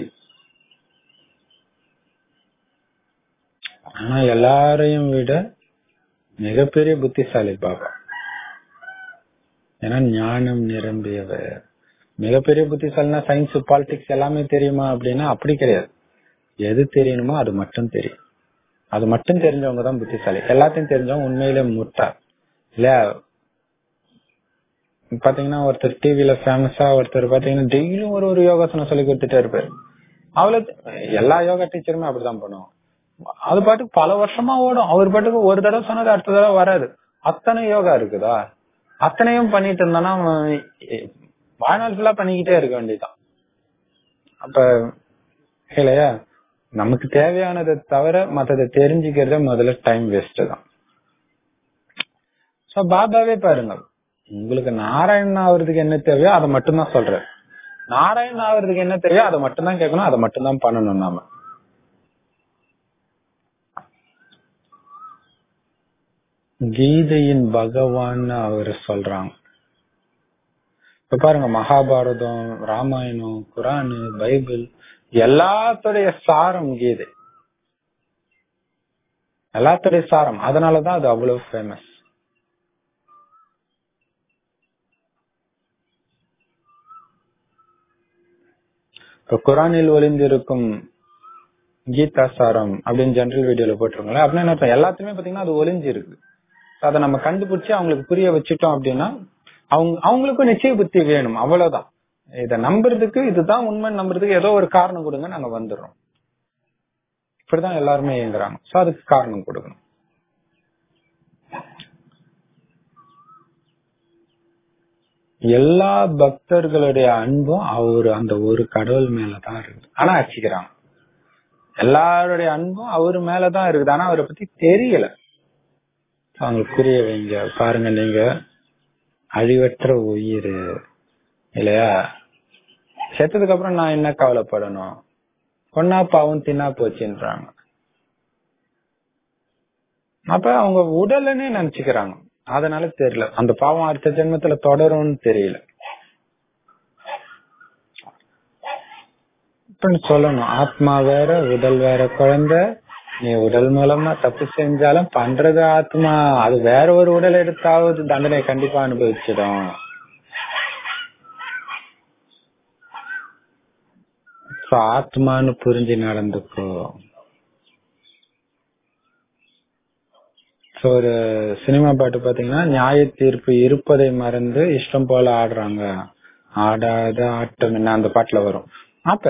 ஆனா எல்லாரையும் விட மிகப்பெரிய புத்திசாலி பாபா ஏன்னா ஞானம் நிரம்பியவர் மிகப்பெரிய புத்திசாலினா சயின்ஸ் பாலிடிக்ஸ் எல்லாமே தெரியுமா அப்படின்னா அப்படி கிடையாது எது தெரியணுமோ அது மட்டும் தெரியும் அது மட்டும் தெரிஞ்சவங்க தான் புத்திசாலி எல்லாத்தையும் தெரிஞ்சவங்க உண்மையிலே முட்டாள் இல்ல பாத்தீங்கன்னா ஒருத்தர் டிவில ஃபேமஸா ஒருத்தர் பாத்தீங்கன்னா டெய்லியும் ஒரு ஒரு யோகாசனம் சொல்லி கொடுத்துட்டே இருப்பாரு அவ்வளவு எல்லா யோகா டீச்சருமே அப்படிதான் பண்ணுவோம் அது பாட்டுக்கு பல வருஷமா ஓடும் அவர் பாட்டுக்கு ஒரு தடவை சொன்னது அடுத்த தடவை வராது அத்தனை யோகா இருக்குதா அத்தனையும் பண்ணிட்டு இருந்தானா வாழ்நாள் ஃபுல்லா பண்ணிக்கிட்டே இருக்க வேண்டியதான் அப்ப இல்லையா நமக்கு தேவையானதை தவிர மத்ததை தெரிஞ்சுக்கிறத முதல்ல டைம் வேஸ்ட் தான் சோ பாபாவே பாருங்க உங்களுக்கு நாராயணன் ஆகுறதுக்கு என்ன தேவையோ அதை மட்டும்தான் சொல்ற நாராயணன் ஆகுறதுக்கு என்ன தேவையோ அதை மட்டும்தான் கேட்கணும் அதை மட்டும்தான் பண்ணணும் நாம கீதையின் பகவான் அவர் சொல்றாங்க இப்ப பாருங்க மகாபாரதம் ராமாயணம் குரானு பைபிள் எல்லாத்துடைய சாரம் கீதை எல்லாத்துடைய சாரம் அதனாலதான் அது அவ்வளவு ஃபேமஸ் இப்ப குரானில் ஒளிந்திருக்கும் கீதா சாரம் அப்படின்னு ஜெனரல் வீடியோல போட்டிருக்கோம்ல அப்படின்னு என்ன அர்த்தம்? எல்லாத்துலயுமே பாத்தீங்கன்னா அது ஒளிஞ்சு இருக்கு அதை நம்ம கண்டுபிடிச்சு அவங்களுக்கு புரிய வச்சுட்டோம் அப்படின்னா அவங்க அவங்களுக்கும் நிச்சய புத்தி வேணும் அவ்வளவுதான் இத நம்புறதுக்கு இதுதான் உண்மை நம்புறதுக்கு ஏதோ ஒரு காரணம் கொடுங்க நாங்க வந்துடுறோம் இப்படிதான் எல்லாருமே இயங்குறாங்க சோ அதுக்கு காரணம் கொடுக்கணும் எல்லா பக்தர்களுடைய அன்பும் அவர் அந்த ஒரு கடவுள் மேலதான் இருக்குது ஆனா அச்சிக்கிறாங்க எல்லாருடைய அன்பும் அவர் மேலதான் இருக்குது ஆனா அவரை பத்தி தெரியல அவங்களுக்கு புரிய வைங்க பாருங்க நீங்க அழிவற்ற உயிர் இல்லையா செத்ததுக்கு அப்புறம் நான் என்ன கவலைப்படணும் பொண்ணா பாவம் தின்னா போச்சுன்றாங்க அப்ப அவங்க உடலன்னே நினைச்சுக்கிறாங்க அதனால தெரியல அந்த பாவம் அடுத்த ஜென்மத்துல தொடரும்னு தெரியல இப்ப சொல்லணும் ஆத்மா வேற உடல் வேற குழந்தை நீ உடல் மூலமா தப்பு செஞ்சாலும் பண்றது ஆத்மா அது வேற ஒரு உடல் எடுத்தாவது தண்டனை கண்டிப்பா அனுபவிச்சிடும் So, ஆத்மான்னு புரிஞ்சு நடந்துக்கோ So, ஒரு சினிமா பாட்டு பாத்தீங்கன்னா நியாய தீர்ப்பு இருப்பதை மறந்து இஷ்டம் போல ஆடுறாங்க ஆடாத ஆட்டம் என்ன அந்த பாட்டுல வரும் அப்ப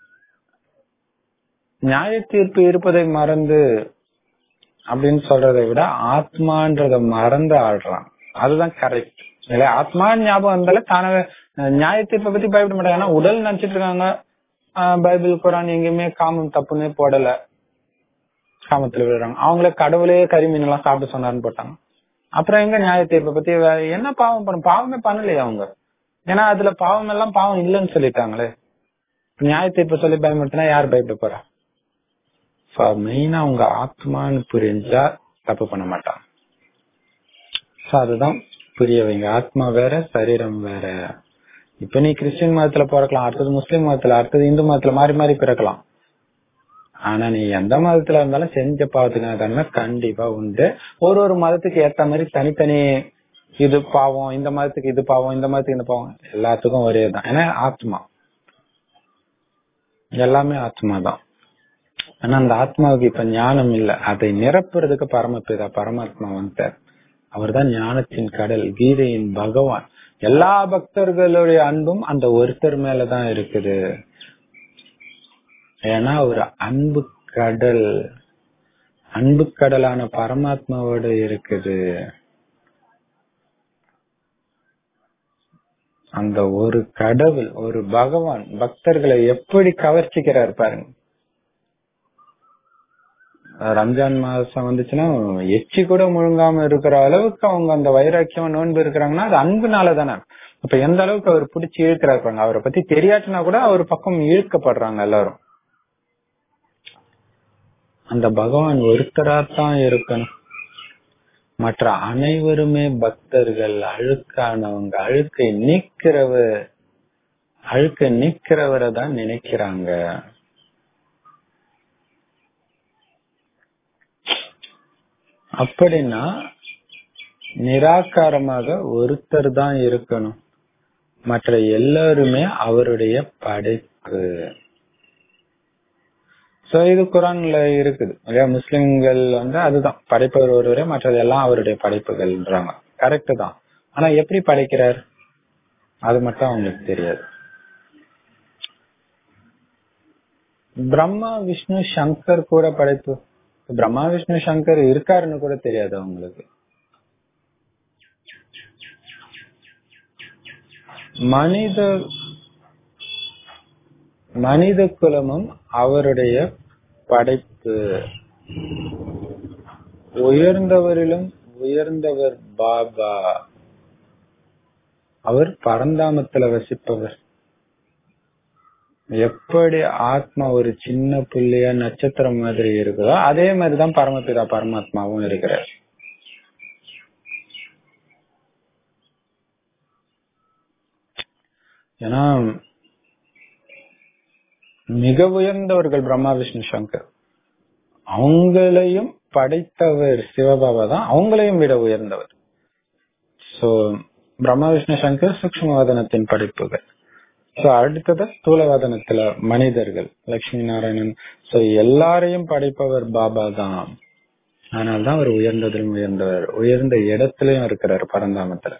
நியாய தீர்ப்பு இருப்பதை மறந்து அப்படின்னு சொல்றதை விட ஆத்மான்றத மறந்து ஆடுறான் அதுதான் கரெக்ட் இல்ல ஆத்மா ஞாபகம் வந்தால தானவே அஹ் நியாய தீர்ப்பை பத்தி பயப்பட மாட்டாங்க ஏன்னா உடல் நினைச்சிட்டு இருக்காங்க ஆஹ் பைபிள் குரான் எங்கேயுமே காமம் தப்புன்னு போடல காமத்துல விழுறாங்க அவங்களே கடவுளே கரிமீன் எல்லாம் சாப்பிட சொன்னாருன்னு போட்டாங்க அப்புறம் எங்க நியாய தீர்ப்பை பத்தி வே- என்ன பாவம் பண்ண பாவமே பண்ணலையே அவங்க ஏன்னா அதுல பாவம் எல்லாம் பாவம் இல்லைன்னு சொல்லிட்டாங்களே நியாய தீர்ப்பு சொல்லி பயமுறுத்தினா யார் பயப்பட போறா மெயினா அவங்க ஆத்மான்னு புரிஞ்சா தப்பு பண்ண மாட்டாங்க So அதுதான் புரிய வைங்க ஆத்மா வேற சரீரம் வேற இப்ப நீ கிறிஸ்டின் மதத்துல பிறக்கலாம் அடுத்தது முஸ்லீம் மதத்துல அடுத்தது இந்து மதத்துல மாறி மாறி பிறக்கலாம் ஆனா நீ எந்த மதத்துல இருந்தாலும் செஞ்ச பாவத்துக்கான தன்மை கண்டிப்பா உண்டு ஒரு ஒரு மதத்துக்கு ஏத்த மாதிரி தனித்தனி இது பாவம் இந்த மதத்துக்கு இது பாவம் இந்த மதத்துக்கு இந்த பாவம் எல்லாத்துக்கும் ஒரே தான் ஏன்னா ஆத்மா எல்லாமே ஆத்மா தான் ஆனா அந்த ஆத்மாவுக்கு இப்ப ஞானம் இல்ல அதை நிரப்புறதுக்கு பரமபிதா பரமாத்மா வந்துட்டார் அவர்தான் ஞானத்தின் கடல் கீதையின் பகவான் எல்லா பக்தர்களுடைய அன்பும் அந்த ஒருத்தர் மேலதான் இருக்குது ஏன்னா ஒரு அன்பு கடல் அன்பு கடலான பரமாத்மாவோட இருக்குது அந்த ஒரு கடவுள் ஒரு பகவான் பக்தர்களை எப்படி கவர்ச்சிக்கிறார் பாருங்க ரம்ஜான் மாசம் வந்துச்சுன்னா எச்சி கூட முழுங்காம இருக்கிற அளவுக்கு அவங்க அந்த வைராக்கியம் நோன்பு இருக்கிறாங்கன்னா அது அன்புனால தானே இப்ப எந்த அளவுக்கு அவர் பிடிச்சி இழுக்கிறாரு பாருங்க அவரை பத்தி தெரியாட்டினா கூட அவர் பக்கம் இழுக்கப்படுறாங்க எல்லாரும் அந்த பகவான் ஒருத்தராத்தான் இருக்கணும் மற்ற அனைவருமே பக்தர்கள் அழுக்கானவங்க அழுக்கை நீக்கிறவர் அழுக்கை நீக்கிறவரை தான் நினைக்கிறாங்க அப்படின்னா நிராகாரமாக ஒருத்தர் தான் இருக்கணும் மற்ற எல்லாருமே அவருடைய படைப்பு சோ இது குரான்ல இருக்குது இல்லையா முஸ்லிம்கள் வந்து அதுதான் படைப்பவர் ஒருவரே மற்றதெல்லாம் அவருடைய படைப்புகள்ன்றாங்க கரெக்ட் தான் ஆனா எப்படி படைக்கிறார் அது மட்டும் அவங்களுக்கு தெரியாது பிரம்மா விஷ்ணு சங்கர் கூட படைப்பு பிரம்மா விஷ்ணு சங்கர் இருக்காருன்னு கூட தெரியாது அவங்களுக்கு மனித மனித குலமும் அவருடைய படைப்பு உயர்ந்தவரிலும் உயர்ந்தவர் பாபா அவர் பரந்தாமத்துல வசிப்பவர் எப்படி ஆத்மா ஒரு சின்ன புள்ளியா நட்சத்திரம் மாதிரி இருக்குதோ அதே மாதிரிதான் பரமபிதா பரமாத்மாவும் இருக்கிறார் ஏன்னா மிக உயர்ந்தவர்கள் பிரம்மா விஷ்ணு சங்கர் அவங்களையும் படைத்தவர் சிவபாபா தான் அவங்களையும் விட உயர்ந்தவர் சோ பிரம்மா விஷ்ணு சங்கர் சூக்மவாதனத்தின் படைப்புகள் சோ அடுத்தது ஸ்தூலவாதனத்துல மனிதர்கள் லட்சுமி நாராயணன் சோ எல்லாரையும் படைப்பவர் பாபா தான் அதனால்தான் அவர் உயர்ந்ததிலும் உயர்ந்தவர் உயர்ந்த இடத்துலயும் இருக்கிறார் பரந்தாமத்துல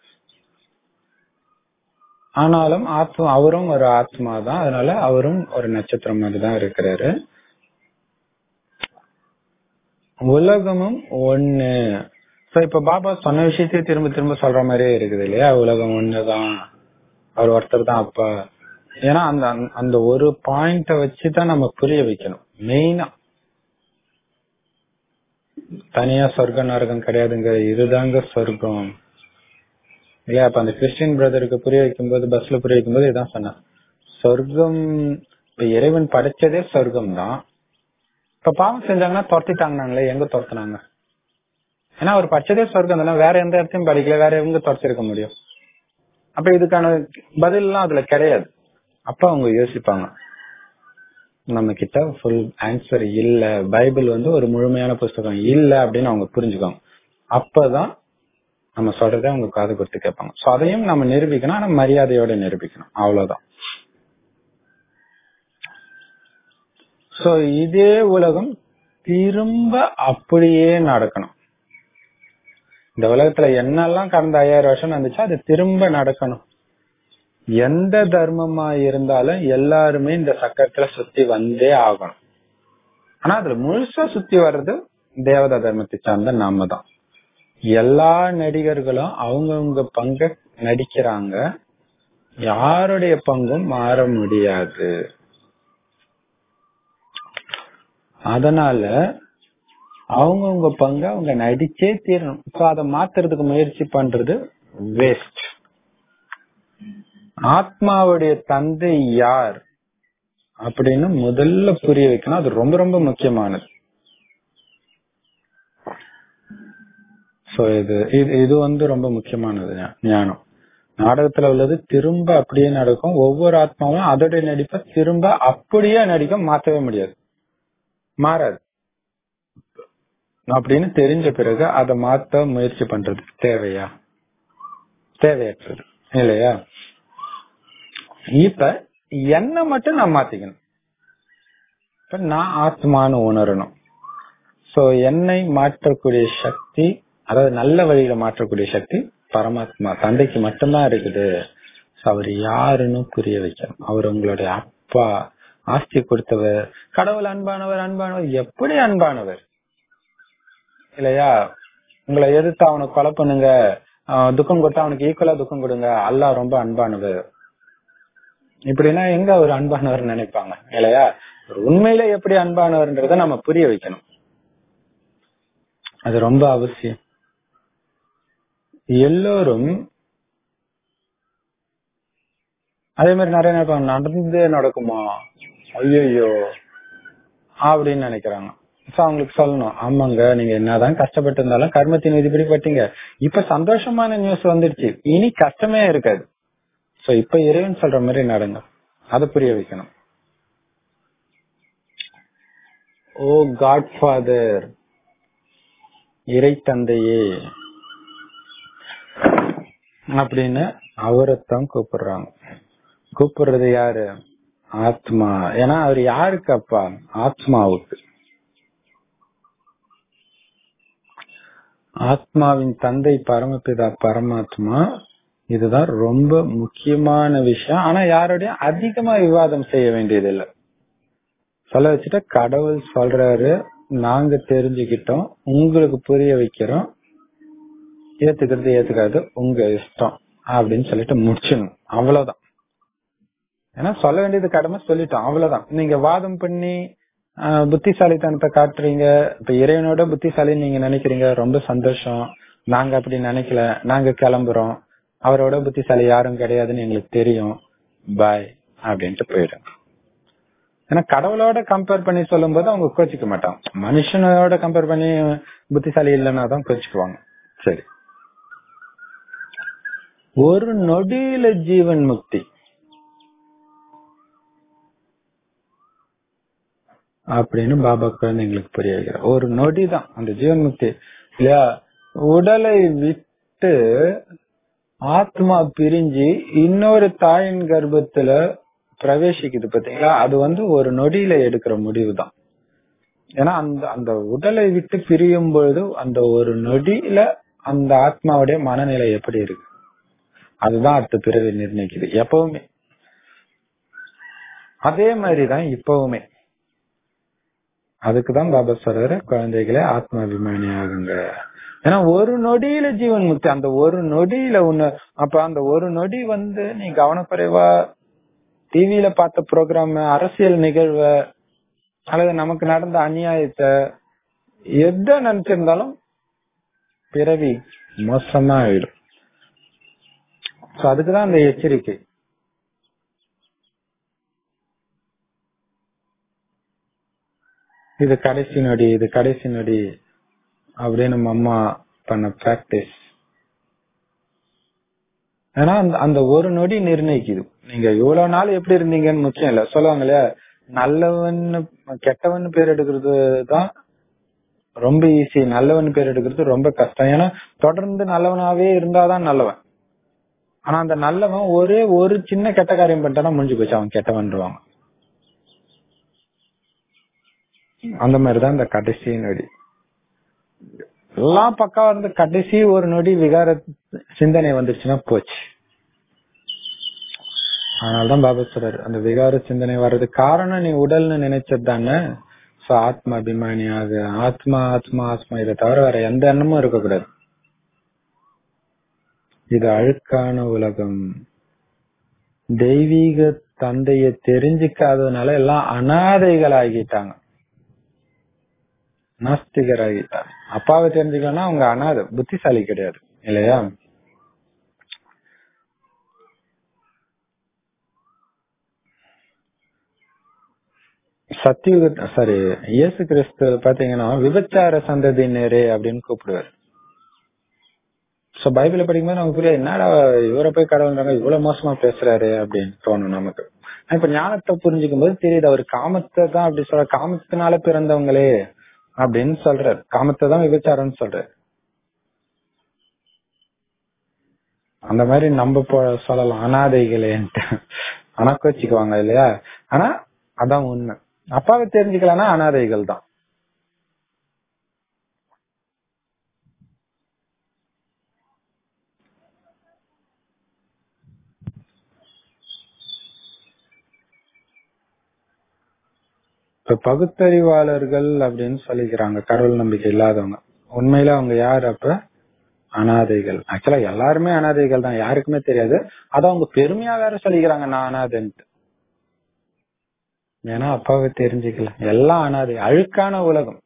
ஆனாலும் ஆத்மா அவரும் ஒரு ஆத்மா தான் அதனால அவரும் ஒரு நட்சத்திரம் மாதிரி தான் இருக்கிறாரு உலகமும் ஒண்ணு சோ இப்ப பாபா சொன்ன விஷயத்தையே திரும்ப திரும்ப சொல்ற மாதிரியே இருக்குது இல்லையா உலகம் ஒண்ணுதான் அவர் ஒருத்தர் தான் அப்பா ஏன்னா அந்த அந்த ஒரு பாயிண்ட வச்சுதான் நம்ம புரிய வைக்கணும் மெயினா தனியா சொர்க்க நரகம் கிடையாதுங்க இதுதாங்க சொர்க்கம் இல்லையா அப்ப அந்த கிறிஸ்டின் பிரதருக்கு புரிய வைக்கும்போது பஸ்ல புரிய வைக்கும்போது இதான் சொன்னேன் சொர்க்கம் இப்ப இறைவன் படைச்சதே சொர்க்கம் தான் இப்ப பாவம் செஞ்சாங்கன்னா துரத்திட்டாங்கனாங்களே எங்க துரத்துனாங்க ஏன்னா அவர் படிச்சதே சொர்க்கம் தானே வேற எந்த இடத்தையும் படிக்கல வேற எங்க துரத்திருக்க முடியும் அப்ப இதுக்கான பதில் எல்லாம் அதுல கிடையாது அப்ப அவங்க யோசிப்பாங்க நம்ம கிட்ட ஃபுல் ஆன்சர் இல்ல பைபிள் வந்து ஒரு முழுமையான புஸ்தகம் இல்ல அப்படின்னு அவங்க புரிஞ்சுக்காங்க அப்பதான் நம்ம சொல்றதை அவங்க காது கொடுத்து கேட்பாங்க சோ அதையும் நம்ம நிரூபிக்கணும் ஆனா மரியாதையோட நிரூபிக்கணும் அவ்வளவுதான் சோ இதே உலகம் திரும்ப அப்படியே நடக்கணும் இந்த உலகத்துல என்னெல்லாம் கடந்த ஐயாயிரம் வருஷம் நடந்துச்சோ அது திரும்ப நடக்கணும் எந்த தர்மமா இருந்தாலும் எல்லாருமே இந்த சக்கரத்துல சுத்தி வந்தே ஆகணும் ஆனா அதுல முழுசா சுத்தி வர்றது தேவதா தர்மத்தை சார்ந்த நாம தான் எல்லா நடிகர்களும் அவங்கவுங்க பங்க நடிக்கிறாங்க யாருடைய பங்கும் மாற முடியாது அதனால அவங்கவுங்க பங்கு அவங்க நடிச்சே தீரணும் சோ அதை மாத்துறதுக்கு முயற்சி பண்றது வேஸ்ட் ஆத்மாவுடைய தந்தை யார் அப்படின்னு முதல்ல புரிய வைக்கணும் அது ரொம்ப ரொம்ப முக்கியமானது சோ இது இது இது வந்து ரொம்ப முக்கியமானது ஞா- ஞானம் நாடகத்துல உள்ளது திரும்ப அப்படியே நடக்கும் ஒவ்வொரு ஆத்மாவும் அதோடைய நடிப்பை திரும்ப அப்படியே நடிக்கும் மாத்தவே முடியாது மாறாது அப்படின்னு தெரிஞ்ச பிறகு அதை மாத்த முயற்சி பண்றது தேவையா தேவையற்றது இல்லையா இப்ப என்ன மட்டும் நான் மாத்திக்கணும் இப்ப நான் ஆத்மான்னு உணரணும் சோ என்னை மாற்றக்கூடிய சக்தி அதாவது நல்ல வழியில மாற்றக்கூடிய சக்தி பரமாத்மா தந்தைக்கு மட்டும்தான் இருக்குது So, அவர் யாருன்னு புரிய வைக்கணும் அவர் உங்களுடைய அப்பா ஆஸ்தி கொடுத்தவர் கடவுள் அன்பானவர் அன்பானவர் எப்படி அன்பானவர் இல்லையா உங்களை எதிர்த்து அவனுக்கு கொலை பண்ணுங்க ஆஹ் துக்கம் கொடுத்தா அவனுக்கு ஈக்குவலா துக்கம் கொடுங்க அல்லாஹ் ரொம்ப அன்பானவர் இப்படின்னா எங்க அவர் அன்பானவர் நினைப்பாங்க இல்லையா அவர் உண்மையில எப்படி அன்பானவர்ன்றத நம்ம புரிய வைக்கணும் அது ரொம்ப அவசியம் எல்லோரும் அதே மாதிரி நிறைய நினைப்பாங்க நடந்தே நடக்குமா ஐயோ அப்படின்னு நினைக்கிறாங்க சோ அவங்களுக்கு சொல்லணும் ஆமாங்க நீங்க என்னதான் கஷ்டப்பட்டு இருந்தாலும் கர்மத்தின் விதிப்படி பட்டீங்க இப்ப சந்தோஷமான நியூஸ் வந்துடுச்சு இனி கஷ்டமே இருக்காது சோ இப்ப இறைவன் சொல்ற மாதிரி நடங்க அதை புரிய வைக்கணும் ஓ காட் ஃபாதர் இறை தந்தையே அப்படின்னு அவரைத்தான் கூப்பிடுறாங்க கூப்பிடுறது யாரு ஆத்மா ஏன்னா அவர் யாருக்கு அப்பா ஆத்மாவுக்கு ஆத்மாவின் தந்தை பரமபிதா பரமாத்மா இதுதான் ரொம்ப முக்கியமான விஷயம் ஆனா யாரோடையும் அதிகமா விவாதம் செய்ய வேண்டியதில்லை சொல்ல வச்சுட்டு கடவுள் சொல்றாரு நாங்க தெரிஞ்சுக்கிட்டோம் உங்களுக்கு புரிய வைக்கிறோம் ஏத்துக்கிறது ஏத்துக்காது உங்க இஷ்டம் அப்படின்னு சொல்லிட்டு முடிச்சிடணும் அவ்வளவுதான் ஏன்னா சொல்ல வேண்டியது கடமை சொல்லிட்டோம் அவ்வளவுதான் நீங்க வாதம் பண்ணி ஆஹ், புத்திசாலித்தனத்தை காட்டுறீங்க இப்ப இறைவனோட புத்திசாலி நீங்க நினைக்கிறீங்க ரொம்ப சந்தோஷம் நாங்க அப்படி நினைக்கல நாங்க கிளம்புறோம் அவரோட புத்திசாலி யாரும் கிடையாதுன்னு எங்களுக்கு தெரியும் பாய் அப்படின்ட்டு போயிடும் ஏன்னா கடவுளோட கம்பேர் பண்ணி சொல்லும்போது அவங்க கோச்சிக்க மாட்டாங்க மனுஷனோட கம்பேர் பண்ணி புத்திசாலி இல்லைன்னா தான் கோச்சிக்குவாங்க சரி ஒரு நொடியில ஜீவன் முக்தி அப்படின்னு பாபா குழந்தைங்களுக்கு புரிய வைக்கிறார் ஒரு நொடி தான் அந்த ஜீவன் முக்தி இல்லையா உடலை விட்டு ஆத்மா பிரிஞ்சு இன்னொரு தாயின் கர்ப்பத்துல பிரவேசிக்குது பாத்தீங்களா அது வந்து ஒரு நொடியில எடுக்கிற முடிவு தான் ஏன்னா அந்த அந்த உடலை விட்டு பிரியும் பொழுது அந்த ஒரு நொடியில அந்த ஆத்மாவுடைய மனநிலை எப்படி இருக்கு அதுதான் அடுத்த பிறவி நிர்ணயிக்குது எப்பவுமே அதே மாதிரிதான் இப்பவுமே அதுக்குதான் பாபா சொல்றாரு குழந்தைகளே ஆத்மாபிமானி ஆகுங்க ஏன்னா ஒரு நொடியில ஜீவன் முக்தி அந்த ஒரு நொடியில ஒண்ணு அப்ப அந்த ஒரு நொடி வந்து நீ கவனக்குறைவா டிவியில பார்த்த ப்ரோக்ராம் அரசியல் நிகழ்வ அல்லது நமக்கு நடந்த அநியாயத்தை எத நினைச்சிருந்தாலும் பிறவி மோசமா ஆயிடும் So அதுக்குதான் அந்த எச்சரிக்கை இது கடைசி நொடி இது கடைசி நொடி அப்படின்னு நம்ம அம்மா பண்ண பிராக்டிஸ் ஏன்னா அந்த அந்த ஒரு நொடி நிர்ணயிக்குது நீங்க இவ்வளவு நாள் எப்படி இருந்தீங்கன்னு முக்கியம் இல்ல சொல்லுவாங்க இல்லையா நல்லவன் கெட்டவன் பேர் எடுக்கிறது தான் ரொம்ப ஈஸி நல்லவன் பேர் எடுக்கிறது ரொம்ப கஷ்டம் ஏன்னா தொடர்ந்து நல்லவனாவே இருந்தாதான் நல்லவன் ஆனா அந்த நல்லவன் ஒரே ஒரு சின்ன கெட்ட காரியம் பண்ணிட்டானா முடிஞ்சு போச்சு அவன் கெட்டவன்றுவாங்க அந்த மாதிரிதான் இந்த கடைசி நொடி எல்லாம் பக்கம் இருந்து கடைசி ஒரு நொடி விகார சிந்தனை வந்துருச்சுன்னா போச்சு அதனாலதான் பாபா சொல்றாரு அந்த விகார சிந்தனை வர்றதுக்கு காரணம் நீ உடல்னு நினைச்சது தானே சோ ஆத்மா அபிமானியாக ஆத்மா ஆத்மா ஆத்மா இதை தவிர வேற எந்த எண்ணமும் இருக்கக்கூடாது இது அழுக்கான உலகம் தெய்வீக தந்தைய தெரிஞ்சுக்காததுனால எல்லாம் அனாதைகள் ஆகிட்டாங்க நாஸ்திகர் ஆகிட்டாங்க அப்பாவை தெரிஞ்சுக்கலன்னா அவங்க அனாதை புத்திசாலி கிடையாது இல்லையா சத்தியுக சாரி இயேசு கிறிஸ்து பாத்தீங்கன்னா விபச்சார சந்ததியினரே அப்படின்னு கூப்பிடுவார் சோ பைபிள படிக்கும்போது நமக்கு புரியாது என்னடா இவரை போய் கடவுள்ன்றாங்க இவ்வளவு மோசமா பேசுறாரு அப்படின்னு தோணும் நமக்கு இப்ப ஞானத்தை புரிஞ்சுக்கும் போது தெரியுது அவர் காமத்தை தான் அப்படி சொல்ற காமத்தினால பிறந்தவங்களே அப்படின்னு சொல்றாரு காமத்தை தான் விபச்சாரம்னு சொல்றாரு அந்த மாதிரி நம்ம போ சொல்லலாம் அனாதைகளேன்ட்டு அணக்க வச்சுக்குவாங்க இல்லையா ஆனா அதான் உண்மை அப்பாவை தெரிஞ்சுக்கலன்னா அனாதைகள் தான் இப்ப பகுத்தறிவாளர்கள் அப்படின்னு சொல்லிக்கிறாங்க கடவுள் நம்பிக்கை இல்லாதவங்க உண்மையில அவங்க யார் அப்ப அனாதைகள் ஆக்சுவலா எல்லாருமே அனாதைகள் தான் யாருக்குமே தெரியாது அத அவங்க பெருமையா வேற சொல்லிக்கிறாங்க நான் அனாதைன்ட்டு ஏன்னா அப்பாவை தெரிஞ்சுக்கல எல்லாம் அனாதை அழுக்கான உலகம்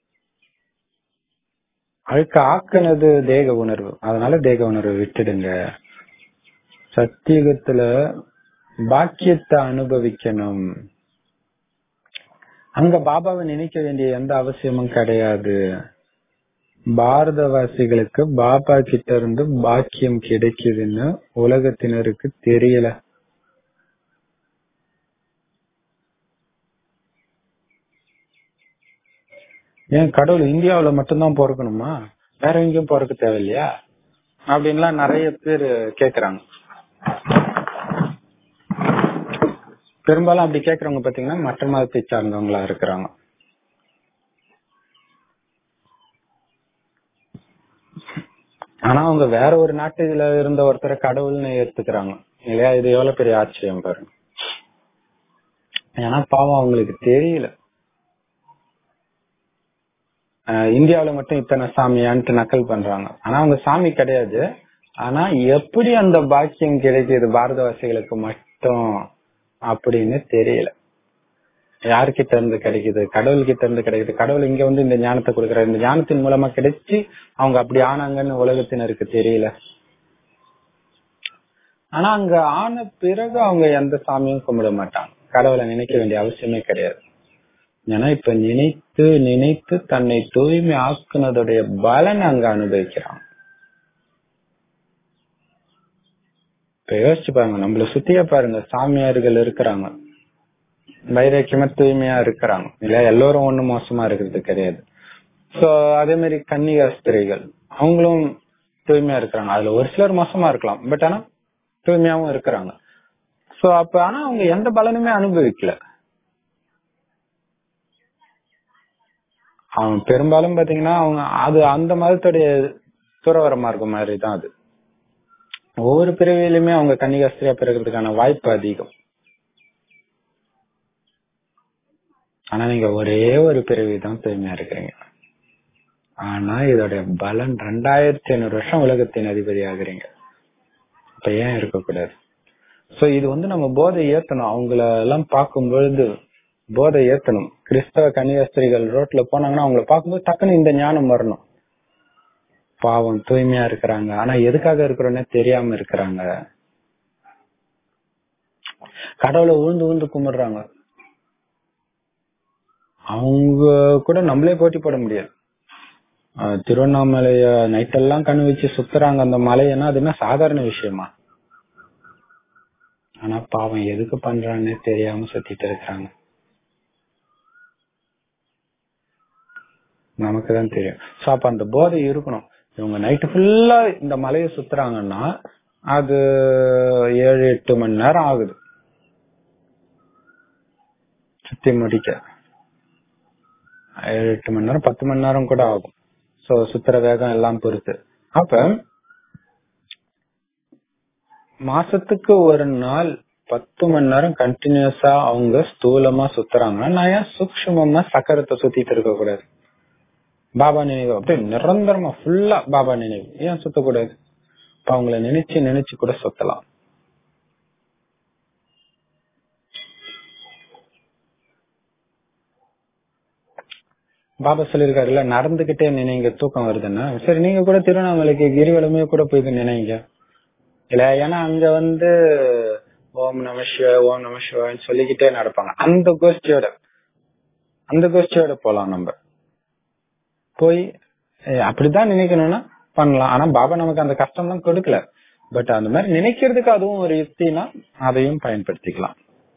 அழுக்க ஆக்குனது தேக உணர்வு அதனால தேக உணர்வு விட்டுடுங்க சத்தியுகத்துல பாக்கியத்தை அனுபவிக்கணும் அங்க பாபாவை நினைக்க வேண்டிய எந்த அவசியமும் கிடையாது பாரதவாசிகளுக்கு பாபா கிட்ட இருந்து பாக்கியம் கிடைக்குதுன்னு உலகத்தினருக்கு தெரியல ஏன் கடவுள் இந்தியாவுல மட்டும்தான் பிறக்கணுமா வேற எங்கேயும் பிறக்க தேவையில்லையா அப்படின்லாம் நிறைய பேர் கேக்குறாங்க பெரும்பாலும் அப்படி கேக்குறவங்க பாத்தீங்கன்னா மற்ற மதத்தை சார்ந்தவங்களா இருக்கிறாங்க ஆனா அவங்க வேற ஒரு நாட்டுல இருந்த ஒருத்தரை கடவுள்னு ஏத்துக்கிறாங்க இல்லையா இது எவ்வளவு பெரிய ஆச்சரியம் பாருங்க ஏன்னா பாவம் அவங்களுக்கு தெரியல இந்தியாவில மட்டும் இத்தனை சாமியான்ட்டு நக்கல் பண்றாங்க ஆனா அவங்க சாமி கிடையாது ஆனா எப்படி அந்த பாக்கியம் கிடைக்குது பாரதவாசிகளுக்கு மட்டும் அப்படின்னு தெரியல யார்கிட்ட இருந்து கிடைக்குது கடவுள் கிட்ட இருந்து கிடைக்குது கடவுள் இங்க வந்து இந்த ஞானத்தை கொடுக்கறாரு இந்த ஞானத்தின் மூலமா கிடைச்சு அவங்க அப்படி ஆனாங்கன்னு உலகத்தினருக்கு தெரியல ஆனா அங்க ஆன பிறகு அவங்க எந்த சாமியும் கும்பிட மாட்டாங்க கடவுளை நினைக்க வேண்டிய அவசியமே கிடையாது ஏன்னா இப்ப நினைத்து நினைத்து தன்னை தூய்மை ஆக்குனதுடைய பலன் அங்க அனுபவிக்கிறாங்க இப்ப யோசிச்சு பாருங்க நம்மள சுத்திய பாருங்க சாமியார்கள் இருக்கிறாங்க வைராக்கியமா தூய்மையா இருக்கிறாங்க இல்ல எல்லோரும் ஒண்ணு மோசமா இருக்கிறது கிடையாது சோ அதே மாதிரி கன்னிகாஸ்திரிகள் அவங்களும் தூய்மையா இருக்கிறாங்க அதுல ஒரு சிலர் மோசமா இருக்கலாம் பட் ஆனா தூய்மையாவும் இருக்கிறாங்க சோ அப்ப ஆனா அவங்க எந்த பலனுமே அனுபவிக்கல அவன் பெரும்பாலும் பாத்தீங்கன்னா அவங்க அது அந்த மதத்துடைய துறவர மார்க்கம் மாதிரி தான் அது ஒவ்வொரு பிறவியிலுமே அவங்க கன்னிகாஸ்திரியா பிறகுறதுக்கான வாய்ப்பு அதிகம் ஆனா நீங்க ஒரே ஒரு பிறவி தான் தூய்மையா இருக்கிறீங்க ஆனா இதோடைய பலன் ரெண்டாயிரத்தி ஐநூறு வருஷம் உலகத்தின் அதிபதி ஆகுறீங்க அப்ப ஏன் இருக்கக்கூடாது சோ இது வந்து நம்ம போதை ஏத்தணும் அவங்கள எல்லாம் பார்க்கும் பொழுது போதை ஏத்தணும் கிறிஸ்தவ கன்னியாஸ்திரிகள் ரோட்ல போனாங்கன்னா அவங்கள பார்க்கும்போது டக்குன்னு இந்த ஞானம் வரணும் பாவம் தூய்மையா இருக்கிறாங்க ஆனா எதுக்காக இருக்கிறோன்னே தெரியாம இருக்கிறாங்க கடவுளை உழுந்து உழுந்து கும்பிடுறாங்க அவங்க கூட நம்மளே போட்டி போட முடியாது திருவண்ணாமலைய நைட்டெல்லாம் கண்ணு வச்சு சுத்துறாங்க அந்த மலையன்னா அது என்ன சாதாரண விஷயமா ஆனா பாவம் எதுக்கு பண்றான்னு தெரியாம சுத்திட்டு இருக்கிறாங்க நமக்கு தான் தெரியும் சோ அப்ப அந்த போதை இருக்கணும் இவங்க நைட்டு ஃபுல்லா இந்த மலையை சுத்துறாங்கன்னா அது ஏழு எட்டு மணி நேரம் ஆகுது சுத்தி முடிக்க ஏழு எட்டு மணி நேரம் பத்து மணி நேரம் கூட ஆகும் சோ சுத்துற வேகம் எல்லாம் பொறுத்து அப்ப மாசத்துக்கு ஒரு நாள் பத்து மணி நேரம் கண்டினியூஸா அவங்க ஸ்தூலமா சுத்துறாங்கன்னா நான் ஏன் சூக்மமா சக்கரத்தை சுத்திட்டு இருக்க கூடாது பாபா நினைவு அப்படியே நிரந்தரமா ஃபுல்லா பாபா நினைவு ஏன் சுத்தக்கூடாது இப்ப அவங்கள நினைச்சு நினைச்சு கூட சுத்தலாம் பாபா சொல்லியிருக்காருல்ல நடந்துகிட்டே நினைங்க தூக்கம் வருதுன்னா சரி நீங்க கூட திருவண்ணாமலைக்கு கிரிவலமே கூட போய் நினைங்க இல்ல ஏன்னா அங்க வந்து ஓம் நம சிவ ஓம் நம சிவான்னு சொல்லிக்கிட்டே நடப்பாங்க அந்த கோஷ்டியோட அந்த கோஷ்டியோட போலாம் நம்ம போய் ஏய், அப்படிதான் நினைக்கணும்னா பண்ணலாம் ஆனா பாபா நமக்கு அந்த கஷ்டம்லாம் கொடுக்கல பட் அந்த மாதிரி நினைக்கிறதுக்கு அதுவும் ஒரு யுக்தினா அதையும் பயன்படுத்திக்கலாம்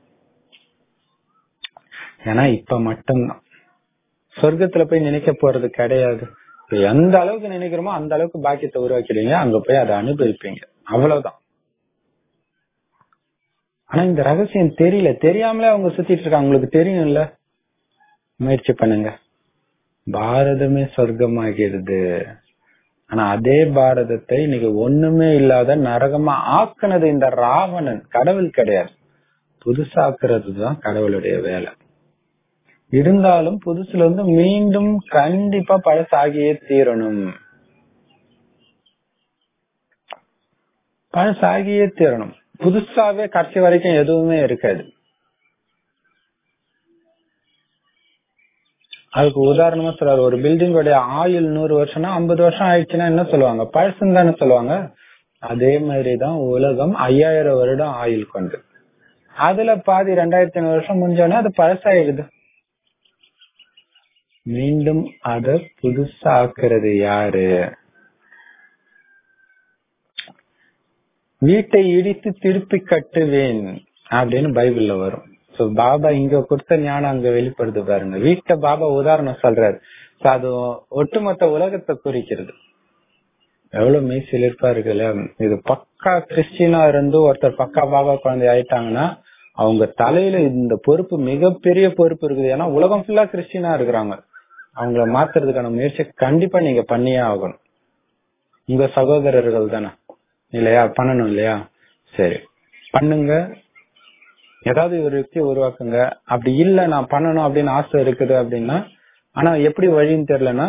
ஏன்னா இப்ப மட்டும்தான் சொர்க்கத்துல போய் நினைக்க போறது கிடையாது இப்ப எந்த அளவுக்கு நினைக்கிறோமோ அந்த அளவுக்கு பாக்கியத்தை உருவாக்கிடுவீங்க அங்க போய் அதை அனுபவிப்பீங்க அவ்வளவுதான் ஆனா இந்த ரகசியம் தெரியல தெரியாமலே அவங்க சுத்திட்டு இருக்காங்க உங்களுக்கு தெரியும்ல முயற்சி பண்ணுங்க பாரதமே சொர்க்கமாகிறது ஆனா அதே பாரதத்தை இன்னைக்கு ஒண்ணுமே இல்லாத நரகமா ஆக்குனது இந்த ராவணன் கடவுள் கிடையாது புதுசாக்குறது தான் கடவுளுடைய வேலை இருந்தாலும் புதுசுல இருந்து மீண்டும் கண்டிப்பா பழசாகியே தீரணும் பழசாகியே தீரணும் புதுசாவே கடைசி வரைக்கும் எதுவுமே இருக்காது அதுக்கு உதாரணமா சொல்றாரு ஒரு பில்டிங்கோட ஆயுள் நூறு வருஷம்னா ஐம்பது வருஷம் ஆயிடுச்சுன்னா என்ன சொல்லுவாங்க பழசுன்னு தானே சொல்லுவாங்க அதே மாதிரிதான் உலகம் ஐயாயிரம் வருடம் ஆயுள் கொண்டு அதுல பாதி ரெண்டாயிரத்தி ஐநூறு வருஷம் முடிஞ்சோடனே அது பழசாயிடுது மீண்டும் அத புதுசாக்குறது யாரு வீட்டை இடித்து திருப்பி கட்டுவேன் அப்படின்னு பைபிள்ல வரும் சோ பாபா இங்க கொடுத்த ஞானம் அங்க வெளிப்படுது பாருங்க வீட்டை பாபா உதாரணம் சொல்றாரு So அது ஒட்டுமொத்த உலகத்தை குறிக்கிறது எவ்வளவு மெய் சிலிர்ப்பா இருக்குல்ல இது பக்கா கிறிஸ்டினா இருந்து ஒருத்தர் பக்கா பாபா குழந்தை ஆயிட்டாங்கன்னா அவங்க தலையில இந்த பொறுப்பு மிகப்பெரிய பொறுப்பு இருக்குது ஏன்னா உலகம் ஃபுல்லா கிறிஸ்டினா இருக்கிறாங்க அவங்கள மாத்துறதுக்கான முயற்சி கண்டிப்பா நீங்க பண்ணியே ஆகணும் உங்க சகோதரர்கள் தானே இல்லையா பண்ணணும் இல்லையா சரி பண்ணுங்க ஏதாவது ஒரு யுக்தியை உருவாக்குங்க அப்படி இல்ல நான் பண்ணணும் அப்படின்னு ஆசை இருக்குது அப்படின்னா ஆனா எப்படி வழின்னு தெரியலன்னா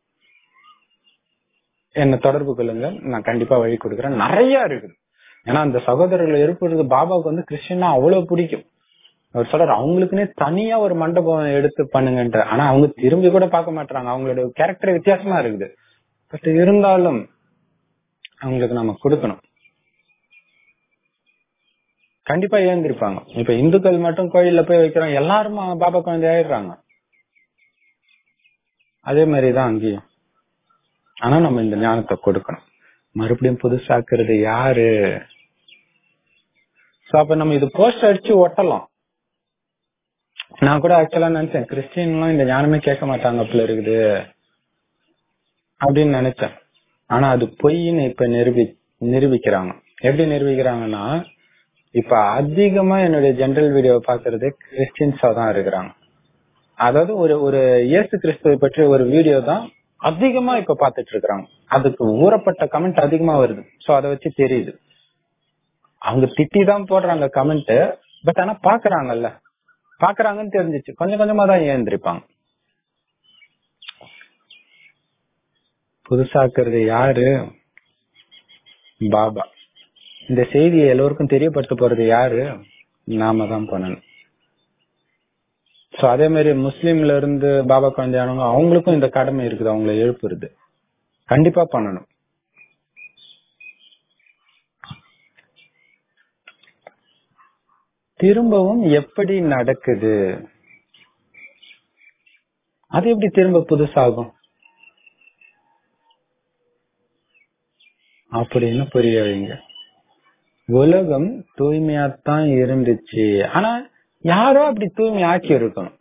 என்ன தொடர்பு கொள்ளுங்க நான் கண்டிப்பா வழி கொடுக்குறேன் நிறைய இருக்குது ஏன்னா அந்த சகோதரர்கள் இருப்பது பாபாவுக்கு வந்து கிறிஸ்டின்னா அவ்வளவு பிடிக்கும் அவர் சொல்றாரு அவங்களுக்குன்னே தனியா ஒரு மண்டபம் எடுத்து பண்ணுங்கன்ற ஆனா அவங்க திரும்பி கூட பார்க்க மாட்டாங்க அவங்களோட கேரக்டர் வித்தியாசமா இருக்குது பட் இருந்தாலும் அவங்களுக்கு நம்ம கொடுக்கணும் கண்டிப்பா ஏந்திருப்பாங்க இப்ப இந்துக்கள் மட்டும் கோயில்ல போய் வைக்கிறோம் எல்லாரும் பாபா குழந்தை ஆயிடுறாங்க அதே மாதிரிதான் அங்கேயும் ஆனா நம்ம இந்த ஞானத்தை கொடுக்கணும் மறுபடியும் புதுசாக்குறது யாரு சோ அப்ப நம்ம இது போஸ்ட் அடிச்சு ஒட்டலாம் நான் கூட ஆக்சுவலா நினைச்சேன் கிறிஸ்டின் எல்லாம் இந்த ஞானமே கேட்க மாட்டாங்க அப்பல இருக்குது அப்படின்னு நினைச்சேன் ஆனா அது பொய்ன்னு இப்ப நிரூபி நிரூபிக்கிறாங்க எப்படி நிரூபிக்கிறாங்கன்னா இப்ப அதிகமா என்னுடைய ஜெனரல் வீடியோ பாக்குறது கிறிஸ்டின்ஸா தான் இருக்கிறாங்க அதாவது ஒரு ஒரு இயேசு கிறிஸ்துவை பற்றி ஒரு வீடியோ தான் அதிகமா இப்ப பாத்துட்டு இருக்காங்க அதுக்கு ஊறப்பட்ட கமெண்ட் அதிகமா வருது சோ அதை வச்சு தெரியுது அவங்க திட்டி தான் போடுறாங்க கமெண்ட் பட் ஆனா பாக்குறாங்கல்ல பாக்குறாங்கன்னு தெரிஞ்சிச்சு கொஞ்சம் கொஞ்சமா தான் ஏந்திருப்பாங்க புதுசாக்குறது யாரு பாபா இந்த செய்தியை எல்லோருக்கும் தெரியப்படுத்த போறது யாரு நாம தான் பண்ணணும் சோ அதே மாதிரி முஸ்லீம்ல இருந்து பாபா குழந்தையானவங்க அவங்களுக்கும் இந்த கடமை இருக்குது அவங்களை எழுப்புறது கண்டிப்பா பண்ணணும் திரும்பவும் எப்படி நடக்குது அது எப்படி திரும்ப புதுசாகும் அப்படின்னு புரிய வைங்க உலகம் தூய்மையாத்தான் இருந்துச்சு ஆனா யாரோ அப்படி தூய்மை ஆக்கி இருக்கணும்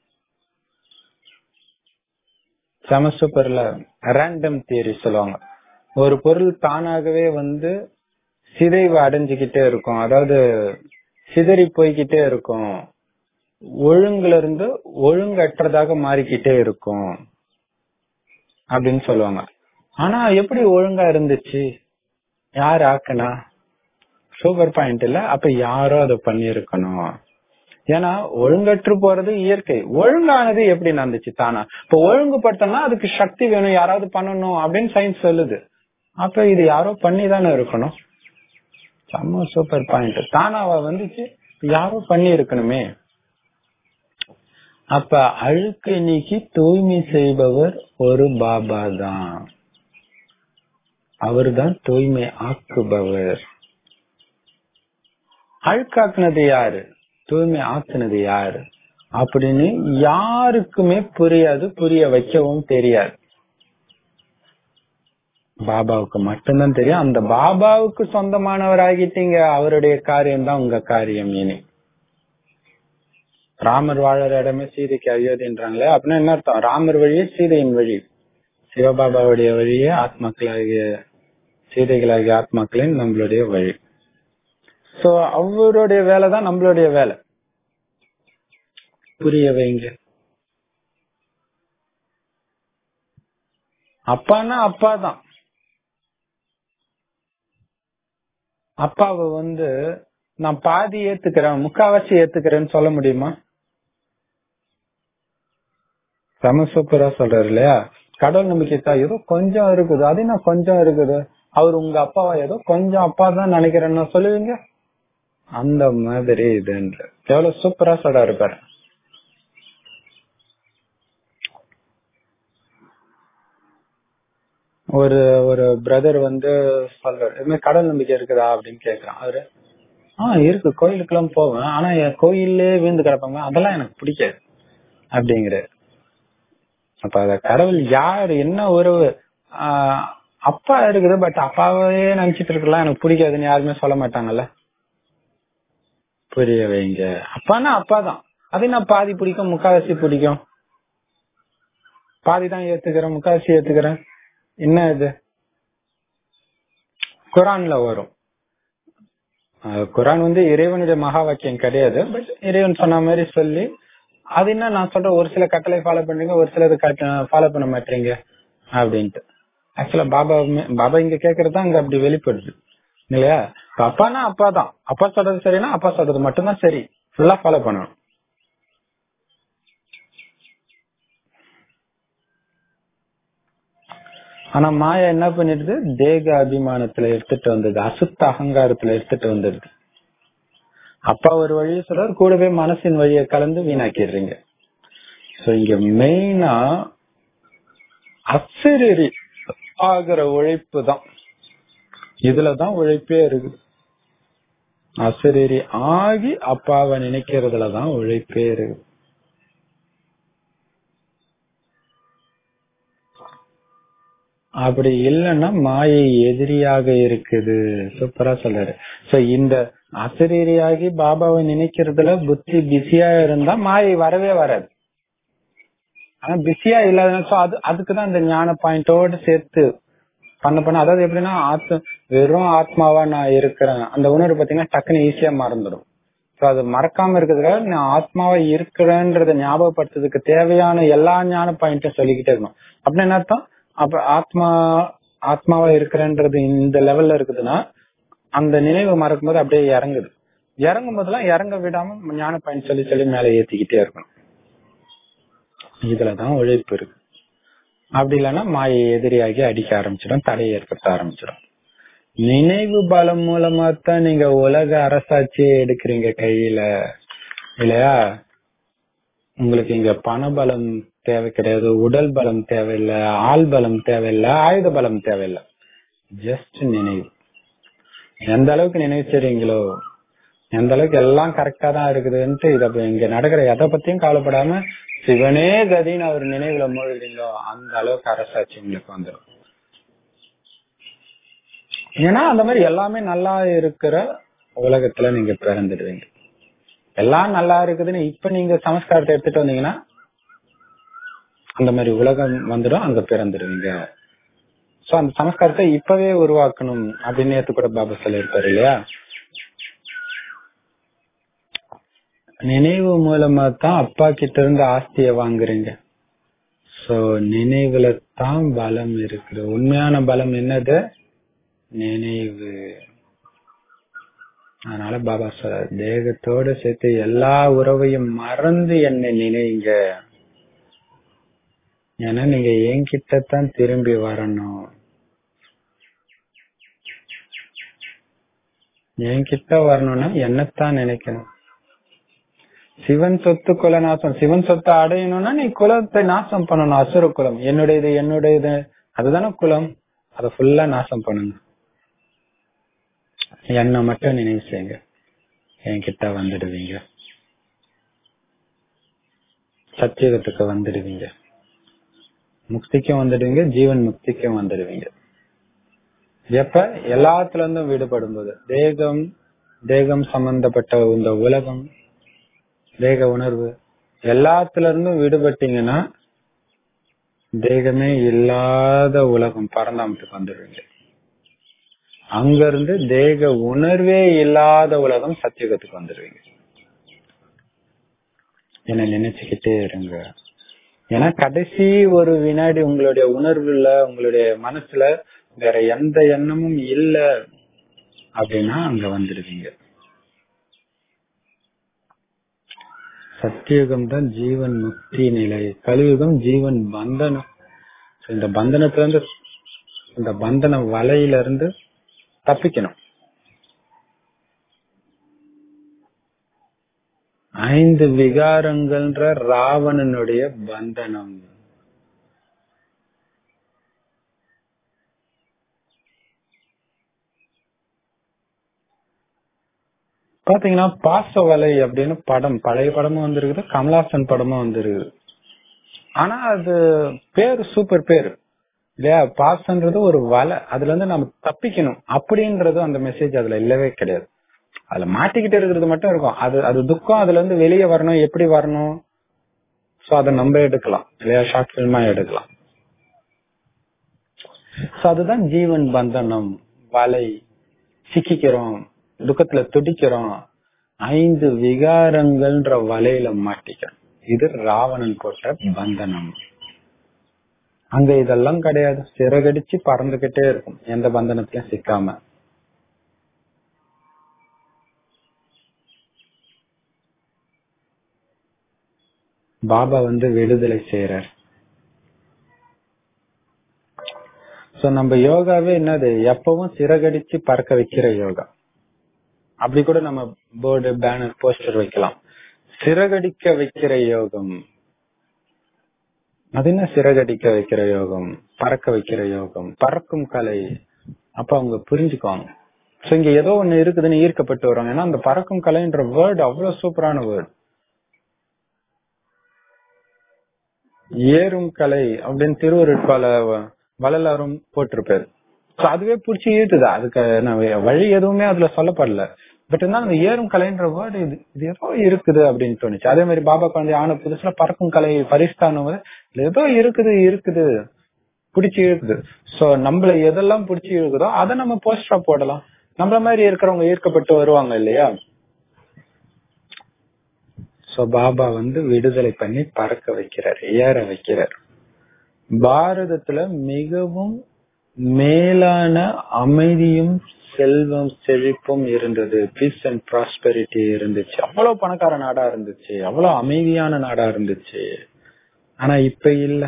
செம சூப்பர்ல ரேண்டம் தியரி சொல்லுவாங்க ஒரு பொருள் தானாகவே வந்து சிதைவு அடைஞ்சுக்கிட்டே இருக்கும் அதாவது சிதறி போய்கிட்டே இருக்கும் ஒழுங்குல இருந்து ஒழுங்கற்றதாக மாறிக்கிட்டே இருக்கும் அப்படின்னு சொல்லுவாங்க ஆனா எப்படி ஒழுங்கா இருந்துச்சு யார் ஆக்குனா சூப்பர் பாயிண்ட் இல்ல அப்ப யாரோ அதை பண்ணிருக்கணும் ஏன்னா ஒழுங்கற்று போறது இயற்கை ஒழுங்கானது எப்படி நடந்துச்சு தானா இப்ப ஒழுங்குபடுத்தனா அதுக்கு சக்தி வேணும் யாராவது பண்ணணும் அப்படின்னு சயின்ஸ் சொல்லுது அப்ப இது யாரோ பண்ணி தானே இருக்கணும் செம்ம சூப்பர் பாயிண்ட் தானாவா வந்துச்சு யாரோ பண்ணி இருக்கணுமே அப்ப அழுக்கை நீக்கி தூய்மை செய்பவர் ஒரு பாபா தான் அவர்தான் தூய்மை ஆக்குபவர் அழுக்காக்குனது யாரு தூய்மை ஆக்குனது யாரு அப்படின்னு யாருக்குமே புரியாது புரிய வைக்கவும் தெரியாது பாபாவுக்கு மட்டும்தான் தெரியும் அந்த பாபாவுக்கு சொந்தமானவர் ஆகிட்டீங்க அவருடைய காரியம் தான் உங்க காரியம் இனி ராமர் வாழற இடமே சீதைக்கு அயோத்தின்றாங்களே அப்படின்னா என்ன அர்த்தம் ராமர் வழியே சீதையின் வழி சிவபாபாவுடைய வழியே ஆத்மாக்களாகிய சீதைகளாகிய ஆத்மாக்களின் நம்மளுடைய வழி சோ அவருடைய வேலை தான் நம்மளுடைய வேலை புரிய வைங்க அப்பான்னா அப்பா தான் அப்பாவை வந்து நான் பாதி ஏத்துக்கிறேன் முக்காவாசி ஏத்துக்கிறேன்னு சொல்ல முடியுமா செம சூப்பரா சொல்றாரு இல்லையா கடவுள் நம்பிக்கை தான் ஏதோ கொஞ்சம் இருக்குது அது என்ன கொஞ்சம் இருக்குது அவர் உங்க அப்பாவா ஏதோ கொஞ்சம் அப்பா தான் நினைக்கிறேன்னு சொல்லுவீங்க அந்த மாதிரி இதுன்ற எவ்வளவு சூப்பரா சொல்றாரு பாரு ஒரு ஒரு பிரதர் வந்து சொல்றாரு இது மாதிரி கடவுள் நம்பிக்கை இருக்குதா அப்படின்னு கேக்குறான் அவரு ஆஹ் இருக்கு கோயிலுக்கு எல்லாம் போவேன் ஆனா என் கோயிலே வீழ்ந்து கிடப்பாங்க அதெல்லாம் எனக்கு பிடிக்காது அப்படிங்கிற அப்ப அத கடவுள் யாரு என்ன உறவு ஆஹ் அப்பா இருக்குது பட் அப்பாவே நினைச்சிட்டு இருக்கலாம் எனக்கு பிடிக்காதுன்னு யாருமே சொல்ல மாட்டாங்கல்ல புரிய வைங்க அப்பான்னா அப்பா தான் அது நான் பாதி பிடிக்கும் முக்காவாசி பிடிக்கும் பாதி தான் ஏத்துக்கிறேன் முக்காவாசி ஏத்துக்கிறேன் என்ன இது குரான்ல வரும் அஹ் குரான் வந்து இறைவனுடைய மகா வாக்கியம் கிடையாது பட் இறைவன் சொன்ன மாதிரி சொல்லி அது என்ன நான் சொல்ற ஒரு சில கட்டளை ஃபாலோ பண்றீங்க ஒரு சிலது ஃபாலோ பண்ண மாட்டீங்க அப்படின்ட்டு ஆக்சுவலா பாபா பாபா இங்க கேக்குறது அங்க அப்படி வெளிப்படுது இல்லையா இப்ப அப்பானா அப்பா தான் அப்பா சொல்றது சரினா அப்பா சொல்றது மட்டும்தான் சரி ஃபுல்லா ஃபாலோ பண்ணணும் ஆனா மாயா என்ன பண்ணிடுது தேக அபிமானத்துல எடுத்துட்டு வந்தது அசுத்த அகங்காரத்துல எடுத்துட்டு வந்துடுது அப்பா ஒரு வழியை சொல்றாரு கூடவே மனசின் வழியை கலந்து வீணாக்கிடுறீங்க சோ இங்க மெயினா அசரீரி ஆகிற உழைப்பு தான் இதுலதான் உழைப்பே இருக்குது அசரீரி ஆகி அப்பாவை நினைக்கிறதுலதான் உழைப்பே இருக்குது அப்படி இல்லைன்னா மாயை எதிரியாக இருக்குது சூப்பரா சொல்றாரு சோ இந்த அசரீரியாகி பாபாவை நினைக்கிறதுல புத்தி பிஸியா இருந்தா மாயை வரவே வராது ஆனா பிஸியா இல்லாத சோ அது அதுக்குதான் இந்த ஞான பாயிண்டோட சேர்த்து பண்ண பண்ண அதாவது எப்படின்னா ஆத்ம வெறும் ஆத்மாவா நான் இருக்கிறேன் அந்த உணர்வு பாத்தீங்கன்னா டக்குன்னு ஈஸியா மறந்துடும் சோ அது மறக்காம இருக்கிறதுக்காக நான் ஆத்மாவா இருக்கிறேன்றத ஞாபகப்படுத்துறதுக்கு தேவையான எல்லா ஞான பாயிண்ட்டும் சொல்லிக்கிட்டே இருக்கணும் அப்படின்னு என்ன அர்த்தம் அப்ப ஆத்மா ஆத்மாவா இருக்கிறேன்றது இந்த லெவல்ல இருக்குதுன்னா அந்த நினைவு மறக்கும் போது அப்படியே இறங்குது இறங்கும் போதெல்லாம் இறங்க விடாம ஞான பயன் சொல்லி சொல்லி மேல ஏத்திக்கிட்டே இருக்கணும் இதுலதான் உழைப்பு இருக்கு அப்படி இல்லைன்னா மாயை எதிரியாகி அடிக்க ஆரம்பிச்சிடும் தடையை ஏற்படுத்த ஆரம்பிச்சிடும் நினைவு பலம் மூலமா தான் நீங்க உலக அரசாட்சியை எடுக்கிறீங்க கையில இல்லையா உங்களுக்கு இங்க பண பலம் தேவை கிடையாது உடல் பலம் தேவையில்லை ஆள் பலம் தேவையில்லை ஆயுத பலம் தேவையில்லை ஜஸ்ட் நினைவு எந்த அளவுக்கு நினைச்சிருங்களோ எந்த அளவுக்கு எல்லாம் கரெக்டா தான் இருக்குதுன்ட்டு இத இங்க நடக்கிற எதை பத்தியும் கவலைப்படாம சிவனே கதின்னு அவர் நினைவுல மூழ்கிறீங்களோ அந்த அளவுக்கு அரசாட்சி உங்களுக்கு வந்துடும் ஏன்னா அந்த மாதிரி எல்லாமே நல்லா இருக்கிற உலகத்துல நீங்க பிறந்துடுவீங்க எல்லாம் நல்லா இருக்குதுன்னு இப்ப நீங்க சமஸ்காரத்தை எடுத்துட்டு வந்தீங்கன்னா அந்த மாதிரி உலகம் வந்துடும் அங்க பிறந்துடுவீங்க சோ அந்த சமஸ்காரத்தை இப்பவே உருவாக்கணும் அப்படின்னு நேத்து கூட பாபா சொல்லியிருப்பாரு இல்லையா நினைவு மூலமா தான் அப்பா கிட்ட இருந்து ஆஸ்திய வாங்குறீங்க சோ நினைவுல தான் பலம் இருக்குது உண்மையான பலம் என்னது நினைவு அதனால பாபா சொல்ற தேகத்தோட சேர்த்து எல்லா உறவையும் மறந்து என்னை நினைங்க ஏன்னா நீங்க என்கிட்ட தான் திரும்பி வரணும் என்கிட்ட வரணும்னா என்னத்தான் நினைக்கணும் சிவன் சொத்து குல நாசம் சிவன் சொத்தை அடையணும்னா நீ குலத்தை நாசம் பண்ணணும் அசுர குலம் என்னுடையது என்னுடையது அதுதானே குலம் அதை ஃபுல்லா நாசம் பண்ணணும் என்ன மட்டும் நினைவு செய்யுங்க என்கிட்ட வந்துடுவீங்க சத்தியகத்துக்கு வந்துடுவீங்க முக்திக்கும் வந்துடுவீங்க ஜீவன் முக்திக்கும் வந்துடுவீங்க எப்ப எல்லாத்துல இருந்தும் விடுபடும் போது தேகம் தேகம் சம்பந்தப்பட்ட இந்த உலகம் தேக உணர்வு எல்லாத்துல இருந்தும் விடுபட்டீங்கன்னா தேகமே இல்லாத உலகம் பரந்தாமத்துக்கு வந்துடுவீங்க அங்க இருந்து தேக உணர்வே இல்லாத உலகம் சத்தியுகத்துக்கு வந்துடுவீங்க என்ன நினைச்சுக்கிட்டே இருங்க ஏன்னா கடைசி ஒரு வினாடி உங்களுடைய உணர்வுல உங்களுடைய மனசுல வேற எந்த எண்ணமும் இல்ல அப்படின்னா அங்க வந்துடுவீங்க சத்தியுகம் தான் ஜீவன் முக்தி நிலை கலியுகம் ஜீவன் பந்தனம் இந்த பந்தனத்துல இருந்து இந்த பந்தன வலையில இருந்து தப்பிக்கணும் ஐந்து விகாரங்கள்ன்ற ராவணனுடைய பந்தனம் பாத்தீங்கன்னா பாசவலை அப்படின்னு படம் பழைய படமும் வந்திருக்குது கமலாசன் படமும் வந்திருக்குது ஆனா அது பேரு சூப்பர் பேரு இல்லையா பாசன்றது ஒரு வலை அதுல இருந்து நம்ம தப்பிக்கணும் அப்படின்றது அந்த மெசேஜ் அதுல இல்லவே கிடையாது அதுல மாட்டிக்கிட்டு இருக்கிறது மட்டும் இருக்கும் அது அது துக்கம் அதுல இருந்து வெளியே வரணும் எப்படி வரணும் சோ அதை நம்ம எடுக்கலாம் இல்லையா ஷார்ட் பிலிமா எடுக்கலாம் சோ அதுதான் ஜீவன் பந்தனம் வலை சிக்கிக்கிறோம் துக்கத்துல துடிக்கிறோம் ஐந்து விகாரங்கள்ன்ற வலையில மாட்டிக்கிறோம் இது ராவணன் போட்ட பந்தனம் அங்க இதெல்லாம் கிடையாது சிறகடிச்சு பறந்துகிட்டே இருக்கும் எந்த பந்தனத்திலும் சிக்காம பாபா வந்து விடுதலை செய்யறார் சோ நம்ம யோகாவே என்னது எப்பவும் சிறகடிச்சு பறக்க வைக்கிற யோகா அப்படி கூட நம்ம போர்டு பேனர் போஸ்டர் வைக்கலாம் சிறகடிக்க வைக்கிற யோகம் அது என்ன சிறகடிக்க வைக்கிற யோகம் பறக்க வைக்கிற யோகம் பறக்கும் கலை அப்ப அவங்க புரிஞ்சுக்குவாங்க சோ இங்க ஏதோ ஒண்ணு இருக்குதுன்னு ஈர்க்கப்பட்டு வருவாங்க ஏன்னா அந்த பறக்கும் கலைன்ற வேர்டு அவ்வளவு சூப்பரான வேர்டு ஏறும் கலை அப்படின்னு திருவருட்பால வள்ளலாரும் போட்டிருப்பாரு சோ அதுவே புடிச்சு ஈட்டுது அதுக்கு நான் வழி எதுவுமே அதுல சொல்லப்படல பட் இருந்தாலும் அந்த ஏறும் கலைன்ற வேர்டு இது இது ஏதோ இருக்குது அப்படின்னு தோணுச்சு அதே மாதிரி பாபா குழந்தை ஆன புதுசுல பறக்கும் கலை பரிஸ்தானம் ஏதோ இருக்குது இருக்குது பிடிச்சி இழுக்குது சோ நம்மள எதெல்லாம் பிடிச்சி இழுக்குதோ அதை நம்ம போஸ்டரா போடலாம் நம்மள மாதிரி இருக்கிறவங்க ஈர்க்கப்பட்டு வருவாங்க இல்லையா சோ பாபா வந்து விடுதலை பண்ணி பறக்க வைக்கிறார் ஏற வைக்கிறார் பாரதத்துல மிகவும் மேலான அமைதியும் செல்வம் செழிப்பும் இருந்தது பீஸ் அண்ட் ப்ராஸ்பெரிட்டி இருந்துச்சு அவ்வளவு பணக்கார நாடா இருந்துச்சு அவ்வளவு அமைதியான நாடா இருந்துச்சு ஆனா இப்ப இல்ல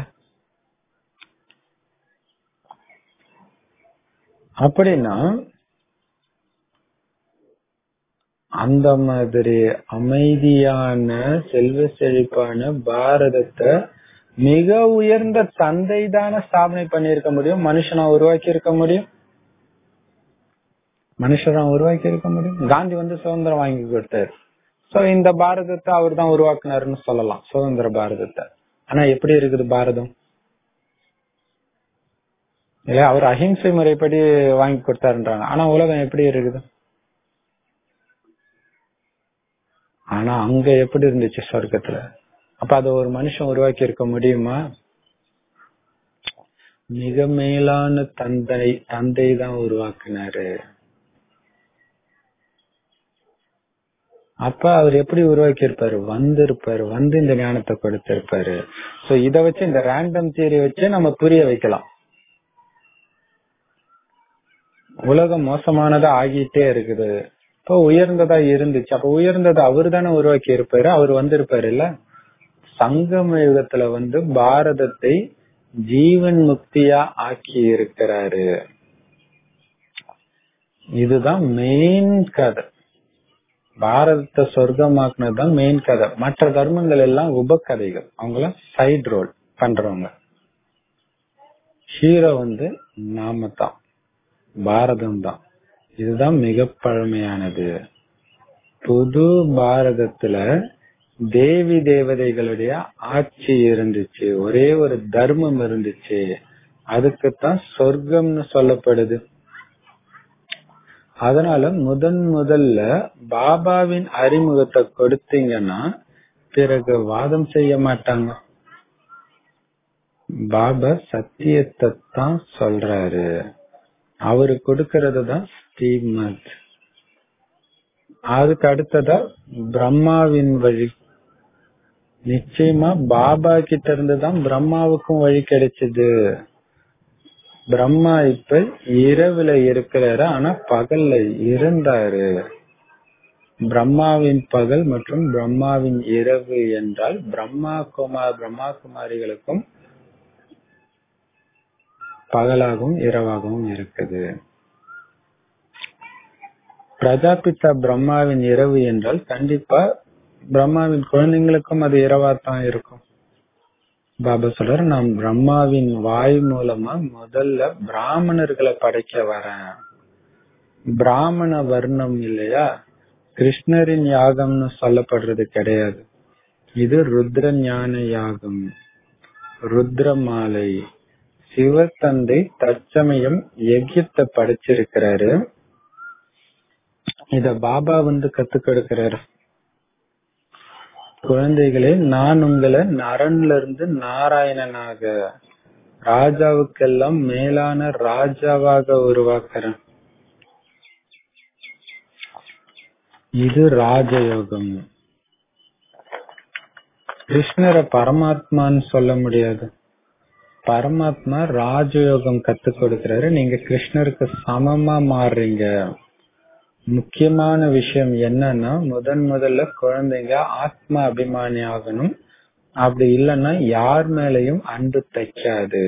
அப்படின்னா அந்த மாதிரி அமைதியான செல்வ செழிப்பான பாரதத்தை மிக உயர்ந்த தந்தை தானே ஸ்தாபனை பண்ணிருக்க முடியும் மனுஷனா உருவாக்கி இருக்க முடியும் மனுஷனா உருவாக்கி இருக்க முடியும் காந்தி வந்து சுதந்திரம் வாங்கி கொடுத்தாரு சோ இந்த பாரதத்தை அவர் தான் உருவாக்குனாருன்னு சொல்லலாம் சுதந்திர பாரதத்தை ஆனா எப்படி இருக்குது பாரதம் இல்ல அவர் அஹிம்சை முறைப்படி வாங்கி கொடுத்தாருன்றாங்க ஆனா உலகம் எப்படி இருக்குது ஆனா அங்க எப்படி இருந்துச்சு சொர்க்கத்துல அப்ப அத ஒரு மனுஷன் உருவாக்கி இருக்க முடியுமா மிக மேலான தந்தை தந்தை தான் உருவாக்குனாரு அப்ப அவர் எப்படி உருவாக்கி இருப்பாரு வந்திருப்பாரு வந்து இந்த ஞானத்தை கொடுத்திருப்பாரு சோ இத வச்சு இந்த ரேண்டம் தியரி வச்சு நம்ம புரிய வைக்கலாம் உலகம் மோசமானதா ஆகிட்டே இருக்குது இப்போ உயர்ந்ததா இருந்துச்சு அப்ப உயர்ந்ததை அவரு தானே உருவாக்கி இருப்பாரு அவர் வந்திருப்பாரு இல்ல சங்கம யுகத்துல வந்து பாரதத்தை ஜீவன் முக்தியா ஆக்கி இருக்கிறாரு இதுதான் மெயின் கதை பாரதத்தை சொர்க்கமாக்குனது தான் மெயின் கதை மற்ற தர்மங்கள் எல்லாம் உபகதைகள் அவங்களாம் சைடு ரோல் பண்றவங்க ஹீரோ வந்து நாம தான் பாரதம் தான் இதுதான் மிக பழமையானது புது பாரதத்துல தேவி தேவதைகளுடைய ஆட்சி இருந்துச்சு ஒரே ஒரு தர்மம் இருந்துச்சு அதுக்குத்தான் சொர்க்கம்னு சொல்லப்படுது அதனால முதன் முதல்ல பாபாவின் அறிமுகத்தை கொடுத்தீங்கன்னா பிறகு வாதம் செய்ய மாட்டாங்க பாபா சத்தியத்தை தான் சொல்றாரு அவரு கொடுக்கறது தான் ஸ்ரீமத் அதுக்கு அடுத்ததா பிரம்மாவின் வழி நிச்சயமா பாபா கிட்ட இருந்து தான் பிரம்மாவுக்கும் வழி கிடைச்சது பிரம்மா இப்ப இரவுல இருக்கிறாரு ஆனா பகல்ல இருந்தாரு பிரம்மாவின் பகல் மற்றும் பிரம்மாவின் இரவு என்றால் பிரம்மா குமார் பிரம்மா குமாரிகளுக்கும் பகலாகவும் இரவாகவும் இருக்குது பிரஜாபிதா பிரம்மாவின் இரவு என்றால் கண்டிப்பா பிரம்மாவின் குழந்தைங்களுக்கும் அது இரவா தான் இருக்கும் பாபா சொல்றாரு நான் பிரம்மாவின் வாய் மூலமா முதல்ல பிராமணர்களை படைக்க வரேன் பிராமண வர்ணம் இல்லையா கிருஷ்ணரின் யாகம்னு சொல்லப்படுறது கிடையாது இது ருத்ர ஞான யாகம் ருத்ர மாலை சிவத்தந்தை தற்சமயம் யஜ்யத்தை படைச்சிருக்கிறாரு இத பாபா வந்து கத்து கொடுக்கிறாரு குழந்தைகளே நான் உங்களை நரன்ல இருந்து நாராயணனாக ராஜாவுக்கெல்லாம் மேலான ராஜாவாக உருவாக்குறேன் இது ராஜயோகம் கிருஷ்ணரை பரமாத்மான்னு சொல்ல முடியாது பரமாத்மா ராஜயோகம் கத்து கொடுக்கிறாரு நீங்க கிருஷ்ணருக்கு சமமா மாறுறீங்க முக்கியமான விஷயம் என்னன்னா முதன் முதல்ல குழந்தைங்க ஆத்ம அபிமானி ஆகணும் அப்படி இல்லைன்னா யார் மேலையும் அன்பு தைக்காது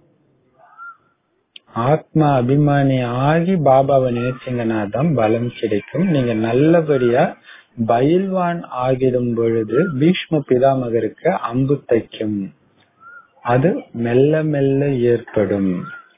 ஆத்ம அபிமானி ஆகி பாபாவை நினைச்சீங்கன்னா தான் பலம் கிடைக்கும் நீங்க நல்லபடியா பயில்வான் ஆகிடும் பொழுது பீஷ்ம பிதாமகருக்கு அம்பு தைக்கும் அது மெல்ல மெல்ல ஏற்படும்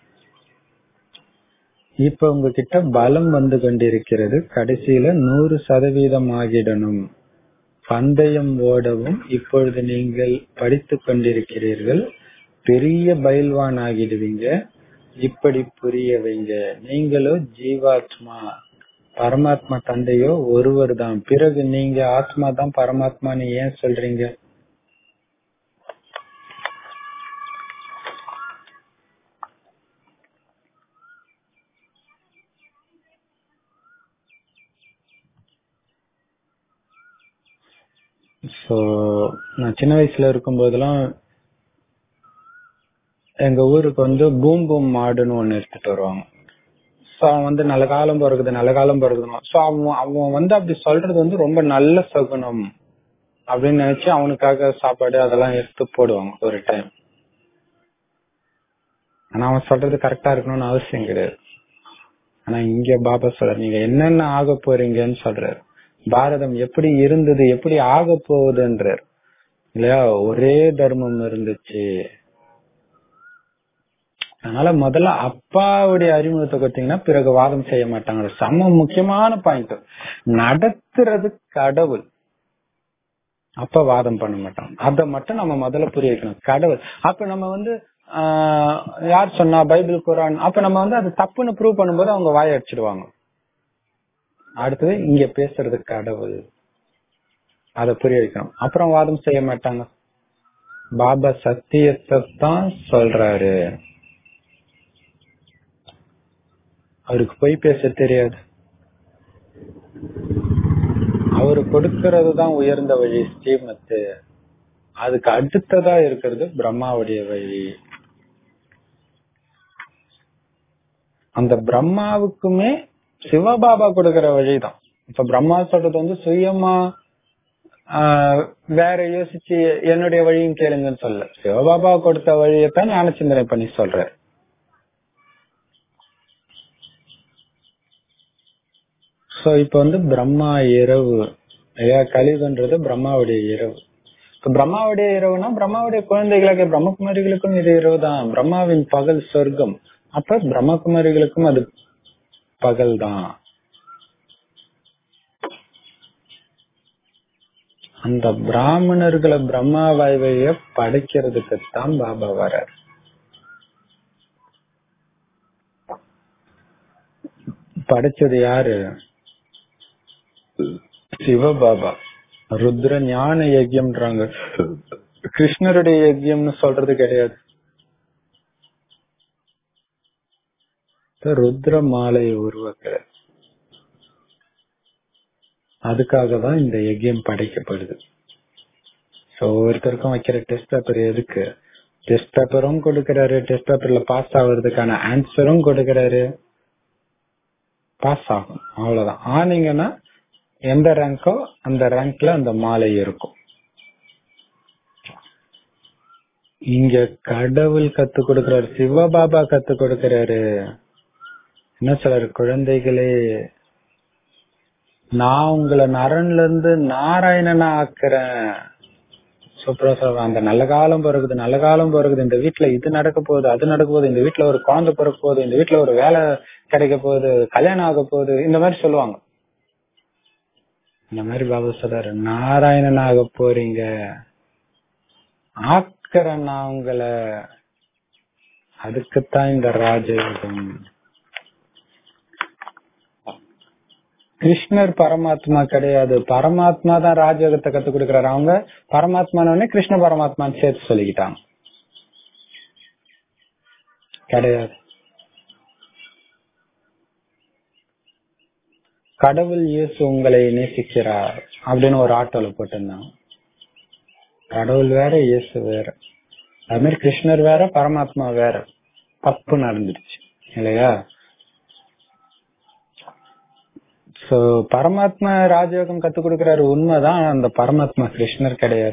இப்ப உங்ககிட்ட பலம் வந்து கொண்டிருக்கிறது கடைசியில நூறு சதவீதம் ஆகிடணும் பந்தயம் ஓடவும் இப்பொழுது நீங்கள் படித்து கொண்டிருக்கிறீர்கள் பெரிய பயில்வான் ஆகிடுவீங்க இப்படி புரிய வைங்க நீங்களோ ஜீவாத்மா பரமாத்மா தந்தையோ ஒருவர் தான் பிறகு நீங்க ஆத்மா தான் பரமாத்மான்னு ஏன் சொல்றீங்க ஸோ நான் சின்ன வயசுல இருக்கும் போதெல்லாம் எங்க ஊருக்கு வந்து பூம் பூம் மாடுன்னு ஒண்ணு எடுத்துட்டு வருவாங்க ஸோ அவன் வந்து நல்ல காலம் பிறகுது நல்ல காலம் பிறகுதுன்னு ஸோ அவன் அவன் வந்து அப்படி சொல்றது வந்து ரொம்ப நல்ல சகுனம் அப்படின்னு நினைச்சு அவனுக்காக சாப்பாடு அதெல்லாம் எடுத்து போடுவாங்க ஒரு டைம் ஆனா அவன் சொல்றது கரெக்டா இருக்கணும்னு அவசியம் கிடையாது ஆனா இங்க பாபா சொல்ற நீங்க என்னென்ன ஆக போறீங்கன்னு சொல்றாரு பாரதம் எப்படி இருந்தது எப்படி ஆக போகுதுன்றார் இல்லையா ஒரே தர்மம் இருந்துச்சு அதனால முதல்ல அப்பாவுடைய அறிமுகத்தை பார்த்தீங்கன்னா பிறகு வாதம் செய்ய மாட்டாங்க செம்ம முக்கியமான பாயிண்ட் நடத்துறது கடவுள் அப்ப வாதம் பண்ண மாட்டாங்க அத மட்டும் நம்ம முதல்ல புரிய வைக்கணும் கடவுள் அப்ப நம்ம வந்து ஆஹ் யார் சொன்னா பைபிள் குரான் அப்ப நம்ம வந்து அது தப்புன்னு ப்ரூவ் பண்ணும்போது அவங்க வாய அடிச்சிடுவாங்க அடுத்தது இங்க பேசுறது கடவுள் அத புரிய வைக்கணும் அப்புறம் வாதம் செய்ய மாட்டாங்க பாபா சத்தியத்தை தான் சொல்றாரு அவருக்கு பொய் பேச தெரியாது அவரு கொடுக்கறது தான் உயர்ந்த வழி ஸ்ரீமத்து அதுக்கு அடுத்ததா இருக்கிறது பிரம்மாவுடைய வழி அந்த பிரம்மாவுக்குமே சிவபாபா கொடுக்கிற வழிதான் இப்ப பிரம்மா சொல்றது வந்து சுயமா ஆஹ் வேற யோசிச்சு என்னுடைய வழியும் கேளுங்கன்னு சொல்ல சிவபாபா கொடுத்த வழியத்தான் ஞான சிந்தனை பண்ணி சொல்றாரு சோ இப்ப வந்து பிரம்மா இரவு ஐயா கலியுகன்றது பிரம்மாவுடைய இரவு இப்ப பிரம்மாவுடைய இரவுனா பிரம்மாவுடைய குழந்தைகளாக பிரம்மகுமாரிகளுக்கும் இது இரவு தான் பிரம்மாவின் பகல் சொர்க்கம் அப்ப பிரம்மகுமாரிகளுக்கும் அது பகல் தான் அந்த பிராமணர்களை பிரம்மா வாய்வைய படைக்கிறதுக்கு தான் பாபா வரார் படைச்சது யாரு சிவபாபா ருத்ர ஞான யஜ்யம்ன்றாங்க கிருஷ்ணருடைய யஜ்யம்னு சொல்றது கிடையாது ருத்ர மாலையை உருவாக்குற அதுக்காக தான் இந்த யஜ்யம் படைக்கப்படுது சோ ஒவ்வொருத்தருக்கும் வைக்கிற டெஸ்ட் பேப்பர் எதுக்கு டெஸ்ட் பேப்பரும் கொடுக்கறாரு டெஸ்ட் பேப்பர்ல பாஸ் ஆகுறதுக்கான ஆன்சரும் கொடுக்கறாரு பாஸ் ஆகும் அவ்வளவுதான் ஆனீங்கன்னா எந்த ரேங்கோ அந்த ரேங்க்ல அந்த மாலை இருக்கும் இங்க கடவுள் கத்து கொடுக்கிறாரு சிவபாபா கத்து கொடுக்கிறாரு என்ன சொல்றாரு குழந்தைகளே நான் உங்களை நரன்ல இருந்து நாராயணனா ஆக்குறேன் சூப்பரா சொல்றேன் அந்த நல்ல காலம் பிறகுது நல்ல காலம் பிறகுது இந்த வீட்டுல இது நடக்க போகுது அது நடக்க போகுது இந்த வீட்டுல ஒரு குழந்தை பிறக்க போகுது இந்த வீட்டுல ஒரு வேலை கிடைக்க போகுது கல்யாணம் ஆக போகுது இந்த மாதிரி சொல்லுவாங்க இந்த மாதிரி பாபா சொல்றாரு நாராயணன் ஆக போறீங்க ஆக்கிறேன் நான் உங்களை அதுக்குத்தான் இந்த ராஜயோகம் கிருஷ்ணர் பரமாத்மா கிடையாது பரமாத்மா தான் ராஜயோகத்தை கத்து கொடுக்கறாரு அவங்க பரமாத்மானே கிருஷ்ண பரமாத்மான்னு சேர்த்து சொல்லிக்கிட்டாங்க கிடையாது கடவுள் இயேசு உங்களை நேசிக்கிறார் அப்படின்னு ஒரு ஆட்டோல போட்டிருந்தாங்க கடவுள் வேற இயேசு வேற அது மாதிரி கிருஷ்ணர் வேற பரமாத்மா வேற தப்பு நடந்துருச்சு இல்லையா சோ பரமாத்மா ராஜயோகம் கத்து கொடுக்கறாரு உண்மைதான் அந்த பரமாத்மா கிருஷ்ணர் கிடையாது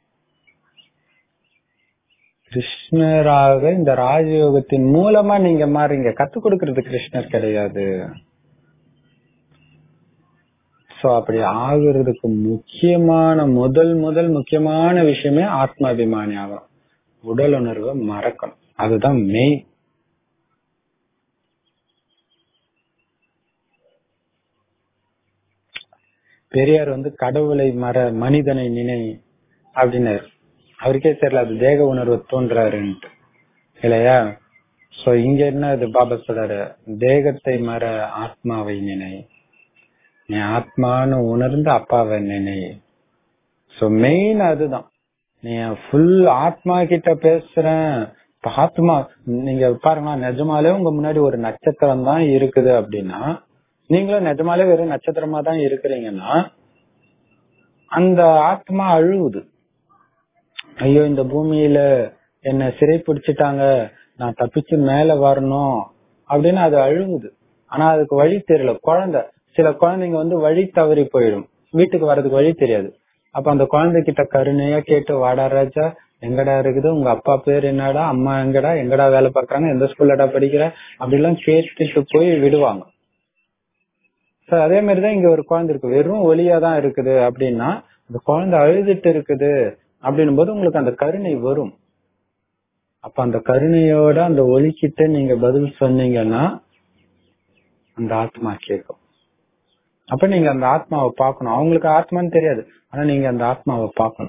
கிருஷ்ணராக இந்த ராஜயோகத்தின் மூலமா நீங்க மாறீங்க கத்து கொடுக்கறது கிருஷ்ணர் கிடையாது சோ அப்படி ஆகுறதுக்கு முக்கியமான முதல் முதல் முக்கியமான விஷயமே ஆத்மாபிமானி ஆகும் உடல் உணர்வை மறக்கணும் அதுதான் மெயின் பெரியார் வந்து கடவுளை மற மனிதனை நினை அப்படின்னாரு அவருக்கே தெரியல அது தேக உணர்வு தோன்றாருன்ட்டு இல்லையா சோ இங்க என்ன இது பாபா சொல்றாரு தேகத்தை மற ஆத்மாவை நினை நீ ஆத்மான்னு உணர்ந்து அப்பாவை நினை சோ மெயின் அதுதான் நீ ஃபுல் ஆத்மா கிட்ட பேசுறேன் இப்ப ஆத்மா நீங்க பாருங்க நிஜமாலே உங்க முன்னாடி ஒரு நட்சத்திரம் தான் இருக்குது அப்படின்னா நீங்களும் நிஜமாலே வெறும் நட்சத்திரமா தான் இருக்கிறீங்கன்னா அந்த ஆத்மா அழுவுது ஐயோ இந்த பூமியில என்ன சிறை பிடிச்சிட்டாங்க நான் தப்பிச்சு மேல வரணும் அப்படின்னு அது அழுகுது ஆனா அதுக்கு வழி தெரியல குழந்தை சில குழந்தைங்க வந்து வழி தவறி போயிடும் வீட்டுக்கு வர்றதுக்கு வழி தெரியாது அப்ப அந்த குழந்தைகிட்ட கருணையா கேட்டு வாடா ராஜா எங்கடா இருக்குது உங்க அப்பா பேர் என்னடா அம்மா எங்கடா எங்கடா வேலை பாக்குறாங்க எந்த ஸ்கூல்லடா படிக்கிற அப்படிலாம் கேட்டுட்டு போய் விடுவாங்க சார் அதே மாதிரிதான் இங்க ஒரு குழந்தை இருக்கு வெறும் ஒலியா தான் இருக்குது அப்படின்னா அந்த குழந்தை அழுதுட்டு இருக்குது அப்படின்னும் போது உங்களுக்கு அந்த கருணை வரும் அப்ப அந்த கருணையோட அந்த ஒலிக்கிட்ட நீங்க பதில் சொன்னீங்கன்னா அந்த ஆத்மா கேட்கும் அப்ப நீங்க அந்த ஆத்மாவை பார்க்கணும் அவங்களுக்கு ஆத்மான்னு தெரியாது ஆனா நீங்க அந்த ஆத்மாவை பார்க்கணும்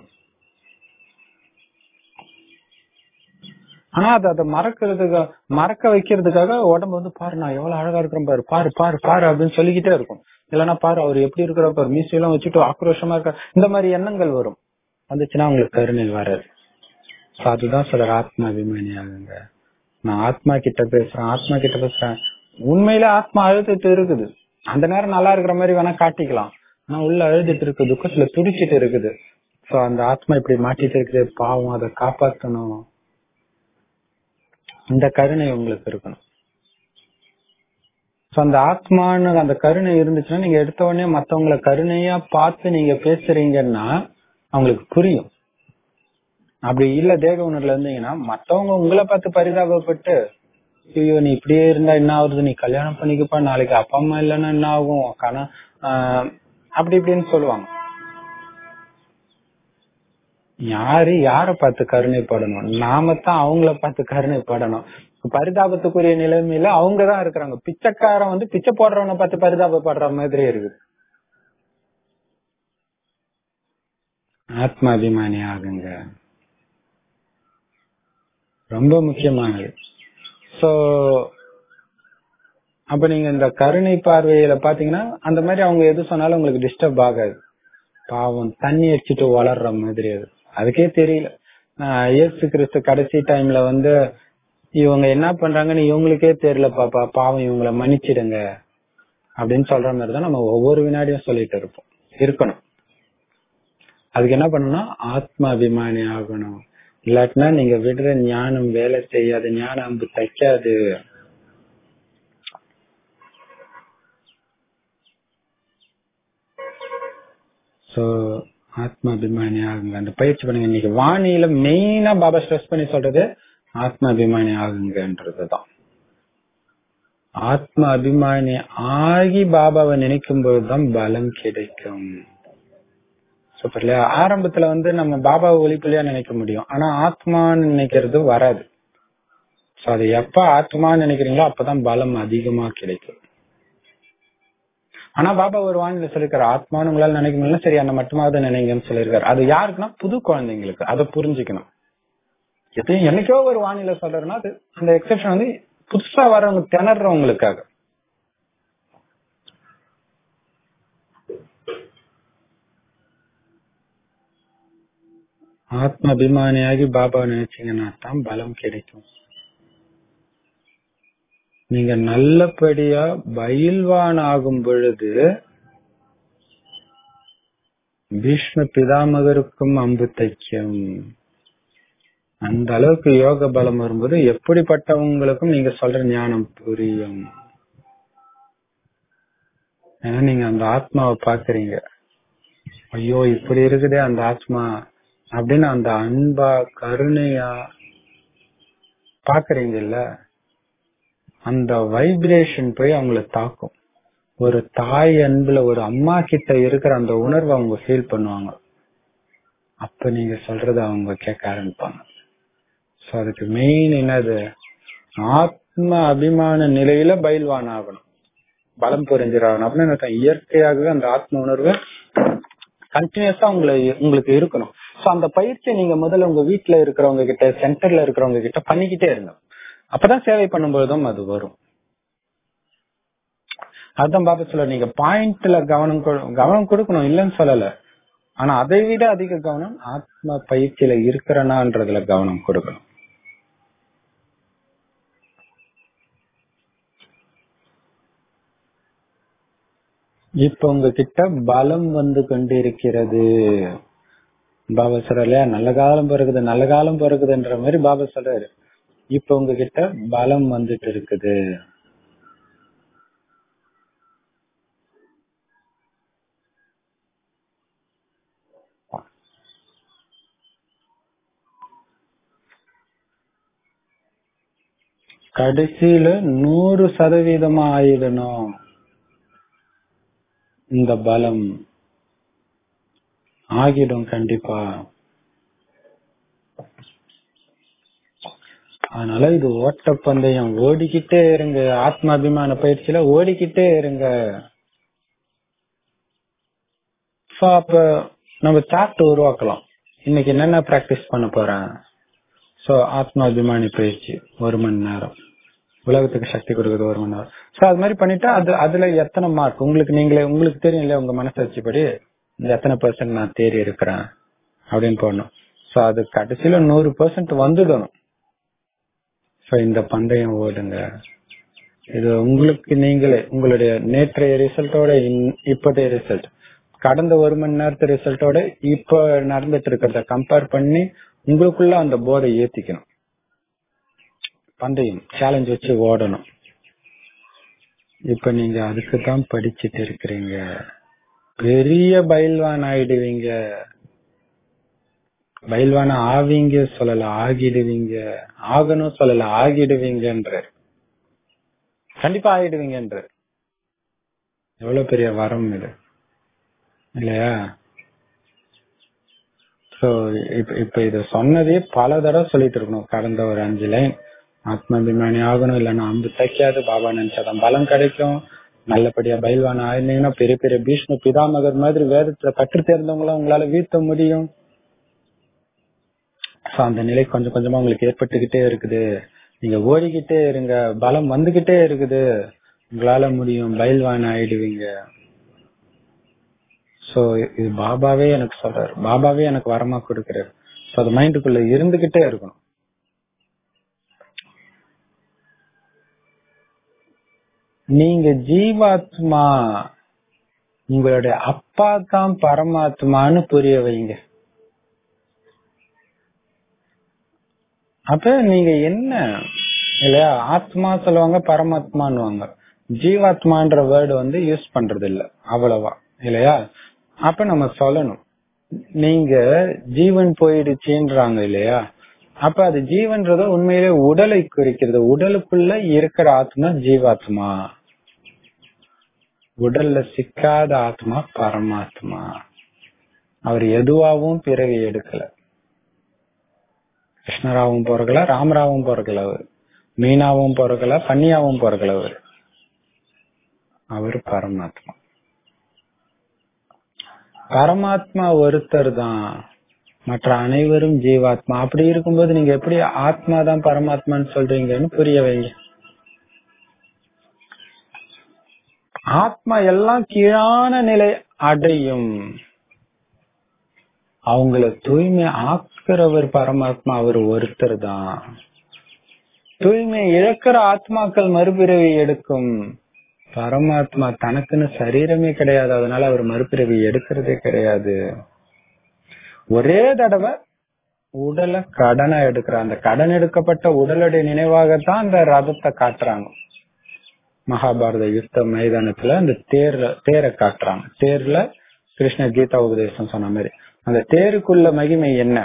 ஆனா அது அதை மறக்கிறதுக்கு மறக்க வைக்கிறதுக்காக உடம்பு வந்து பாரு நான் எவ்வளவு அழகா இருக்கிறேன் பாரு பாரு பாரு பாரு அப்படின்னு சொல்லிக்கிட்டே இருக்கும் இல்லைன்னா பாரு அவர் எப்படி இருக்கிற பாரு மீசையெல்லாம் வச்சுட்டு ஆக்ரோஷமா இருக்க இந்த மாதிரி எண்ணங்கள் வரும் வந்துச்சுன்னா உங்களுக்கு கருணை வராது So அதுதான் சிலர் ஆத்மா அபிமானி ஆகுங்க நான் ஆத்மா கிட்ட பேசுறேன் ஆத்மா கிட்ட பேசுறேன் உண்மையில ஆத்மா அழுதுட்டு இருக்குது அந்த நேரம் நல்லா இருக்கிற மாதிரி வேணா காட்டிக்கலாம் ஆனா உள்ள அழுதுட்டு இருக்கு துக்கத்துல துடிச்சிட்டு இருக்குது சோ அந்த ஆத்மா இப்படி மாட்டிட்டு இருக்குது பாவம் அதை காப்பாத்தணும் இந்த கருணை உங்களுக்கு இருக்கணும் சோ அந்த ஆத்மான்னு அந்த கருணை இருந்துச்சுன்னா நீங்க எடுத்த உடனே மத்தவங்களை கருணையா பார்த்து நீங்க பேசுறீங்கன்னா அவங்களுக்கு புரியும் அப்படி இல்ல தேக உணர்வுல இருந்தீங்கன்னா மத்தவங்க உங்களை பார்த்து பரிதாபப்பட்டு ஐயோ நீ இப்படியே இருந்தா என்ன ஆகுது நீ கல்யாணம் பண்ணிக்கப்பா நாளைக்கு அப்பா அம்மா இல்லைன்னா என்ன ஆகும் கண ஆஹ் அப்படி இப்படின்னு சொல்லுவாங்க யாரு யார பார்த்து கருணைப்படணும் நாம தான் அவங்கள பார்த்து கருணைப்படணும் பரிதாபத்துக்குரிய நிலைமையில அவங்கதான் இருக்கிறாங்க பிச்சைக்காரன் வந்து பிச்சை போடுறவனை பார்த்து பரிதாபப்படுற மாதிரி இருக்கு ஆத்மாபிமானி ஆகுங்க ரொம்ப முக்கியமானது சோ அப்ப நீங்க இந்த கருணை பார்வையில பாத்தீங்கன்னா அந்த மாதிரி அவங்க எது சொன்னாலும் உங்களுக்கு டிஸ்டர்ப் ஆகாது பாவம் தண்ணி அடிச்சுட்டு வளர்ற மாதிரி அது அதுக்கே தெரியல ஆஹ் இயேசு கிறிஸ்து கடைசி டைம்ல வந்து இவங்க என்ன பண்றாங்கன்னு இவங்களுக்கே தெரியல பாப்பா பாவம் இவங்கள மன்னிச்சிடுங்க அப்படின்னு சொல்ற மாதிரி தான் நம்ம ஒவ்வொரு வினாடியும் சொல்லிட்டு இருப்போம் இருக்கணும் அதுக்கு என்ன பண்ணணும்னா ஆத்மா அபிமானி ஆகணும் இல்லாட்டினா நீங்க விடுற ஞானம் வேலை செய்யாது ஞானம் அம்பு தைக்காது சோ ஆத்மா அபிமானி ஆகுங்க அந்த பயிற்சி பண்ணுங்க இன்னைக்கு வாணியில மெயினா பாபா ஸ்ட்ரெஸ் பண்ணி சொல்றது ஆத்மா அபிமானி ஆகுங்கன்றதுதான் ஆத்மா அபிமானி ஆகி பாபாவை நினைக்கும் பொழுதுதான் பலம் கிடைக்கும் சூப்பர் இல்லையா ஆரம்பத்துல வந்து நம்ம பாபாவை ஒளிப்புலையா நினைக்க முடியும் ஆனா ஆத்மான்னு நினைக்கிறது வராது சோ அது எப்ப ஆத்மான்னு நினைக்கிறீங்களோ அப்பதான் பலம் அதிகமா கிடைக்கும் ஆனா பாபா ஒரு வானிலை சொல்லிருக்காரு ஆத்மான்னு உங்களால நினைக்க முடியல சரி அந்த மட்டுமாவது நினைங்கன்னு சொல்லியிருக்காரு அது யாருக்குன்னா புது குழந்தைங்களுக்கு அதை புரிஞ்சுக்கணும் எப்பயும் என்னைக்கோ ஒரு வானிலை சொல்றதுன்னா அது அந்த எக்ஸெப்ஷன் வந்து புதுசா வர்றவங்க திணறவங்களுக்காக ஆத்ம அபிமானியாகி பாபா நினைச்சீங்கன்னா தான் பலம் கிடைக்கும் நீங்க நல்லபடியா பயில்வான் ஆகும் பொழுது பீஷ்ம பிதாமகருக்கும் அம்பு தைக்கும் அந்த அளவுக்கு யோக பலம் வரும்போது எப்படிப்பட்டவங்களுக்கும் நீங்க சொல்ற ஞானம் புரியும் ஏன்னா நீங்க அந்த ஆத்மாவை பாக்குறீங்க ஐயோ இப்படி இருக்குதே அந்த ஆத்மா அப்படின்னு அந்த அன்பா கருணையா பாக்குறீங்கல்ல அந்த வைப்ரேஷன் போய் அவங்கள தாக்கும் ஒரு தாய் அன்புல ஒரு அம்மா கிட்ட இருக்கிற அந்த உணர்வை அவங்க ஃபீல் பண்ணுவாங்க அப்ப நீங்க சொல்றத அவங்க கேட்க ஆரம்பிப்பாங்க சோ அதுக்கு மெயின் என்னது ஆத்ம அபிமான நிலையில பயில்வான் ஆகணும் பலம் புரிஞ்சிடணும் அப்படின்னு அர்த்தம். இயற்கையாகவே அந்த ஆத்ம உணர்வு கண்டினியூஸா உங்களை உங்களுக்கு இருக்கணும் சோ அந்த பயிற்சியை நீங்க முதல்ல உங்க வீட்டுல இருக்கிறவங்க கிட்ட சென்டர்ல இருக்கிறவங்க கிட்ட பண்ணிக்கிட்டே இருங்க அப்பதான் சேவை பண்ணும்போதும் அது வரும் அதான் பாபா சொல்ல நீங்க பாயிண்ட்ல கவனம் கொடு- கவனம் கொடுக்கணும் இல்லைன்னு சொல்லல ஆனா அதை விட அதிக கவனம் ஆத்ம பயிற்சியில இருக்கிறனான்றதுல கவனம் கொடுக்கணும் இப்ப உங்ககிட்ட பலம் வந்து கொண்டிருக்கிறது பாபா சொல்றல நல்ல காலம் பிறகுது நல்ல காலம் பிறகுதுன்ற மாதிரி பாபா சொல்றாரு இப்ப உங்ககிட்ட பலம் வந்துட்டு இருக்குது கடைசியில நூறு சதவீதமா ஆயிடணும் இந்த பலம் ஆகிடும் கண்டிப்பா அதனால இது ஓட்டப்பந்தயம் ஓடிக்கிட்டே இருங்க ஆத்மாபிமான பயிற்சியில ஓடிக்கிட்டே இருங்க சோ அப்ப நம்ம சார்ட் உருவாக்கலாம் இன்னைக்கு என்னென்ன பிராக்டிஸ் பண்ண போறேன் சோ ஆத்மாபிமானி பயிற்சி ஒரு மணி நேரம் உலகத்துக்கு சக்தி கொடுக்குறது ஒரு மணி நேரம் சோ அது மாதிரி பண்ணிட்டா அது அதுல எத்தனை மார்க் உங்களுக்கு நீங்களே உங்களுக்கு தெரியும் இல்லையா உங்க மனசாட்சிப்படி இந்த எத்தனை பெர்சன்ட் நான் தேறி இருக்கிறேன் அப்படின்னு போடணும் சோ அது கடைசியில நூறு பெர்சன்ட் வந்துடணும் சோ இந்த பந்தயம் ஓடுங்க இது உங்களுக்கு நீங்களே உங்களுடைய நேற்றைய ரிசல்ட்டோட இப்போதைய ரிசல்ட் கடந்த ஒரு மணி நேரத்து ரிசல்ட்டோட இப்ப நடந்துட்டு இருக்கிறத கம்பேர் பண்ணி உங்களுக்குள்ள அந்த போர்டை ஏத்திக்கணும் பந்தயம் சேலஞ்ச் வச்சு ஓடணும் இப்ப நீங்க அதுக்கு தான் படிச்சிட்டு இருக்கிறீங்க பெரிய பயில்வான் ஆயிடுவீங்க பயில்வான ஆவீங்க சொல்லல ஆகிடுவீங்க ஆகணும் சொல்லல ஆகிடுவீங்கன்ற கண்டிப்பா ஆகிடுவீங்கன்ற எவ்வளவு பெரிய வரம் இது இல்லையா சோ இப்ப இப்ப இது சொன்னதே பல தடவை சொல்லிட்டு இருக்கணும் கடந்த ஒரு அஞ்சு லைன் ஆத்மாபிமானி ஆகணும் இல்லைன்னா அம்பு தைக்காது பாபா நினைச்சாதான் பலம் கிடைக்கும் நல்லபடியா பயில்வான ஆயிருந்தீங்கன்னா பெரிய பெரிய பீஷ்ம பிதாமகர் மாதிரி வேதத்துல கற்று தேர்ந்தவங்களும் உங்களால வீழ்த்த முடியும் சோ அந்த நிலை கொஞ்சம் கொஞ்சமா உங்களுக்கு ஏற்பட்டுக்கிட்டே இருக்குது நீங்க ஓடிக்கிட்டே இருங்க பலம் வந்துகிட்டே இருக்குது உங்களால முடியும் பயில்வான ஆயிடுவீங்க சோ இது பாபாவே எனக்கு சொல்றாரு பாபாவே எனக்கு வரமா கொடுக்கிறாரு சோ அது மைண்டுக்குள்ள இருந்துகிட்டே இருக்கணும் நீங்க ஜீவாத்மா உங்களுடைய அப்பா தான் பரமாத்மான்னு புரிய வைங்க அப்ப நீங்க என்ன இல்லையா ஆத்மா சொல்லுவாங்க பரமாத்மான்னுவாங்க ஜீவாத்மான்ற வேர்டு வந்து யூஸ் பண்றது இல்ல அவ்வளவா இல்லையா அப்ப நம்ம சொல்லணும் நீங்க ஜீவன் போயிடுச்சுன்றாங்க இல்லையா அப்ப அது ஜீவன்றத உண்மையிலே உடலை குறிக்கிறது உடலுக்குள்ள இருக்கிற ஆத்மா ஜீவாத்மா உடல்ல சிக்காத ஆத்மா பரமாத்மா அவர் எதுவாகவும் பிறவி எடுக்கல கிருஷ்ணராவும் பிறக்கல ராமராவும் பிறக்கல அவர் மீனாவும் பிறக்கல பன்னியாவும் பிறக்கல அவர் அவர் பரமாத்மா பரமாத்மா ஒருத்தர் தான் மற்ற அனைவரும் ஜீவாத்மா அப்படி இருக்கும்போது நீங்க எப்படி ஆத்மா தான் பரமாத்மான்னு சொல்றீங்கன்னு புரிய வைங்க ஆத்மா எல்லாம் கீழான நிலை அடையும் அவங்கள தூய்மை ஆக்குறவர் பரமாத்மா அவர் ஒருத்தர் தான் தூய்மை இழக்கிற ஆத்மாக்கள் மறுபிறவி எடுக்கும் பரமாத்மா தனக்குன்னு சரீரமே கிடையாது அதனால அவர் மறுபிறவி எடுக்கிறதே கிடையாது ஒரே தடவை உடலை கடனை எடுக்கிற அந்த கடன் எடுக்கப்பட்ட உடலுடைய நினைவாகத்தான் அந்த ரதத்தை காட்டுறாங்க மகாபாரத யுத்த மைதானத்துல அந்த தேர்ல தேரை காட்டுறாங்க தேர்ல கிருஷ்ண கீதா உபதேசம் சொன்ன மாதிரி அந்த தேருக்குள்ள மகிமை என்ன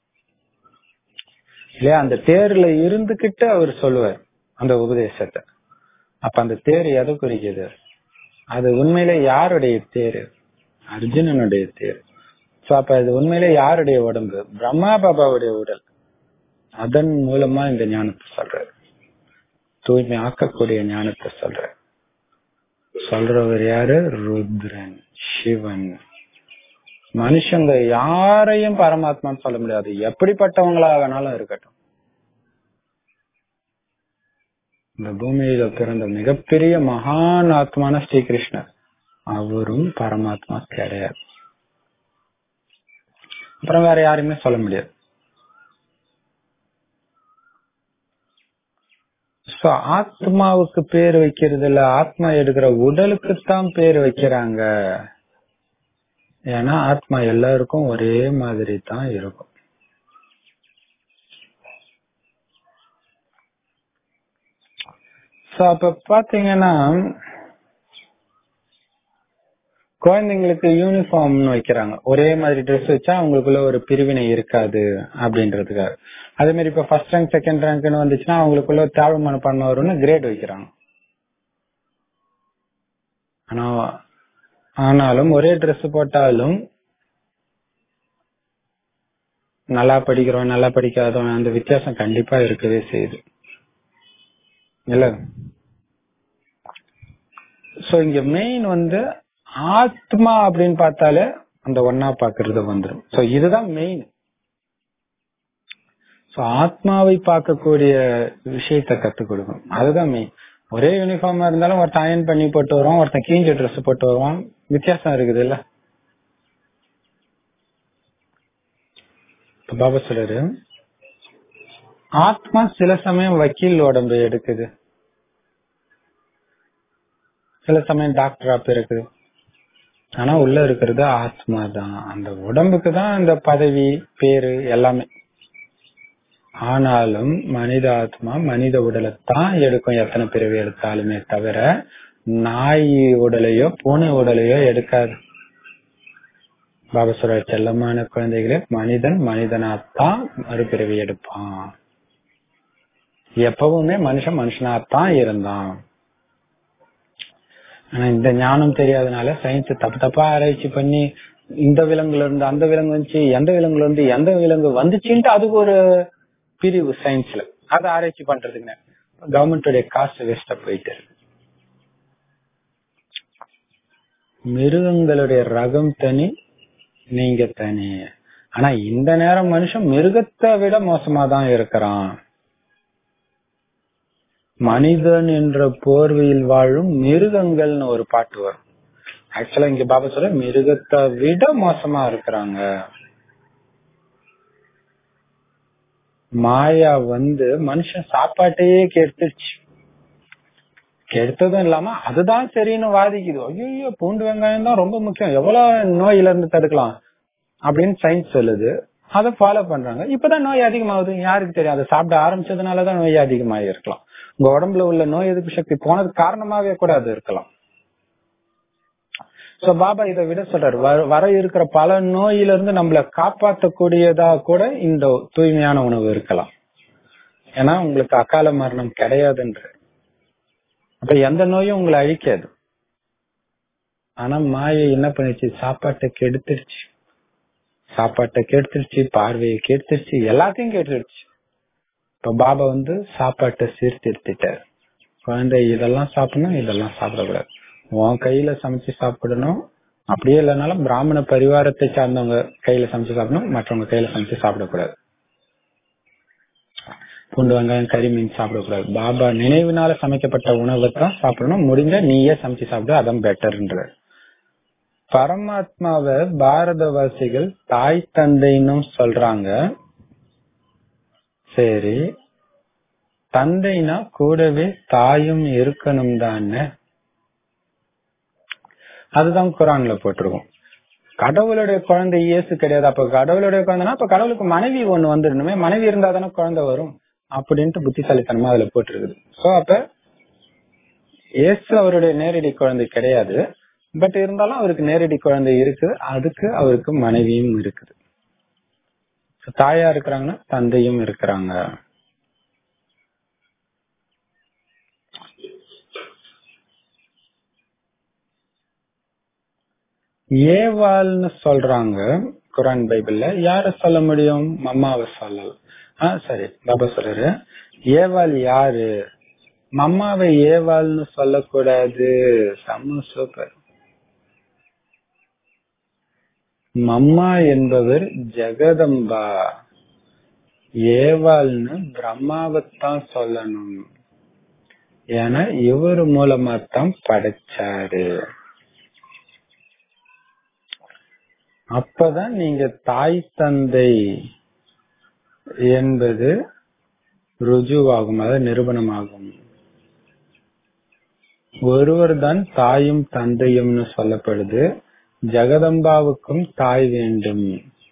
இல்லையா அந்த தேர்ல இருந்துகிட்டு அவர் சொல்லுவார் அந்த உபதேசத்தை அப்ப அந்த தேர் எதை குறிக்குது அது உண்மையில யாருடைய தேர் அர்ஜுனனுடைய தேர் சோ அப்ப இது உண்மையில யாருடைய உடம்பு பிரம்மா பாபாவுடைய உடல் அதன் மூலமா இந்த ஞானத்தை சொல்றாரு தூய்மை ஆக்கக்கூடிய ஞானத்தை சொல்ற சொல்றவர் யாரு ருத்ரன் சிவன் மனுஷங்க யாரையும் பரமாத்மான்னு சொல்ல முடியாது எப்படிப்பட்டவங்களா வேணாலும் இருக்கட்டும் இந்த பூமியில பிறந்த மிகப்பெரிய மகான் ஆத்மான ஸ்ரீகிருஷ்ணர் அவரும் பரமாத்மா கிடையாது அப்புறம் வேற யாருமே சொல்ல முடியாது சோ ஆத்மாவுக்கு பேர் வைக்கிறது இல்ல ஆத்மா எடுக்கிற உடலுக்கு தான் பேர் வைக்கிறாங்க ஏன்னா ஆத்மா எல்லாருக்கும் ஒரே மாதிரி தான் இருக்கும் சோ அப்ப பாத்தீங்கன்னா குழந்தைங்களுக்கு யூனிஃபார்ம்னு வைக்கிறாங்க ஒரே மாதிரி ட்ரெஸ் வச்சா அவங்களுக்குள்ள ஒரு பிரிவினை இருக்காது அப்படின்றதுக்காக அதே மாதிரி இப்ப ஃபர்ஸ்ட் ரேங்க் செகண்ட் ரேங்க்னு வந்துச்சுன்னா அவங்களுக்குள்ள தாழ்வு மனப்பான்மை வரும்னு கிரேட் வைக்கிறாங்க ஆனா ஆனாலும் ஒரே ட்ரெஸ் போட்டாலும் நல்லா படிக்கிறோம் நல்லா படிக்காதவன் அந்த வித்தியாசம் கண்டிப்பா இருக்கவே செய்யுது இல்ல சோ இங்க மெயின் வந்து ஆத்மா அப்படின்னு பார்த்தாலே அந்த ஒன்னா பாக்குறது வந்துடும் சோ இதுதான் மெயின் சோ ஆத்மாவை பார்க்கக்கூடிய விஷயத்த கத்து கொடுக்கணும் அதுதான் மெயின் ஒரே யூனிஃபார்மா இருந்தாலும் ஒருத்தன் அயன் பண்ணி போட்டு வருவான் ஒருத்தன் கீஞ்ச ட்ரெஸ் போட்டு வருவான் வித்தியாசம் இருக்குது இல்ல பாபா சொல்றாரு ஆத்மா சில சமயம் வக்கீல் உடம்பு எடுக்குது சில சமயம் டாக்டரா பிறக்குது ஆனா உள்ள இருக்கிறது ஆத்மா தான் அந்த உடம்புக்கு தான் அந்த பதவி பேரு எல்லாமே ஆனாலும் மனித ஆத்மா மனித உடலை தான் எடுக்கும் எத்தனை பிறவி எடுத்தாலுமே தவிர நாய் உடலையோ பூனை உடலையோ எடுக்காது பாபசுர செல்லமான குழந்தைகளே மனிதன் மனிதனாத்தான் மறுபிறவி எடுப்பான் எப்பவுமே மனுஷன் மனுஷனாத்தான் இருந்தான் ஆனா இந்த ஞானம் தெரியாதனால சயின்ஸ் தப்பு தப்பா ஆராய்ச்சி பண்ணி இந்த விலங்குல இருந்து அந்த விலங்கு வந்துச்சு எந்த விலங்குல இருந்து எந்த விலங்கு வந்துச்சுன்ட்டு அதுக்கு ஒரு பிரிவு சயின்ஸ்ல அதை ஆராய்ச்சி பண்றதுக்கு கவர்மெண்டோடைய காசு வேஸ்டா போயிட்டு இருக்கு மிருகங்களுடைய ரகம் தனி நீங்க தனி ஆனா இந்த நேரம் மனுஷன் மிருகத்தை விட மோசமா தான் இருக்கிறான் மனிதன் என்ற போர்வையில் வாழும் மிருகங்கள்னு ஒரு பாட்டு வரும் ஆக்சுவலா இங்க பாபா சொல்ல மிருகத்தை விட மோசமா இருக்கிறாங்க மாயா வந்து மனுஷன் சாப்பாட்டையே கெடுத்துருச்சு கெடுத்ததும் இல்லாம அதுதான் சரின்னு வாதிக்குது ஐயோ பூண்டு வெங்காயம் தான் ரொம்ப முக்கியம் எவ்வளவு நோயில இருந்து தடுக்கலாம் அப்படின்னு சயின்ஸ் சொல்லுது அதை ஃபாலோ பண்றாங்க இப்பதான் நோய் அதிகமாகுது யாருக்கு தெரியும் அதை சாப்பிட ஆரம்பிச்சதுனாலதான் நோய் அதிகமாக இருக்கலாம் உங்க உடம்புல உள்ள நோய் எதிர்ப்பு சக்தி போனது காரணமாவே கூட அது இருக்கலாம் சோ பாபா இதை விட சொல்றாரு வர இருக்கிற பல நோயில இருந்து நம்மள காப்பாற்றக்கூடியதா கூட இந்த தூய்மையான உணவு இருக்கலாம் ஏன்னா உங்களுக்கு அகால மரணம் கிடையாதுன்ற அப்ப எந்த நோயும் உங்களை அழிக்காது ஆனா மாயை என்ன பண்ணிச்சு சாப்பாட்டை கெடுத்துருச்சு சாப்பாட்டை கெடுத்துருச்சு பார்வையை கெடுத்துருச்சு எல்லாத்தையும் கெடுத்துருச்சு இப்ப பாபா வந்து சாப்பாட்டை சீர்திருத்திட்டார் குழந்தை இதெல்லாம் சாப்பிடணும் இதெல்லாம் சாப்பிடக்கூடாது உன் கையில சமைச்சு சாப்பிடணும் அப்படியே இல்லைனாலும் பிராமண பரிவாரத்தை சார்ந்தவங்க கையில சமைச்சு சாப்பிடணும் மற்றவங்க கையில சமைச்சு சாப்பிடக்கூடாது பூண்டு வெங்காயம் கறி மீன் சாப்பிடக்கூடாது பாபா நினைவுனால சமைக்கப்பட்ட உணவை தான் சாப்பிடணும் முடிஞ்ச நீயே சமைச்சு சாப்பிடு அதான் பெட்டர்ன்ற பரமாத்மாவை பாரதவாசிகள் தாய் தந்தைன்னு சொல்றாங்க சரி தந்தைனா கூடவே தாயும் இருக்கணும் தானே அதுதான் குரான்ல போட்டிருக்கும் கடவுளுடைய குழந்தை இயேசு கிடையாது அப்ப கடவுளுடைய குழந்தைனா அப்ப கடவுளுக்கு மனைவி ஒண்ணு வந்துடணுமே மனைவி இருந்தா தானே குழந்தை வரும் அப்படின்ட்டு புத்திசாலித்தனமா அதுல போட்டிருக்குது சோ அப்ப இயேசு அவருடைய நேரடி குழந்தை கிடையாது பட் இருந்தாலும் அவருக்கு நேரடி குழந்தை இருக்கு அதுக்கு அவருக்கு மனைவியும் இருக்குது தாயா இருக்கிறாங்கன்னா தந்தையும் இருக்கிறாங்க ஏவாள்னு சொல்றாங்க குரான் பைபிள்ல யார சொல்ல முடியும் மம்மாவை சொல்லலாம் ஆஹ் சரி பாபா சொல்றாரு ஏவாள் யாரு மம்மாவை ஏவாள்னு சொல்லக்கூடாது செம்ம சூப்பர் மம்மா என்பவர் ஜெகதம்பா ஏவாள்னு பிரம்மாவைத்தான் சொல்லணும் ஏன்னா இவர் மூலமா தான் படைச்சாரு அப்பதான் நீங்க தாய் தந்தை என்பது ருஜுவாகும் அதாவது நிரூபணமாகும் ஒருவர் தான் தாயும் தந்தையும்னு சொல்லப்படுது ஜெகதம்பாவுக்கும் தாய் வேண்டும்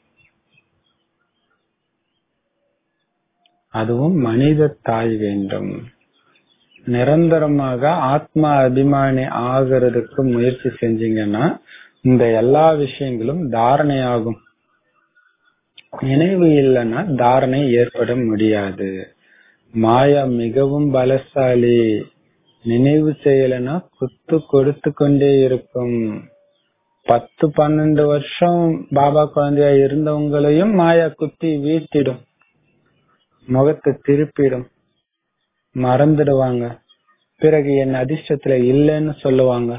அதுவும் மனித தாய் வேண்டும் நிரந்தரமாக ஆத்மா அபிமானி ஆகிறதுக்கு முயற்சி செஞ்சீங்கன்னா இந்த எல்லா விஷயங்களும் தாரணையாகும் நினைவு இல்லைன்னா தாரணை ஏற்பட முடியாது மாயா மிகவும் பலசாலி நினைவு செய்யலைன்னா குத்து கொடுத்து கொண்டே இருக்கும் பத்து பன்னெண்டு வருஷம் பாபா குழந்தையா இருந்தவங்களையும் மாயா குத்தி வீழ்த்திடும் முகத்தை திருப்பிடும் மறந்துடுவாங்க பிறகு என் அதிர்ஷ்டத்துல இல்லைன்னு சொல்லுவாங்க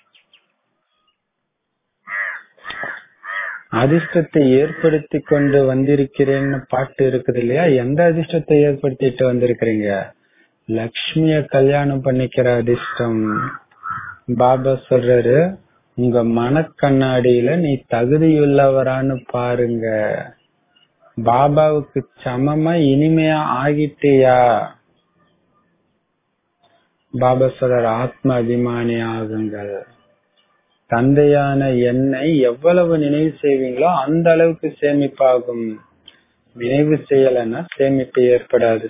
அதிர்ஷ்டத்தை ஏற்படுத்தி கொண்டு வந்திருக்கிறேன்னு பாட்டு இருக்குது இல்லையா எந்த அதிர்ஷ்டத்தை ஏற்படுத்திட்டு வந்திருக்கிறீங்க லக்ஷ்மிய கல்யாணம் பண்ணிக்கிற அதிர்ஷ்டம் பாபா சொல்றாரு உங்க மனக்கண்ணாடியில நீ தகுதியுள்ளவரான்னு பாருங்க பாபாவுக்கு சமமா இனிமையா ஆகிட்டியா பாபா சொல்றார் ஆத்ம அபிமானி ஆகுங்கள் தந்தையான என்னை எவ்வளவு நினைவு செய்வீங்களோ அந்த அளவுக்கு சேமிப்பாகும் நினைவு செய்யலைன்னா சேமிப்பு ஏற்படாது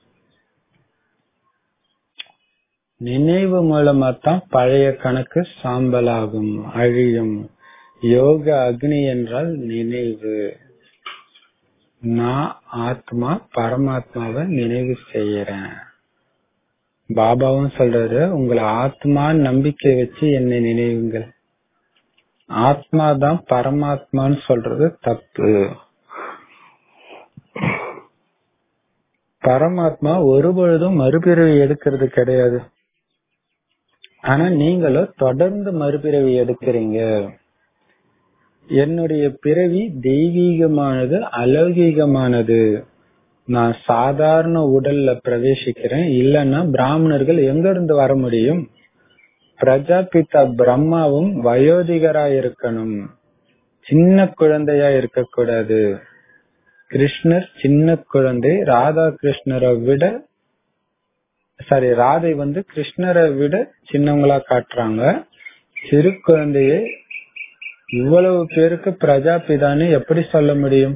நினைவு மூலமா தான் பழைய கணக்கு சாம்பலாகும் அழியும் யோக அக்னி என்றால் நினைவு நான் ஆத்மா பரமாத்மாவை நினைவு செய்யறேன் பாபாவும் சொல்றாரு உங்களை ஆத்மா நம்பிக்கை வச்சு என்னை நினைவுங்கள் ஆத்மா தான் பரமாத்மான்னு சொல்றது தப்பு பரமாத்மா ஒருபொழுதும் மறுபிறவி எடுக்கிறது கிடையாது ஆனா நீங்களும் தொடர்ந்து மறுபிறவி எடுக்கிறீங்க என்னுடைய பிறவி தெய்வீகமானது அலௌகீகமானது நான் சாதாரண உடல்ல பிரவேசிக்கிறேன் இல்லைன்னா பிராமணர்கள் எங்க இருந்து வர முடியும் பிரஜாபிதா பிரம்மாவும் வயோதிகரா இருக்கணும் சின்ன குழந்தையா இருக்கக்கூடாது கிருஷ்ணர் சின்ன குழந்தை ராதா கிருஷ்ணரை விட சாரி ராதை வந்து கிருஷ்ணரை விட சின்னவங்களா காட்டுறாங்க சிறு குழந்தையை இவ்வளவு பேருக்கு பிரஜாபிதான்னு எப்படி சொல்ல முடியும்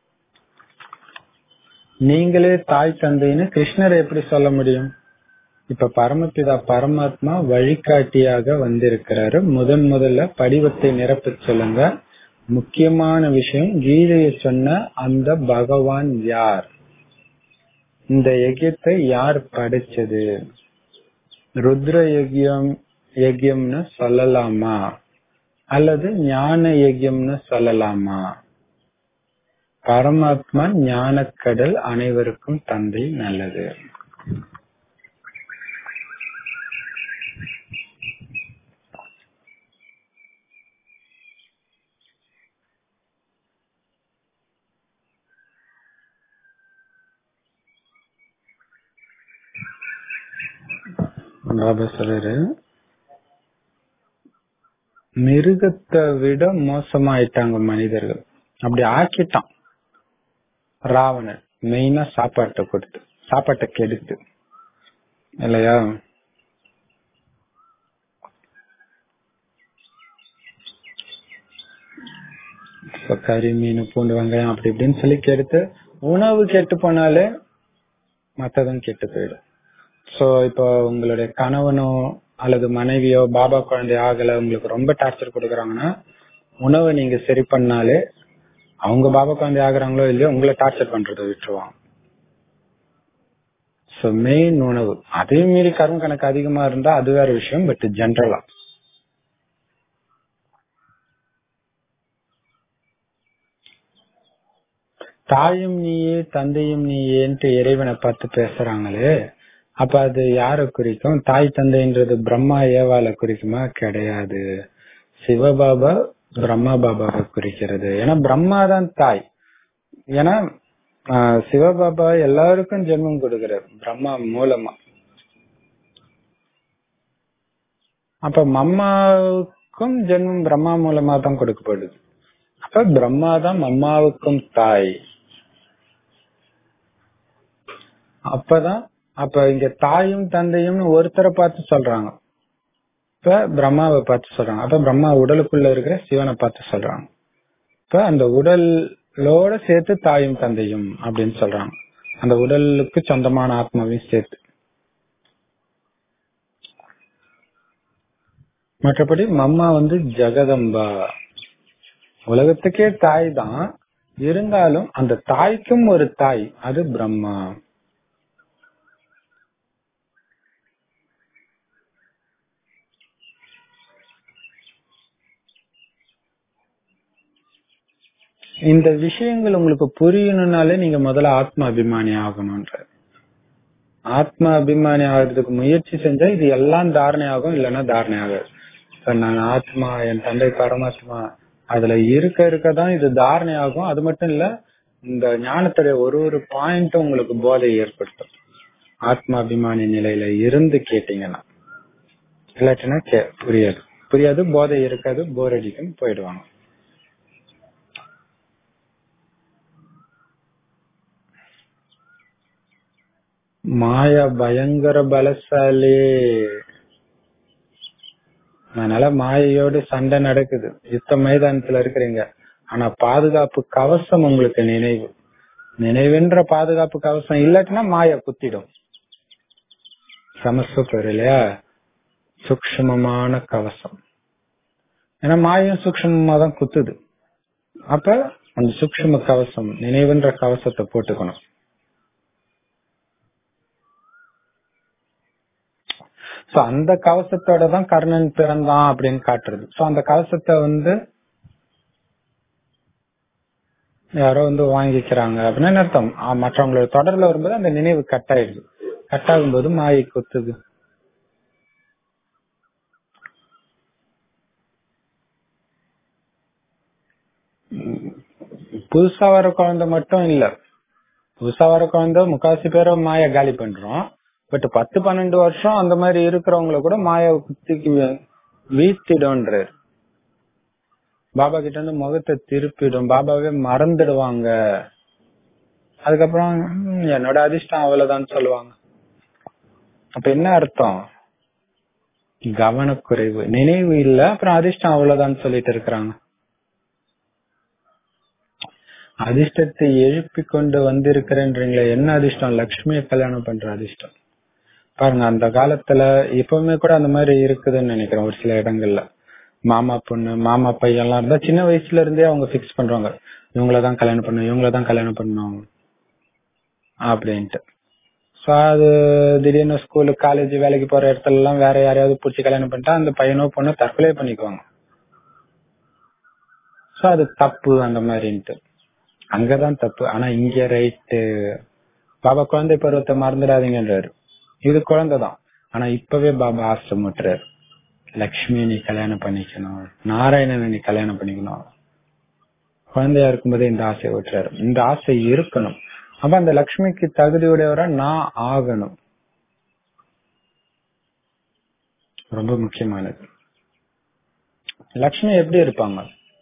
நீங்களே தாய் தந்தைன்னு கிருஷ்ணரை எப்படி சொல்ல முடியும் இப்ப பரமபிதா பரமாத்மா வழிகாட்டியாக வந்திருக்கிறாரு முதன் முதல்ல படிவத்தை நிரப்ப சொல்லுங்க முக்கியமான விஷயம் கீதையை சொன்ன அந்த பகவான் யார் இந்த யஜ்யத்தை யார் படைச்சது ருத்ர யஜ்யம் யஜ்யம்னு சொல்லலாமா அல்லது ஞான யஜ்யம்னு சொல்லலாமா பரமாத்மா ஞானக்கடல் அனைவருக்கும் தந்தை நல்லது பாபா சொல்றாரு மிருகத்தை விட மோசமாயிட்டாங்க மனிதர்கள் அப்படி ஆக்கிட்டான் ராவணன் மெயினா சாப்பாட்டை கொடுத்து சாப்பாட்டை கெடுத்து இல்லையா இப்ப கறி மீன் பூண்டு வெங்காயம் அப்படி இப்படின்னு சொல்லி கெடுத்து உணவு கெட்டு போனாலே மத்ததும் கெட்டு போயிடும் சோ இப்போ உங்களுடைய கணவனோ அல்லது மனைவியோ பாபா குழந்தை ஆகல உங்களுக்கு ரொம்ப டார்ச்சர் கொடுக்கறாங்கன்னா உணவை நீங்க சரி பண்ணாலே அவங்க பாபா குழந்தை ஆகுறாங்களோ இல்லையோ உங்களை டார்ச்சர் பண்றதை விட்டுருவாங்க சோ மெயின் உணவு அதே மீறி கரும் கணக்கு அதிகமா இருந்தா அது வேற விஷயம் பட் ஜென்ரலா தாயும் நீயே தந்தையும் நீயேன்ட்டு இறைவனை பார்த்து பேசுறாங்களே அப்ப அது யார குறிக்கும் தாய் தந்தைன்றது பிரம்மா ஏவால குறிக்குமா கிடையாது சிவபாபா பிரம்மா பாபாவை குறிக்கிறது ஏன்னா பிரம்மா தான் தாய் ஏன்னா ஆஹ், சிவபாபா எல்லாருக்கும் ஜென்மம் கொடுக்கிறார் பிரம்மா மூலமா அப்ப மம்மாவுக்கும் ஜென்மம் பிரம்மா மூலமா தான் கொடுக்கப்படுது அப்ப பிரம்மா தான் மம்மாவுக்கும் தாய் அப்பதான் அப்ப இங்க தாயும் தந்தையும் ஒருத்தரை பார்த்து சொல்றாங்க இப்ப பிரம்மாவை பார்த்து சொல்றாங்க அப்ப பிரம்மா உடலுக்குள்ள இருக்கிற சிவனை பார்த்து சொல்றாங்க இப்ப அந்த உடலோட சேர்த்து தாயும் தந்தையும் அப்படின்னு சொல்றாங்க அந்த உடலுக்கு சொந்தமான ஆத்மாவையும் சேர்த்து மற்றபடி மம்மா வந்து ஜெகதம்பா உலகத்துக்கே தாய் தான் இருந்தாலும் அந்த தாய்க்கும் ஒரு தாய் அது பிரம்மா இந்த விஷயங்கள் உங்களுக்கு புரியணும்னாலே நீங்க முதல்ல ஆத்ம அபிமானி ஆகணும்ன்ற ஆத்ம அபிமானி ஆகிறதுக்கு முயற்சி செஞ்சா இது எல்லாம் தாரணை ஆகும் இல்லைன்னா தாரணை ஆகாது இப்ப நான் ஆத்மா என் தந்தை பரமாத்மா அதுல இருக்க இருக்கதான் இது தாரணை ஆகும் அது மட்டும் இல்ல இந்த ஞானத்துடைய ஒரு ஒரு பாயிண்ட்டும் உங்களுக்கு போதை ஏற்படுத்தும் ஆத்மா அபிமானி நிலையில இருந்து கேட்டீங்கன்னா இல்லாட்டினா கே- புரியாது புரியாது போதை இருக்காது போர் அடிக்கும் போயிடுவாங்க மாயா பயங்கர பலசாலி அதனால மாயையோடு சண்டை நடக்குது யுத்த மைதானத்துல இருக்கிறீங்க ஆனா பாதுகாப்பு கவசம் உங்களுக்கு நினைவு நினைவுன்ற பாதுகாப்பு கவசம் இல்லாட்டினா மாய குத்திடும் சமஸ்வப்பர் இல்லையா சூக்ஷ்மமான கவசம் ஏன்னா மாயம் சூக்ஷ்மமா தான் குத்துது அப்ப அந்த சூக்ஷ்ம கவசம் நினைவுன்ற கவசத்தை போட்டுக்கணும் சோ அந்த கவசத்தோட தான் கர்ணன் பிறந்தான் அப்படின்னு காட்டுறது சோ அந்த கவசத்தை வந்து யாரோ வந்து வாங்கிக்கிறாங்க அப்படின்னு என்ன அர்த்தம் ஆ, மற்றவங்களோட தொடர்ல வரும்போது அந்த நினைவு கட் ஆயிடுது கட் ஆகும்போது மாயை கொத்துது புதுசா வர குழந்தை மட்டும் இல்ல புதுசா வர குழந்தை முக்காசி பேரை மாய காலி பண்றோம் பட் பத்து பன்னெண்டு வருஷம் அந்த மாதிரி இருக்கிறவங்கள கூட மாய குத்திக்கு வீழ்த்திடும்ன்றாரு பாபா கிட்ட இருந்து முகத்தை திருப்பிடும் பாபாவே மறந்துடுவாங்க அதுக்கப்புறம் "ம், என்னோட அதிர்ஷ்டம் அவ்வளவுதான் சொல்லுவாங்க அப்ப என்ன அர்த்தம் கவனக்குறைவு நினைவு இல்ல அப்புறம் அதிர்ஷ்டம் அவ்வளவுதான் சொல்லிட்டு இருக்கிறாங்க அதிர்ஷ்டத்தை எழுப்பி கொண்டு வந்திருக்கிறேன்றீங்களே என்ன அதிர்ஷ்டம் லக்ஷ்மியை கல்யாணம் பண்ற அதிர்ஷ்டம் பாருங்க அந்த காலத்துல இப்பவுமே கூட அந்த மாதிரி இருக்குதுன்னு நினைக்கிறேன் ஒரு சில இடங்கள்ல மாமா பொண்ணு மாமா பையன் எல்லாம் இருந்தா சின்ன வயசுல இருந்தே அவங்க பிக்ஸ் பண்றாங்க இவங்களதான் கல்யாணம் பண்ணணும் இவங்களதான் கல்யாணம் பண்ணணும் அப்படின்ட்டு சோ அது திடீர்னு ஸ்கூலு காலேஜ் வேலைக்கு போற இடத்துல எல்லாம் வேற யாரையாவது பிடிச்சி கல்யாணம் பண்ணிட்டா அந்த பையனோ பொண்ணோ தற்கொலை பண்ணிக்குவாங்க சோ அது தப்பு அந்த மாதிரின்ட்டு அங்கதான் தப்பு ஆனா இங்க ரைட்டு பாபா குழந்தை பருவத்தை மறந்துடாதீங்கன்றாரு இது குழந்தைதான் ஆனா இப்பவே பாபா ஆசை முட்டுறாரு லக்ஷ்மி நீ கல்யாணம் பண்ணிக்கணும் நாராயணனை நீ கல்யாணம் பண்ணிக்கணும் குழந்தையா இருக்கும்போதே இந்த ஆசையை விட்டுறாரு இந்த ஆசை இருக்கணும் அப்ப அந்த லக்ஷ்மிக்கு தகுதியுடையவரா நான் ஆகணும் ரொம்ப முக்கியமானது லக்ஷ்மி எப்படி இருப்பாங்க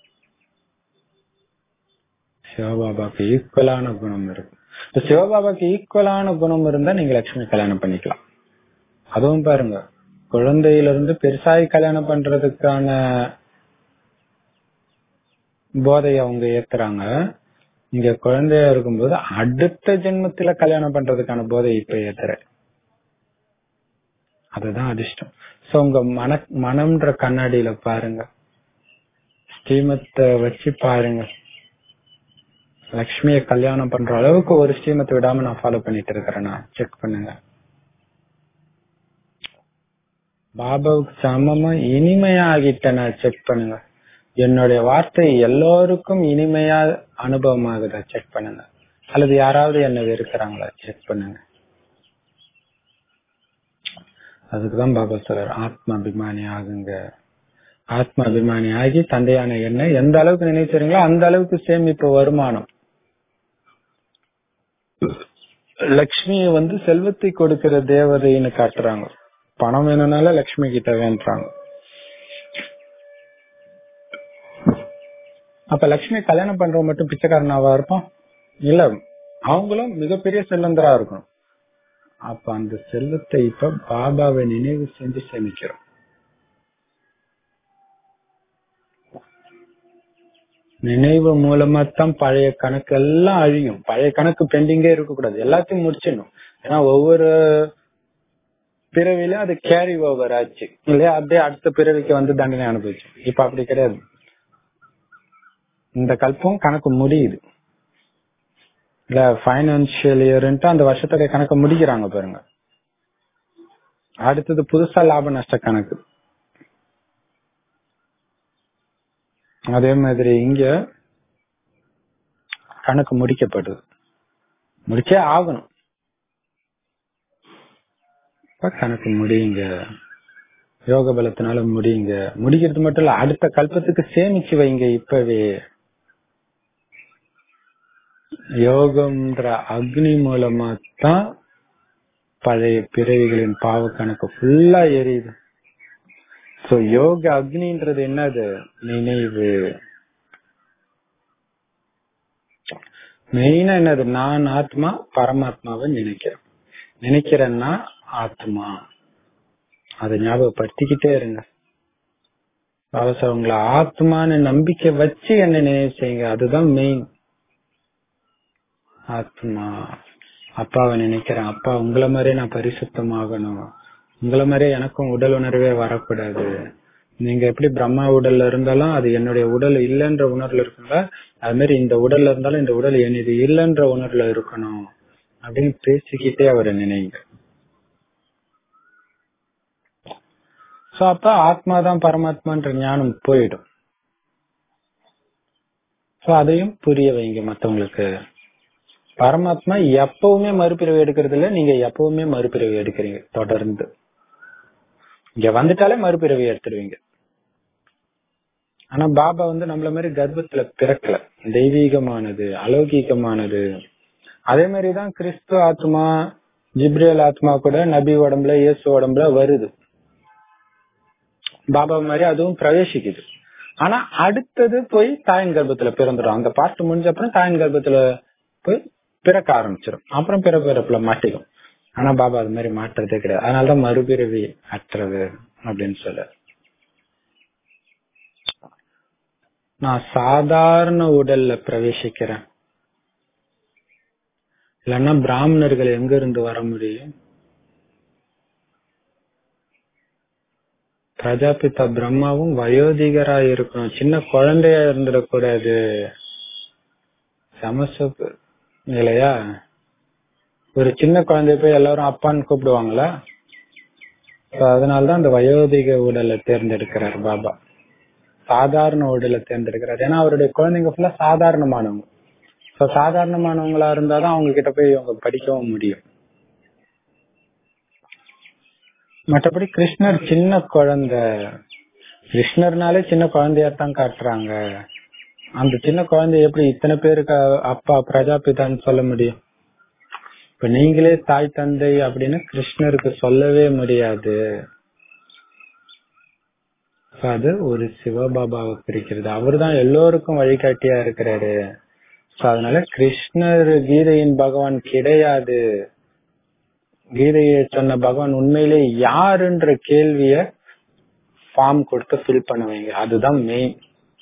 சிவபாபாக்கு ஈக்குவலான குணம் இருக்கும் இப்ப சிவபாபாக்கு ஈக்குவலான குணம் இருந்தா நீங்க லட்சுமி கல்யாணம் பண்ணிக்கலாம் அதுவும் பாருங்க குழந்தையில இருந்து பெருசாகி கல்யாணம் பண்றதுக்கான போதையை அவங்க ஏத்துறாங்க இங்க குழந்தையா இருக்கும்போது அடுத்த ஜென்மத்துல கல்யாணம் பண்றதுக்கான போதை இப்ப ஏத்துற அதுதான் அதிர்ஷ்டம் சோ உங்க மன மனம்ன்ற கண்ணாடியில பாருங்க ஸ்ரீமத்தை வச்சு பாருங்க லக்ஷ்மிய கல்யாணம் பண்ற அளவுக்கு ஒரு ஸ்ரீமத்தை விடாம நான் ஃபாலோ பண்ணிட்டு இருக்கிறேன் செக் பண்ணுங்க பாபாவுக்கு சமமா இனிமையா ஆகிட்டேன் செக் பண்ணுங்க என்னுடைய வார்த்தை எல்லோருக்கும் இனிமையா அனுபவம் ஆகுதா செக் பண்ணுங்க அல்லது யாராவது என்ன வெறுக்கிறாங்களா செக் பண்ணுங்க அதுக்குதான் பாபா சொல்றாரு ஆத்ம அபிமானி ஆகுங்க ஆத்ம அபிமானி ஆகி தந்தையான என்ன எந்த அளவுக்கு நினைச்சீங்களோ அந்த அளவுக்கு சேமிப்பு வருமானம் லக்ஷ்மிய வந்து செல்வத்தை கொடுக்கிற தேவதைன்னு காட்டுறாங்க பணம் வேணும்னால லக்ஷ்மி கிட்ட வேண்டாங்க அப்ப லக்ஷ்மி கல்யாணம் பண்றவங்க மட்டும் பிச்சைக்காரனாவா இருப்பான் இல்ல அவங்களும் மிகப்பெரிய செல்வந்தரா இருக்கணும் அப்ப அந்த செல்வத்தை இப்ப பாபாவை நினைவு செஞ்சு சேமிக்கிறோம் நினைவு மூலமா தான் பழைய கணக்கு எல்லாம் அழியும் பழைய கணக்கு பெண்டிங்கே இருக்கக்கூடாது எல்லாத்தையும் முடிச்சிடணும் ஏன்னா ஒவ்வொரு பிறவில அது கேரி ஓவர் ஆச்சு இல்லையா அப்படியே அடுத்த பிறவிக்கு வந்து தண்டனை அனுபவிச்சு இப்ப அப்படி கிடையாது இந்த கல்பம் கணக்கு முடியுது இல்ல பைனான்சியல் இயர்ன்ட்டு அந்த வருஷத்துடைய கணக்கு முடிக்கிறாங்க பாருங்க அடுத்தது புதுசா லாப நஷ்ட கணக்கு அதே மாதிரி இங்க கணக்கு முடிக்கப்படுது முடிச்சே ஆகணும் இப்ப கணக்கு முடியுங்க யோக பலத்தினால முடியுங்க முடிக்கிறது மட்டும் இல்ல அடுத்த கல்பத்துக்கு சேமிச்சு வைங்க இப்பவே யோகம்ன்ற அக்னி மூலமா தான் பழைய பிறவிகளின் பாவ கணக்கு ஃபுல்லா எரியுது சோ யோக அக்னின்றது என்னது நினைவு மெயினா என்னது நான் ஆத்மா பரமாத்மாவை நினைக்கிறேன் நினைக்கிறேன்னா ஆத்மா அதை ஞாபகப்படுத்திக்கிட்டே இருங்க பாபா சார் உங்களை ஆத்மான்னு நம்பிக்கை வச்சு என்ன நினைவு செய்யுங்க அதுதான் மெயின் ஆத்மா அப்பாவை நினைக்கிறேன் அப்பா உங்களை மாதிரியே நான் பரிசுத்தமாகணும் உங்களை மாதிரியே எனக்கும் உடல் உணர்வே வரக்கூடாது நீங்க எப்படி பிரம்மா உடல்ல இருந்தாலும் அது என்னுடைய உடல் இல்லைன்ற உணர்வுல இருக்குங்க அது மாதிரி இந்த உடல்ல இருந்தாலும் இந்த உடல் என் இது இல்லைன்ற உணர்வுல இருக்கணும் அப்படின்னு பேசிக்கிட்டே அவரை நினைங்க சோ அப்ப ஆத்மா தான் பரமாத்மான்ற ஞானம் போயிடும் சோ அதையும் புரிய வைங்க மத்தவங்களுக்கு பரமாத்மா எப்பவுமே மறுபிறவி எடுக்கிறது இல்ல நீங்க எப்பவுமே மறுபிறவி எடுக்கிறீங்க தொடர்ந்து இங்க வந்துட்டாலே மறுபிறவி எடுத்துருவீங்க ஆனா பாபா வந்து நம்மள மாதிரி கர்ப்பத்துல பிறக்கல தெய்வீகமானது அலௌகீகமானது அதே மாதிரிதான் கிறிஸ்து ஆத்மா ஜிப்ரியல் ஆத்மா கூட நபி உடம்புல இயேசு உடம்புல வருது பாபா மாதிரி அதுவும் பிரவேசிக்குது ஆனா அடுத்தது போய் தாயின் கர்ப்பத்துல பிறந்துடும் அந்த பார்ட் முடிஞ்ச அப்புறம் தாயின் கர்ப்பத்துல போய் பிறக்க ஆரம்பிச்சிடும் அப்புறம் பிற பிறப்புல மாட்டிக்கும் ஆனா பாபா அது மாதிரி மாற்றுறதே கிடையாது அதனாலதான் மறுபிறவி அற்றது அப்படின்னு சொல்ல நான் சாதாரண உடல்ல பிரவேசிக்கிறேன் இல்லைன்னா பிராமணர்கள் எங்க இருந்து வர முடியும் பிரஜாபிதா பிரம்மாவும் வயோதிகரா இருக்கணும் சின்ன குழந்தையா இருந்துடக்கூடாது சமசப்பு இல்லையா ஒரு சின்ன குழந்தைய போய் எல்லாரும் அப்பான்னு கூப்பிடுவாங்களா So அதனாலதான் அந்த வயோதிக உடலை தேர்ந்தெடுக்கிறார் பாபா சாதாரண உடலை தேர்ந்தெடுக்கிறார் ஏன்னா அவருடைய குழந்தைங்க ஃபுல்லா சாதாரணமானவங்க சோ சாதாரணமானவங்களா இருந்தாதான் அவங்க கிட்ட போய் அவங்க படிக்கவும் முடியும் மற்றபடி கிருஷ்ணர் சின்ன குழந்தை கிருஷ்ணர்னாலே சின்ன குழந்தையா தான் காட்டுறாங்க அந்த சின்ன குழந்தை எப்படி இத்தனை பேருக்கு அப்பா பிரஜாபிதான்னு சொல்ல முடியும் இப்ப நீங்களே தாய் தந்தை அப்படின்னு கிருஷ்ணருக்கு சொல்லவே முடியாது So அது ஒரு சிவபாபாவை பிரிக்கிறது அவர்தான் எல்லோருக்கும் வழிகாட்டியா இருக்கிறாரு So அதனால கிருஷ்ணர் கீதையின் பகவான் கிடையாது கீதையை சொன்ன பகவான் உண்மையிலே யாருன்ற கேள்விய ஃபார்ம் கொடுத்து ஃபில் பண்ண வைங்க அதுதான் மெயின்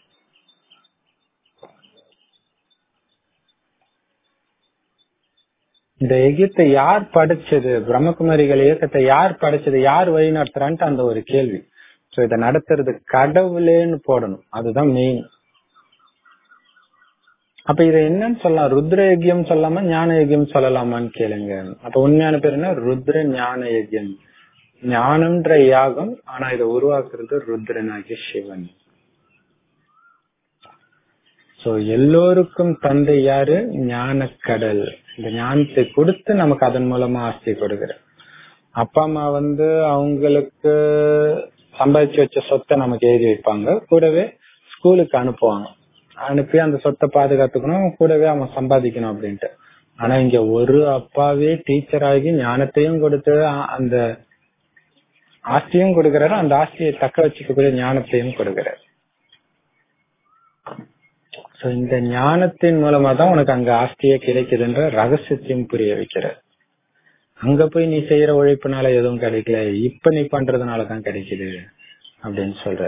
இந்த எகிப்தை யார் படைச்சது பிரம்மகுமாரிகள் இயக்கத்தை யார் படைச்சது யார் வழி நடத்துறான்ட்டு அந்த ஒரு கேள்வி சோ இதை நடத்துறது கடவுளேன்னு போடணும் அதுதான் மெயின் அப்ப இதை என்னன்னு சொல்லலாம் ருத்ர யஜ்யம் சொல்லாம ஞான யஜ்யம் சொல்லலாமான்னு கேளுங்க அப்ப உண்மையான பேர் என்ன ருத்ர ஞான யஜ்யம் ஞானம்ன்ற யாகம் ஆனா இதை உருவாக்குறது ருத்ரனாகிய சிவன் சோ எல்லோருக்கும் தந்தை யாரு ஞான கடல் இந்த ஞானத்தை கொடுத்து நமக்கு அதன் மூலமா ஆஸ்தி கொடுக்கிற அப்பா அம்மா வந்து அவங்களுக்கு சம்பாதிச்சு வச்ச சொத்தை நமக்கு எழுதி வைப்பாங்க கூடவே ஸ்கூலுக்கு அனுப்புவாங்க அனுப்பி அந்த சொத்தை பாதுகாத்துக்கணும் கூடவே அவன் சம்பாதிக்கணும் அப்படின்ட்டு ஆனா இங்க ஒரு அப்பாவே டீச்சர் ஆகி ஞானத்தையும் கொடுத்து அ- அந்த ஆஸ்தியும் கொடுக்கிறாரு அந்த ஆஸ்தியை தக்க வச்சுக்கக்கூடிய ஞானத்தையும் கொடுக்கிறாரு சோ இந்த ஞானத்தின் மூலமா தான் உனக்கு அங்க ஆஸ்தியே கிடைக்குதுன்ற ரகசியத்தையும் புரிய வைக்கிறார் அங்க போய் நீ செய்யற உழைப்புனால எதுவும் கிடைக்கல இப்ப நீ பண்றதுனால தான் கிடைக்குது அப்படின்னு சொல்ற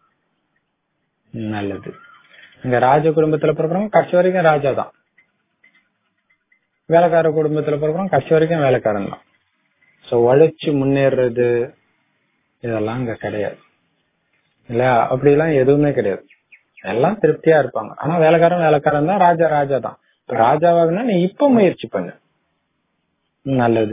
நல்லது இங்க ராஜ குடும்பத்துல பிறக்கிறவங்க கடைசி வரைக்கும் ராஜா தான் வேலைக்கார குடும்பத்துல பிறக்கிறவங்க கடைசி வரைக்கும் வேலைக்காரன் தான் சோ உழைச்சு முன்னேறது இதெல்லாம் அங்க கிடையாது இல்ல அப்படி எல்லாம் எதுவுமே கிடையாது எல்லாம் திருப்தியா இருப்பாங்க ஆனா வேலைக்காரன் வேலைக்காரன் தான் ராஜா ராஜா தான் இப்ப ராஜாவாகனா நீ இப்ப முயற்சி பண்ணு நல்லது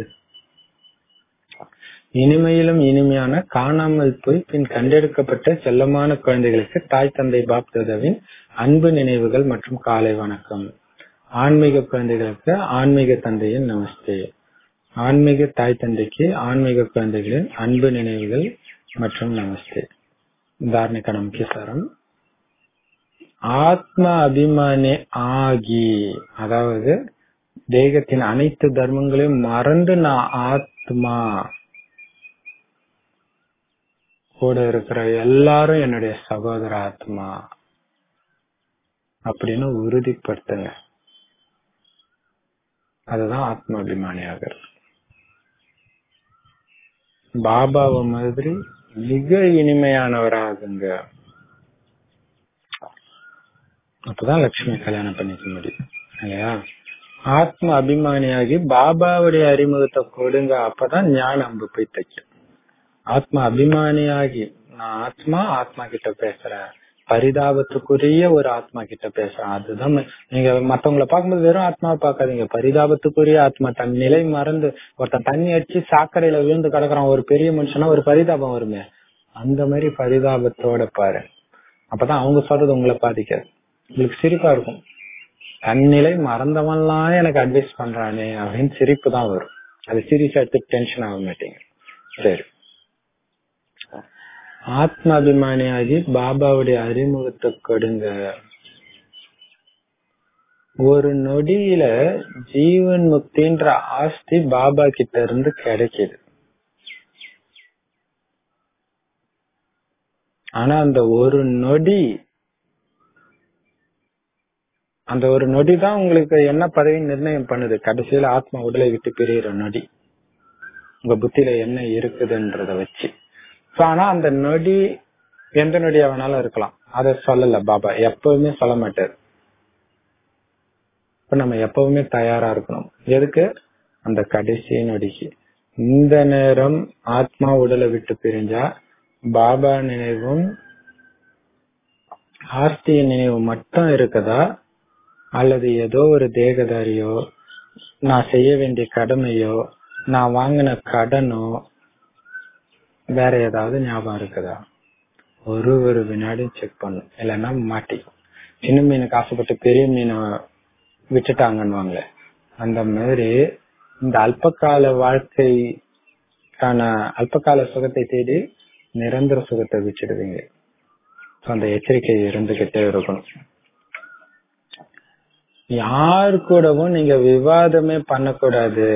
இனிமையிலும் இனிமையான காணாமல் போய் பின் கண்டெடுக்கப்பட்ட செல்லமான குழந்தைகளுக்கு தாய் தந்தை பாப்தாதாவின் அன்பு நினைவுகள் மற்றும் காலை வணக்கம் ஆன்மீக குழந்தைகளுக்கு ஆன்மீக தந்தையின் நமஸ்தே ஆன்மீக தாய் தந்தைக்கு ஆன்மீக குழந்தைகளின் அன்பு நினைவுகள் மற்றும் நமஸ்தே தார்மிக முக்கிய சாரம் ஆத்ம அபிமானி ஆகி அதாவது தேகத்தின் அனைத்து தர்மங்களையும் மறந்து நான் ஆத்மா கூட இருக்கிற எல்லாரும் என்னுடைய சகோதர ஆத்மா அப்படின்னு உறுதிப்படுத்துங்க அதுதான் ஆத்ம அபிமானியாக பாபாவை மாதிரி மிக இனிமையானவராகுங்க அப்பதான் லட்சுமி கல்யாணம் பண்ணிக்க முடியும் இல்லையா ஆத்ம அபிமானியாகி பாபாவுடைய அறிமுகத்தை கொடுங்க அப்பதான் ஞான அம்பு போய் தைக்கும் ஆத்ம அபிமானியாகி நான் ஆத்மா ஆத்மா கிட்ட பேசுறேன் பரிதாபத்துக்குரிய ஒரு ஆத்மா கிட்ட பேசுறேன் அதுதான் ம- நீங்க மத்தவங்கள பார்க்கும்போது வெறும் ஆத்மாவை பார்க்காதீங்க பரிதாபத்துக்குரிய ஆத்மா தன் நிலை மறந்து ஒருத்தன் தண்ணி அடிச்சு சாக்கடையில விழுந்து கிடக்குறான் ஒரு பெரிய மனுஷனா ஒரு பரிதாபம் வருமே அந்த மாதிரி பரிதாபத்தோட பாரு அப்பதான் அவங்க சொல்றது உங்களை பாதிக்காது உங்களுக்கு சிரிப்பா இருக்கும் தன்னிலை மறந்தவன்லாம் எனக்கு அட்வைஸ் பண்றானே அப்படின்னு சிரிப்பு தான் வரும் அது சீரியஸா எடுத்து டென்ஷன் ஆக மாட்டீங்க சரி ஆத்ம அபிமானியாகி பாபாவுடைய அறிமுகத்தை கொடுங்க ஒரு நொடியில ஜீவன் முக்தின்ற ஆஸ்தி பாபா கிட்ட இருந்து கிடைக்குது ஆனா அந்த ஒரு நொடி அந்த ஒரு நொடி தான் உங்களுக்கு என்ன பதவி நிர்ணயம் பண்ணுது கடைசியில ஆத்மா உடலை விட்டு பிரியிற நொடி உங்க புத்தியில என்ன இருக்குதுன்றத வச்சு So, ஆனா அந்த நொடி எந்த நொடியா வேணாலும் இருக்கலாம் அத சொல்லல பாபா எப்பவுமே சொல்ல மாட்டார் இப்ப நம்ம எப்பவுமே தயாரா இருக்கணும் எதுக்கு அந்த கடைசி நொடிக்கு இந்த நேரம் ஆத்மா உடலை விட்டு பிரிஞ்சா பாபா நினைவும் ஆஸ்திய நினைவு மட்டும் இருக்குதா அல்லது ஏதோ ஒரு தேகதாரியோ நான் செய்ய வேண்டிய கடமையோ நான் வாங்கின கடனோ வேற ஏதாவது ஞாபகம் இருக்குதா ஒரு ஒரு வினாடியும் செக் பண்ணும் இல்லைன்னா மாட்டிக்கும் சின்ன மீனுக்கு ஆசைப்பட்டு பெரிய மீனை விட்டுட்டாங்கன்னுவாங்களே அந்த மாதிரி இந்த அல்பகால வாழ்க்கைக்கான அல்பகால சுகத்தை தேடி நிரந்தர சுகத்தை விட்டுடுவீங்க So, அந்த எச்சரிக்கை இருந்துகிட்டே இருக்கணும் யார் கூடவும் நீங்க விவாதமே பண்ணக்கூடாது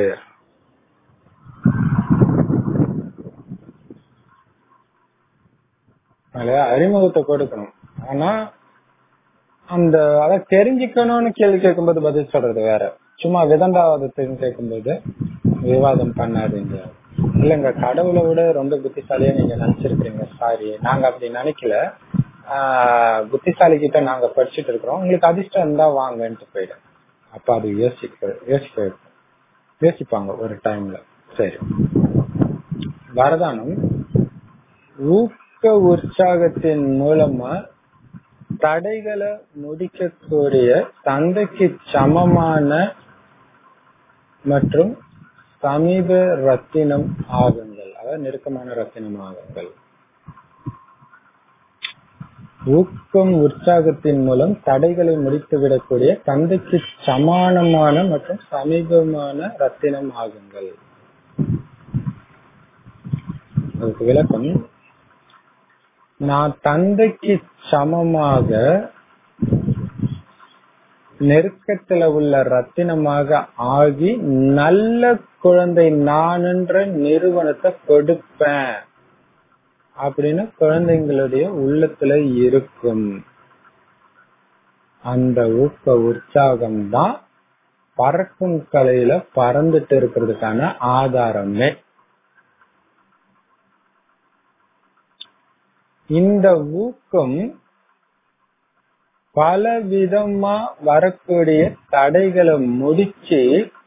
அதுல அறிமுகத்தை கொடுக்கணும் ஆனா அந்த அத தெரிஞ்சுக்கணும்னு கேள்வி கேட்கும்போது பதில் சொல்றது வேற சும்மா விதண்டாவாதத்தையும் கேட்கும்போது விவாதம் பண்ணாதீங்க இல்லங்க கடவுளை விட ரொம்ப புத்திசாலியா நீங்க நினைச்சிருக்கீங்க சாரி நாங்க அப்படி நினைக்கல ஆஹ் புத்திசாலி கிட்ட நாங்க படிச்சுட்டு இருக்கிறோம் உங்களுக்கு அதிர்ஷ்டம் இருந்தா வாங்கன்ட்டு போயிடும் அப்ப அது யோசிக்க யோசிக்க யோசிப்பாங்க ஒரு டைம்ல சரி வரதானம் ஊக்க உற்சாகத்தின் மூலமா தடைகளை முடிக்கக்கூடிய தந்தைக்கு சமமான மற்றும் சமீப ரத்தினம் ஆகுங்கள் அதாவது நெருக்கமான ரத்தினம் ஆகுங்கள் ஊக்கம் உற்சாகத்தின் மூலம் தடைகளை முடித்து விடக்கூடிய தந்தைக்கு சமானமான மற்றும் சமீபமான ரத்தினம் ஆகுங்கள் அதுக்கு விளக்கம் நான் தந்தைக்கு சமமாக நெருக்கத்துல உள்ள ரத்தினமாக ஆகி நல்ல குழந்தை நான் என்ற நிறுவனத்தை கொடுப்பேன் அப்படின்னு குழந்தைங்களுடைய உள்ளத்துல இருக்கும் அந்த ஊக்க உற்சாகம் தான் பறக்கும் கலையில பறந்துட்டு இருக்கிறதுக்கான ஆதாரமே இந்த ஊக்கம் பல விதமா வரக்கூடிய தடைகளை முடிச்சு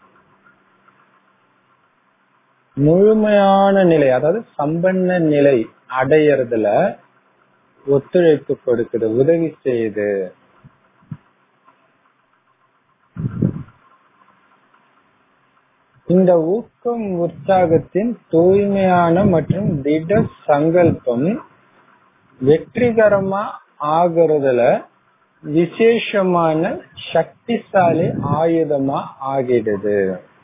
முழுமையான நிலை அதாவது சம்பன்ன நிலை அடையறதுல ஒத்துழைப்பு கொடுக்குது உதவி செய்யுது இந்த ஊக்கம் உற்சாகத்தின் தூய்மையான மற்றும் திட சங்கல்பம் வெற்றிகரமா ஆகுறதுல விசேஷமான சக்திசாலி ஆயுதமா ஆகிடுது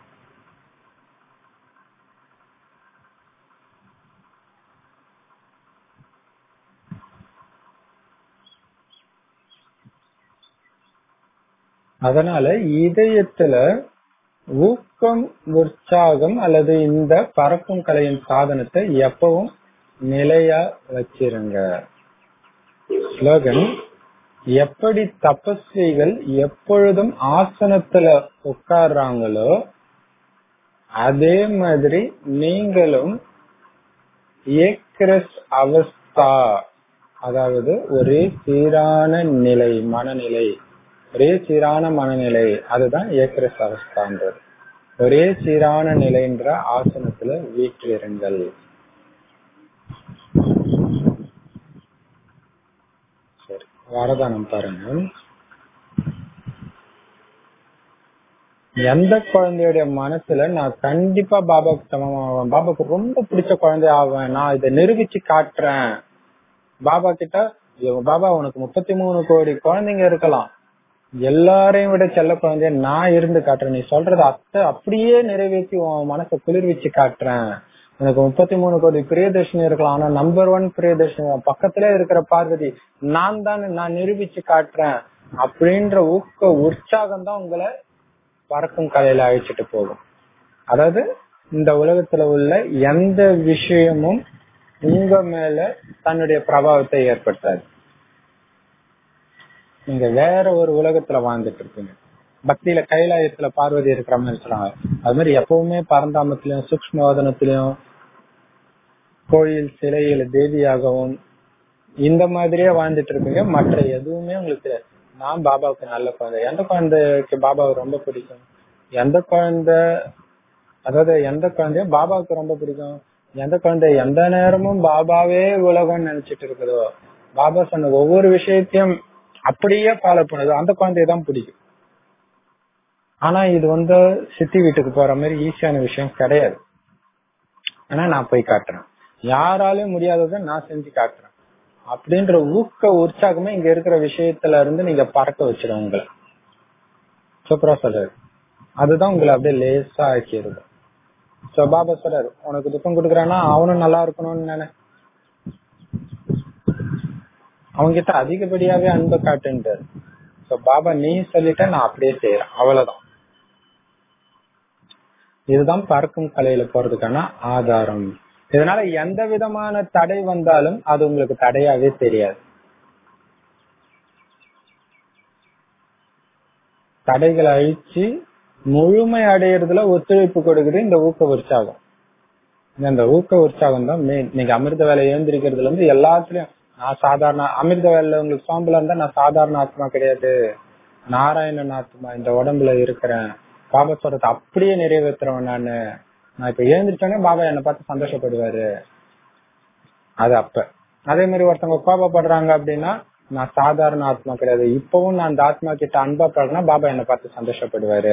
அதனால இதயத்துல ஊக்கம் உற்சாகம் அல்லது இந்த பறக்கும் கலையின் சாதனத்தை எப்பவும் நிலையா வச்சிருங்க ஸ்லோகன் எப்படி தபஸ்விகள் எப்பொழுதும் ஆசனத்துல உட்கார்றாங்களோ அதே மாதிரி நீங்களும் ஏக்ரஸ் அவஸ்தா அதாவது ஒரே சீரான நிலை மனநிலை ஒரே சீரான மனநிலை அதுதான் ஏக்ரஸ் அவஸ்தான்றது ஒரே சீரான நிலைன்ற ஆசனத்துல வீற்றிருங்கள் சரி வரதானம் பாருங்க எந்த குழந்தையுடைய மனசுல நான் கண்டிப்பா பாபாவுக்கு சமமாவேன் பாபாவுக்கு ரொம்ப பிடிச்ச குழந்தை ஆவேன் நான் இதை நிரூபிச்சு காட்டுறேன் பாபா கிட்ட "ஐயோ, பாபா உனக்கு முப்பத்தி மூணு கோடி குழந்தைங்க இருக்கலாம் எல்லாரையும் விட செல்ல குழந்தைய நான் இருந்து காட்டுறேன் நீ சொல்றது அத்தை அப்படியே நிறைவேற்றி உன் மனசை குளிர்விச்சு காட்டுறேன் உனக்கு முப்பத்தி மூணு கோடி பிரியதர்ஷினி இருக்கலாம் ஆனா நம்பர் ஒன் பிரியதர்ஷினி உன் பக்கத்திலே இருக்கிற பார்வதி நான் தான் நான் நிரூபிச்சு காட்டுறேன் அப்படின்ற ஊக்க உற்சாகம் தான் உங்களை பறக்கும் கலையில அழிச்சிட்டு போகும் அதாவது இந்த உலகத்துல உள்ள எந்த விஷயமும் உங்க மேல தன்னுடைய பிரபாவத்தை ஏற்படுத்தாது நீங்க வேற ஒரு உலகத்துல வாழ்ந்துட்டு இருக்கீங்க பக்தியில கைலாயத்துல பார்வதி இருக்கிற மாதிரி சொல்றாங்க அது மாதிரி எப்பவுமே பரந்தாமத்திலயும் சூக்மவாதனத்திலயும் கோயில் சிலையில தேவியாகவும் இந்த மாதிரியே வாழ்ந்துட்டு இருப்பீங்க மற்ற எதுவுமே உங்களுக்கு தெரியாது நான் பாபாவுக்கு நல்ல குழந்தை எந்த குழந்தைக்கு பாபாவை ரொம்ப பிடிக்கும் எந்த குழந்தை அதாவது எந்த குழந்தைய பாபாவுக்கு ரொம்ப பிடிக்கும் எந்த குழந்தை எந்த நேரமும் பாபாவே உலகம் நினைச்சிட்டு இருக்குதோ பாபா சொன்ன ஒவ்வொரு விஷயத்தையும் அப்படியே ஃபாலோ பண்ணுதோ அந்த குழந்தைய தான் பிடிக்கும் ஆனா இது வந்து சித்தி வீட்டுக்கு போற மாதிரி ஈஸியான விஷயம் கிடையாது ஆனா நான் போய் காட்டுறேன் யாராலையும் முடியாததை நான் செஞ்சு காட்டுறேன் அப்படின்ற ஊக்க உற்சாகமே இங்க இருக்கிற விஷயத்துல இருந்து நீங்க பறக்க வச்சிடும் உங்களை சூப்பரா சொல்றாரு அதுதான் உங்களை அப்படியே லேசா ஆக்கிடுது சோ பாபா சொல்றாரு உனக்கு துக்கம் கொடுக்குறானா அவனும் நல்லா இருக்கணும்னு நினை அவன்கிட்ட அதிகப்படியாவே அன்பை காட்டுன்றாரு சோ பாபா நீ சொல்லிட்ட நான் அப்படியே செய்யறேன் அவ்வளவுதான் இதுதான் பறக்கும் கலையில போறதுக்கான ஆதாரம் இதனால எந்த விதமான தடை வந்தாலும் அது உங்களுக்கு தடையாவே தெரியாது தடைகளை அழிச்சு முழுமை அடையிறதுல ஒத்துழைப்பு கொடுக்குது இந்த ஊக்க உற்சாகம் இந்த ஊக்க உற்சாகம் தான் மெயின் நீங்க அமிர்த வேலை எழுந்திருக்கிறதுல இருந்து எல்லாத்துலயும் நான் சாதாரண அமிர்த வேலையில உங்களுக்கு சாம்பலா இருந்தா நான் சாதாரண ஆத்மா கிடையாது நாராயணன் ஆத்மா இந்த உடம்புல இருக்கிறேன் பாபா சொல்றது அப்படியே நிறைவேற்றுறவன் நானு நான் இப்ப எழுந்திரிச்சோன்னே பாபா என்னை பார்த்து சந்தோஷப்படுவாரு அது அப்ப அதே மாதிரி ஒருத்தவங்க கோபப்படுறாங்க அப்படின்னா நான் சாதாரண ஆத்மா கிடையாது இப்பவும் நான் அந்த ஆத்மா கிட்ட அன்பா படுறேன்னா பாபா என்னை பார்த்து சந்தோஷப்படுவாரு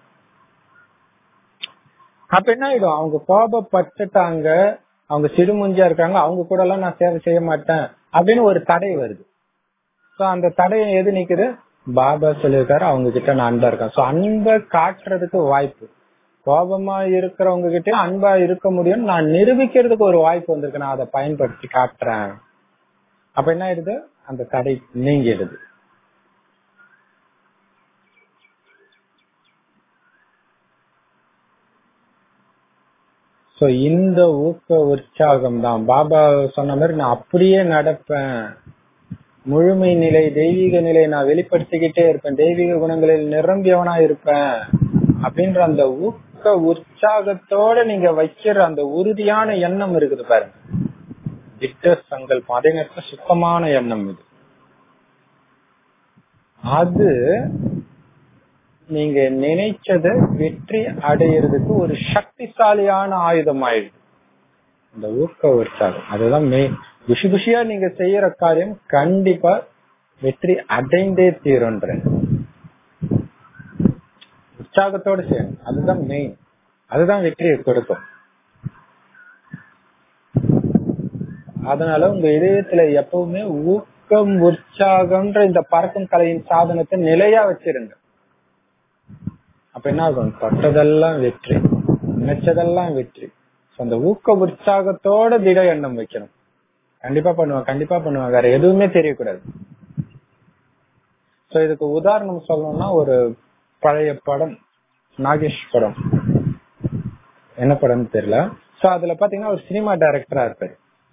அப்ப என்ன ஆயிடும் அவங்க கோபப்பட்டுட்டாங்க அவங்க சிறுமுஞ்சியா இருக்காங்க அவங்க கூட எல்லாம் நான் சேவை செய்ய மாட்டேன் அப்படின்னு ஒரு தடை வருது சோ அந்த தடையை எது நிக்குது பாபா சொல்லியிருக்காரு அவங்க கிட்ட நான் அன்பா இருக்கேன் சோ அன்பை காட்டுறதுக்கு வாய்ப்பு கோபமா இருக்கிறவங்க கிட்ட அன்பா இருக்க முடியும் நான் நிரூபிக்கிறதுக்கு ஒரு வாய்ப்பு வந்திருக்கு நான் அதை பயன்படுத்தி காட்டுறேன் அப்ப என்ன ஆயிடுது அந்த தடை நீங்கிடுது சோ இந்த ஊக்க உற்சாகம் தான் பாபா சொன்ன மாதிரி நான் அப்படியே நடப்பேன் முழுமை நிலை தெய்வீக நிலை நான் வெளிப்படுத்திக்கிட்டே இருப்பேன் தெய்வீக குணங்களில் நிரம்பியவனா இருப்பேன் அப்படின்ற அந்த ஊக்க உற்சாகத்தோட நீங்க வைக்கிற அந்த உறுதியான எண்ணம் இருக்குது பாருங்க திட்ட சங்கல்பம் அதே நேரத்துல சுத்தமான எண்ணம் இது அது நீங்க நினைச்சத வெற்றி அடையிறதுக்கு ஒரு சக்திசாலியான ஆயுதம் ஆயிடுது இந்த ஊக்க உற்சாகம் அதுதான் மெயின் குஷி குஷியா நீங்க செய்யற காரியம் கண்டிப்பா வெற்றி அடைந்தே தீருன்ற உற்சாகத்தோட செய்யணும் அதுதான் மெயின் அதுதான் வெற்றியை கொடுக்கும் அதனால உங்க இதயத்துல எப்பவுமே ஊக்கம் உற்சாகம்ன்ற இந்த பறக்கும் கலையின் சாதனத்தை நிலையா வச்சிருங்க அப்ப என்ன ஆகும் தொட்டதெல்லாம் வெற்றி நினைச்சதெல்லாம் வெற்றி அந்த ஊக்க உற்சாகத்தோட திட எண்ணம் வைக்கணும் கண்டிப்பா பண்ணுவேன் கண்டிப்பா பண்ணுவேன் வேற எதுவுமே தெரியக்கூடாது சோ இதுக்கு உதாரணம் சொல்லணும்னா ஒரு பழைய படம் நாகேஷ் படம் என்ன படம்னு தெரியல சோ அதுல பாத்தீங்கன்னா ஒரு சினிமா டைரக்டரா இருப்பாரு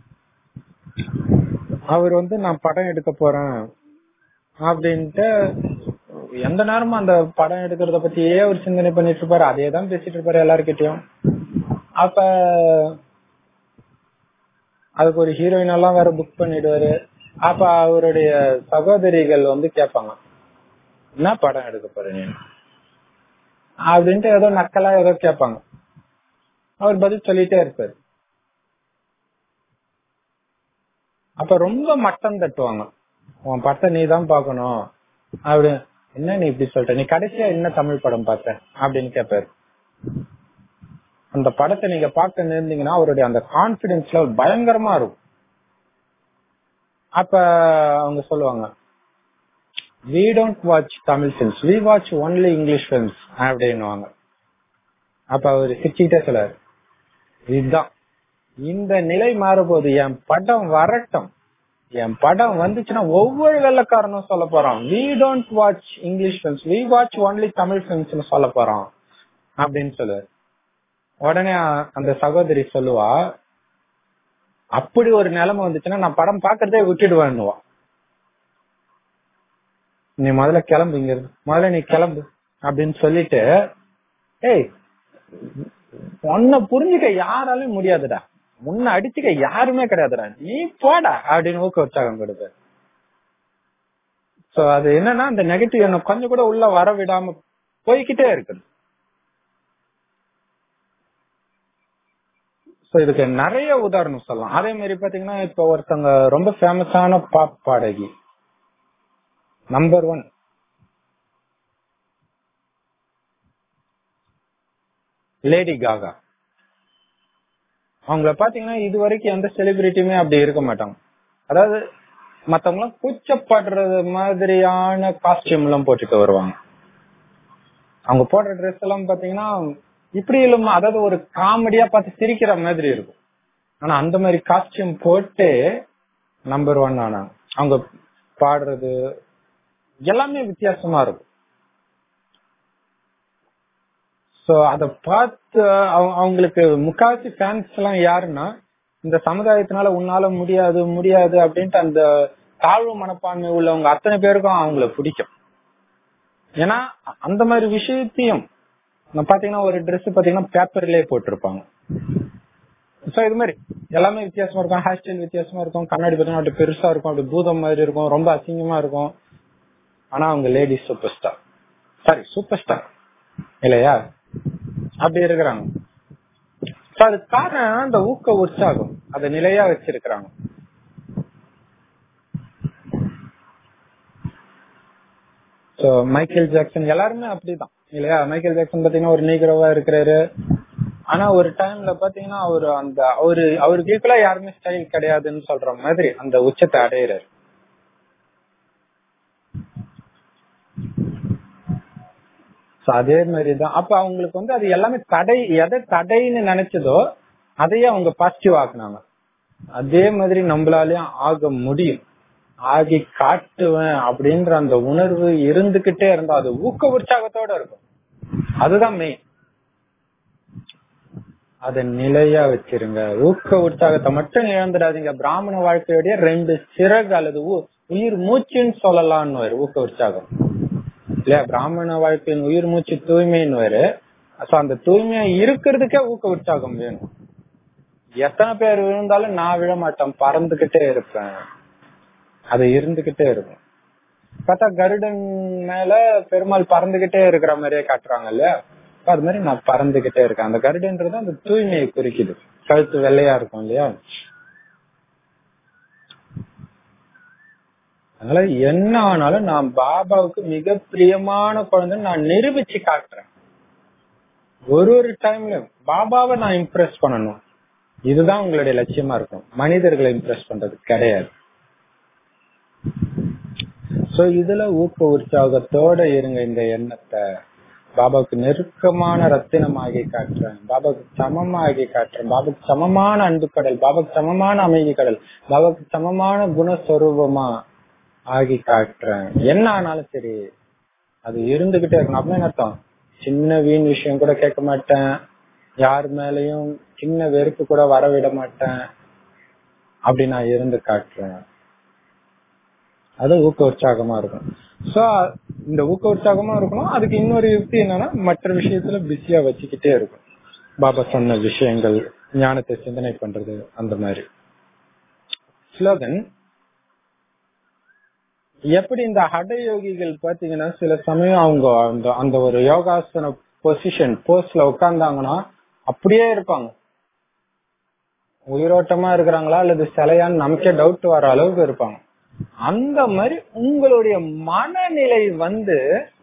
அவர் வந்து நான் படம் எடுக்க போறேன் அப்படின்ட்டு எந்த நேரமும் அந்த படம் எடுக்கிறத பத்தியே ஒரு சிந்தனை பண்ணிட்டு இருப்பாரு அதே தான் பேசிட்டு இருப்பாரு எல்லாருக்கிட்டையும் அப்ப அதுக்கு ஒரு ஹீரோயின் எல்லாம் வேற புக் பண்ணிடுவாரு அப்ப அவருடைய சகோதரிகள் வந்து கேட்பாங்க என்ன படம் எடுக்க போற நீ அப்படின்ட்டு ஏதோ நக்கலா ஏதோ கேட்பாங்க அவர் பதில் சொல்லிட்டே இருப்பாரு அப்ப ரொம்ப மட்டம் தட்டுவாங்க உன் படத்தை நீ தான் பாக்கணும் அப்படி என்ன நீ இப்படி சொல்ற நீ கடைசியா என்ன தமிழ் படம் பார்த்த அப்படின்னு கேட்பாரு அந்த படத்தை நீங்க பார்க்க நேர்ந்தீங்கன்னா அவருடைய அந்த கான்பிடன்ஸ் லெவல் பயங்கரமா இருக்கும் அப்ப அவங்க சொல்லுவாங்க we don't watch Tamil films we watch only English films அப்படின்னுவாங்க அப்ப அவர் சிரிச்சுக்கிட்டே சொல்லாரு இதுதான் இந்த நிலை மாறும்போது என் படம் வரட்டும் என் படம் வந்துச்சுன்னா ஒவ்வொரு வெள்ளக்காரனும் சொல்ல போறான் we don't watch English films we watch only Tamil films சொல்ல போறான் அப்படின்னு சொல்லுவாரு உடனே அந்த சகோதரி சொல்லுவா அப்படி ஒரு நிலைமை வந்துச்சுன்னா நான் படம் பாக்குறதே விட்டுடுவேன்னுவா நீ முதல்ல கிளம்பு இங்க இருந்து முதல்ல நீ கிளம்பு அப்படின்னு சொல்லிட்டு ஏய் உன்னை புரிஞ்சுக்க யாராலையும் முடியாதுடா முன்ன அடிச்சுக்க யாருமே கிடையாதுடா நீ போடா அப்படின்னு ஊக்க உற்சாகம் கொடுத்து சோ அது என்னன்னா அந்த நெகட்டிவ் என்ன கொஞ்சம் கூட உள்ள வர விடாம போய்கிட்டே இருக்குது சோ இதுக்கு நிறைய உதாரணம் சொல்லலாம் அதே மாதிரி பாத்தீங்கன்னா இப்ப ஒருத்தவங்க ரொம்ப ஃபேமஸான பாப் பாடகி நம்பர் ஒன் லேடி காகா அவங்கள பாத்தீங்கன்னா இது வரைக்கும் எந்த செலிபிரிட்டியுமே அப்படி இருக்க மாட்டாங்க அதாவது மத்தவங்க எல்லாம் கூச்சப்படுறது மாதிரியான காஸ்டியூம் எல்லாம் போட்டுட்டு வருவாங்க அவங்க போடுற ட்ரெஸ் எல்லாம் பாத்தீங்கன்னா இப்படி இல்லாம அதாவது ஒரு காமெடியா பார்த்து சிரிக்கிற மாதிரி இருக்கும் ஆனா அந்த மாதிரி காஸ்டியூம் போட்டு நம்பர் ஒன் ஆனாங்க அவங்க பாடுறது எல்லாமே வித்தியாசமா இருக்கும் சோ அத பார்த்து அவங்க- அவங்களுக்கு முக்காவாசி ஃபேன்ஸ் எல்லாம் யாருன்னா இந்த சமுதாயத்தினால உன்னால முடியாது முடியாது அப்படின்ட்டு அந்த தாழ்வு மனப்பான்மை உள்ளவங்க அத்தனை பேருக்கும் அவங்கள பிடிக்கும் ஏன்னா அந்த மாதிரி விஷயத்தையும் நான் பாத்தீங்கன்னா ஒரு Dress பாத்தீங்கன்னா பேப்பர்லயே போட்டிருப்பாங்க சோ இது மாதிரி எல்லாமே வித்தியாசமா இருக்கும் ஹேர் ஸ்டைல் வித்தியாசமா இருக்கும் கண்ணாடி பாத்தீங்கன்னா அப்படி பெருசா இருக்கும் அப்படி பூதம் மாதிரி இருக்கும் ரொம்ப அசிங்கமா இருக்கும் ஆனா அவங்க lady super star sorry super star இல்லையா அப்படி இருக்கிறாங்க So, அதுக்கு காரணம் அந்த ஊக்க உற்சாகம் அதை நிலையா வச்சிருக்கிறாங்க சோ மைக்கேல் ஜாக்சன் எல்லாருமே அப்படிதான் இல்லையா மைக்கேல் ஜாக்சன் பாத்தீங்கன்னா ஒரு நீக்கிறவா இருக்கிறாரு ஆனா ஒரு டைம்ல பாத்தீங்கன்னா அவரு அந்த அவரு அவருக்கு ஈக்குவலா யாருமே ஸ்டைல் கிடையாதுன்னு சொல்ற மாதிரி அந்த உச்சத்தை அடையிறாரு So, அதே மாதிரிதான் அப்ப அவங்களுக்கு வந்து அது எல்லாமே தடை எதை தடைன்னு நினைச்சதோ அதையே அவங்க பாசிட்டிவ் ஆக்குனாங்க அதே மாதிரி நம்மளாலயும் ஆக முடியும் ஆகி காட்டுவேன் அப்படின்ற அந்த உணர்வு இருந்துகிட்டே இருந்தா அது ஊக்க உற்சாகத்தோட இருக்கும் அதுதான் மெயின் அதை நிலையா வச்சிருங்க ஊக்க உற்சாகத்தை மட்டும் இழந்துடாதீங்க பிராமண வாழ்க்கையுடைய ரெண்டு சிறகு அல்லது உ- உயிர் மூச்சுன்னு சொல்லலாம்னு வரும் ஊக்க உற்சாகம் இல்லையா பிராமண வாழ்க்கையின் உயிர் மூச்சு தூய்மைன்னு வரு சோ அந்த தூய்மையா இருக்கிறதுக்கே ஊக்க உற்சாகம் வேணும் எத்தனை பேர் விழுந்தாலும் நான் விழ மாட்டேன் பறந்துகிட்டே இருப்பேன் அது இருந்துகிட்டே இருக்கும் பார்த்தா கருடன் மேல பெருமாள் பறந்துகிட்டே இருக்கிற மாதிரியே காட்டுறாங்க இல்லையா அப்ப அது மாதிரி நான் பறந்துகிட்டே இருக்கேன் அந்த கருடன்றது அந்த தூய்மையை குறிக்குது கழுத்து வெள்ளையா இருக்கும் இல்லையா அதனால என்ன ஆனாலும் நான் பாபாவுக்கு மிக பிரியமான குழந்தை நான் நிரூபிச்சு காட்டுறேன் ஒரு ஒரு டைம்லயும் பாபாவை நான் இம்ப்ரெஸ் பண்ணணும் இதுதான் உங்களுடைய லட்சியமா இருக்கும் மனிதர்களை இம்ப்ரெஸ் பண்றது கிடையாது சோ இதுல ஊக்க உற்சாகத்தோட இருங்க இந்த எண்ணத்தை பாபாவுக்கு நெருக்கமான ரத்தினமாகி காட்டுறேன் பாபாவுக்கு சமமாகி காட்டுறேன் பாபாவுக்கு சமமான அன்பு கடல் பாபாவுக்கு சமமான அமைதி கடல் பாபாவுக்கு சமமான குணஸ்வரூபமா ஆகி காட்டுறேன் என்ன ஆனாலும் சரி அது இருந்துகிட்டே இருக்கணும் அப்படின்னு அர்த்தம் சின்ன வீண் விஷயம் கூட கேட்க மாட்டேன் யார் மேலயும் சின்ன வெறுப்பு கூட வர விட மாட்டேன் அப்படி நான் இருந்து காட்டுறேன் அது ஊக்க உற்சாகமா இருக்கும் சோ இந்த ஊக்க உற்சாகமா இருக்கணும் அதுக்கு இன்னொரு யுக்தி என்னன்னா மற்ற விஷயத்துல பிஸியா வச்சுக்கிட்டே இருக்கும் பாபா சொன்ன விஷயங்கள் ஞானத்தை சிந்தனை பண்றது அந்த மாதிரி ஸ்லோகன் எப்படி இந்த ஹட யோகிகள் பாத்தீங்கன்னா சில சமயம் அவங்க அந்த அந்த ஒரு யோகாசன பொசிஷன் போஸ்ட்ல உட்கார்ந்தாங்கன்னா அப்படியே இருப்பாங்க உயிரோட்டமா இருக்கிறாங்களா அல்லது சிலையான்னு நமக்கே டவுட் வர அளவுக்கு இருப்பாங்க அந்த மாதிரி உங்களுடைய மனநிலை வந்து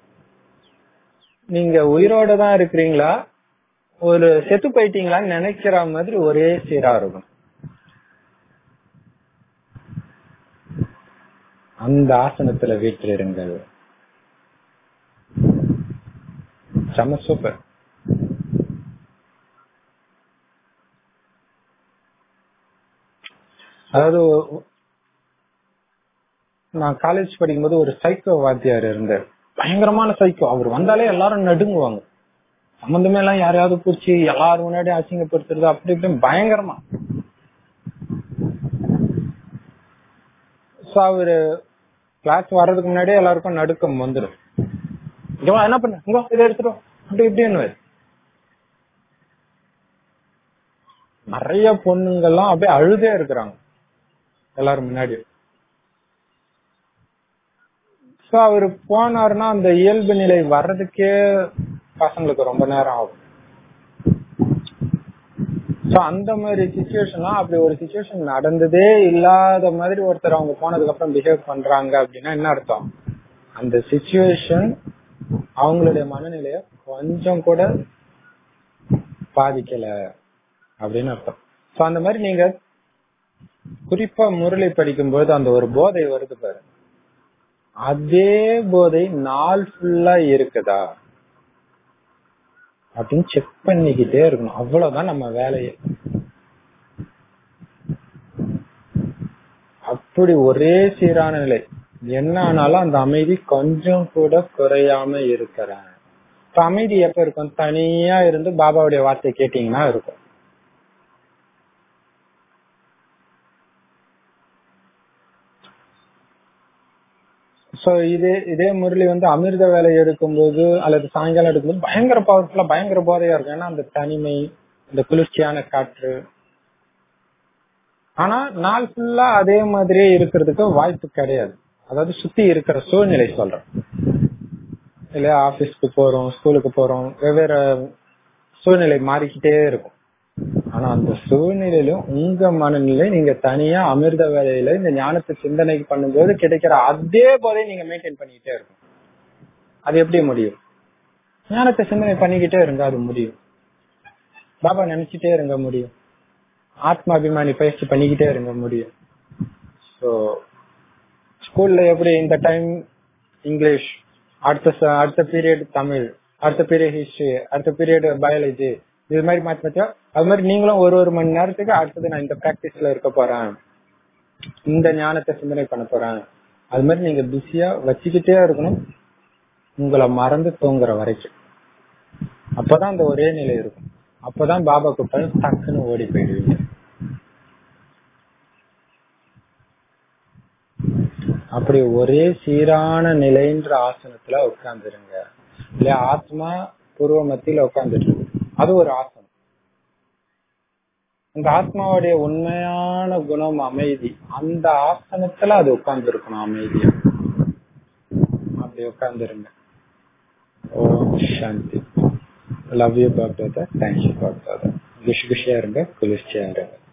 நீங்க உயிரோட தான் இருக்கிறீங்களா ஒரு செத்து போயிட்டீங்களான்னு நினைக்கிற மாதிரி ஒரே சீரா இருக்கும் அந்த ஆசனத்துல வீற்றிருங்கள் செம சூப்பர் அதாவது நான் காலேஜ் படிக்கும்போது ஒரு சைக்கோ வாத்தியார் இருந்தார் பயங்கரமான சைக்கோ அவர் வந்தாலே எல்லாரும் நடுங்குவாங்க சம்பந்தமே எல்லாம் யாரையாவது பூச்சி எல்லாரும் முன்னாடி அசிங்கப்படுத்துறது அப்படி இப்படி பயங்கரமா சோ அவரு கிளாஸ் வர்றதுக்கு முன்னாடியே எல்லாருக்கும் நடுக்கம் வந்துடும் இங்க வா, என்ன பண்ண இங்க வா, இதை எடுத்துட்டு வா. அப்படி இப்படின்னு நிறைய பொண்ணுங்கெல்லாம் அப்படியே அழுதே இருக்கிறாங்க எல்லாரும் முன்னாடி சோ அவரு போனாருன்னா அந்த இயல்பு நிலை வர்றதுக்கே பசங்களுக்கு ரொம்ப நேரம் ஆகும் சோ அந்த மாதிரி சுச்சுவேஷன்லாம் அப்படி ஒரு சுச்சுவேஷன் நடந்ததே இல்லாத மாதிரி ஒருத்தர் அவங்க போனதுக்கு அப்புறம் பிஹேவ் பண்றாங்க அப்படின்னா என்ன அர்த்தம் அந்த சுச்சுவேஷன் அவங்களுடைய மனநிலைய கொஞ்சம் கூட பாதிக்கல அப்படின்னு அர்த்தம் சோ அந்த மாதிரி நீங்க குறிப்பா முரளி படிக்கும்போது அந்த ஒரு போதை வருது பாரு அதே போதை நாள் ஃபுல்லா இருக்குதா அப்படின்னு செக் பண்ணிக்கிட்டே இருக்கணும் அவ்வளவுதான் நம்ம வேலையே அப்படி ஒரே சீரான நிலை என்ன ஆனாலும் அந்த அமைதி கொஞ்சம் கூட குறையாம இருக்கிறேன் இப்ப அமைதி எப்ப இருக்கும் தனியா இருந்து பாபாவுடைய வார்த்தை கேட்டீங்கன்னா இருக்கும் சோ இதே இதே முரளி வந்து அமிர்த வேலை எடுக்கும்போது அல்லது சாயங்காலம் எடுக்கும்போது பயங்கர பவர்ஃபுல்லா பயங்கர போதையா இருக்கும் ஏன்னா அந்த தனிமை இந்த குளிர்ச்சியான காற்று ஆனா நாள் ஃபுல்லா அதே மாதிரியே இருக்கிறதுக்கு வாய்ப்பு கிடையாது அதாவது சுத்தி இருக்கிற சூழ்நிலை சொல்றேன் இல்லையா ஆபீஸ்க்கு போறோம் ஸ்கூலுக்கு போறோம் வெவ்வேறு சூழ்நிலை மாறிக்கிட்டே இருக்கும் ஆனா அந்த சூழ்நிலையிலும் உங்க மனநிலை நீங்க தனியா அமிர்த வேலையில இந்த ஞானத்தை சிந்தனைக்கு பண்ணும்போது கிடைக்கிற அதே போதை நீங்க மெயின்டைன் பண்ணிக்கிட்டே இருக்கும் அது எப்படி முடியும் ஞானத்தை சிந்தனை பண்ணிக்கிட்டே இருங்க அது முடியும் பாபா நினைச்சிட்டே இருங்க முடியும் ஆத்மாபிமானி பயிற்சி பண்ணிக்கிட்டே இருங்க முடியும் ஸோ ஸ்கூல்ல எப்படி இந்த டைம் இங்கிலீஷ் அடுத்த ச- அடுத்த பீரியட் தமிழ் அடுத்த பீரியட் ஹிஸ்டரி அடுத்த பீரியட் பயாலஜி இது மாதிரி மாத்தி மாத்தியா அது மாதிரி நீங்களும் ஒரு ஒரு மணி நேரத்துக்கு அடுத்தது நான் இந்த பிராக்டிஸ்ல இருக்க போறேன் இந்த ஞானத்தை சிந்தனை பண்ண போறேன் அது மாதிரி நீங்க பிஸியா வச்சுக்கிட்டே இருக்கணும் உங்களை மறந்து தூங்குற வரைக்கும் அப்பதான் அந்த ஒரே நிலை இருக்கும் அப்பதான் பாபா கூப்பிட்டாலும் டக்குன்னு ஓடி போயிடுவீங்க அப்படி ஒரே சீரான நிலைன்ற ஆசனத்துல உட்கார்ந்துருங்க இல்ல ஆத்மா பூர்வ மத்தியில உட்கார்ந்துட்டு இருக்கு அது ஒரு ஆசனம் அந்த ஆத்மாவுடைய உண்மையான குணம் அமைதி அந்த ஆசனத்துல அது உட்கார்ந்து இருக்கணும் அமைதியா அப்படி உட்கார்ந்துருங்க Om Shanti love you Bapdada thank you Bapdada குஷி குஷியா இருங்க குளிர்ச்சியா இருங்க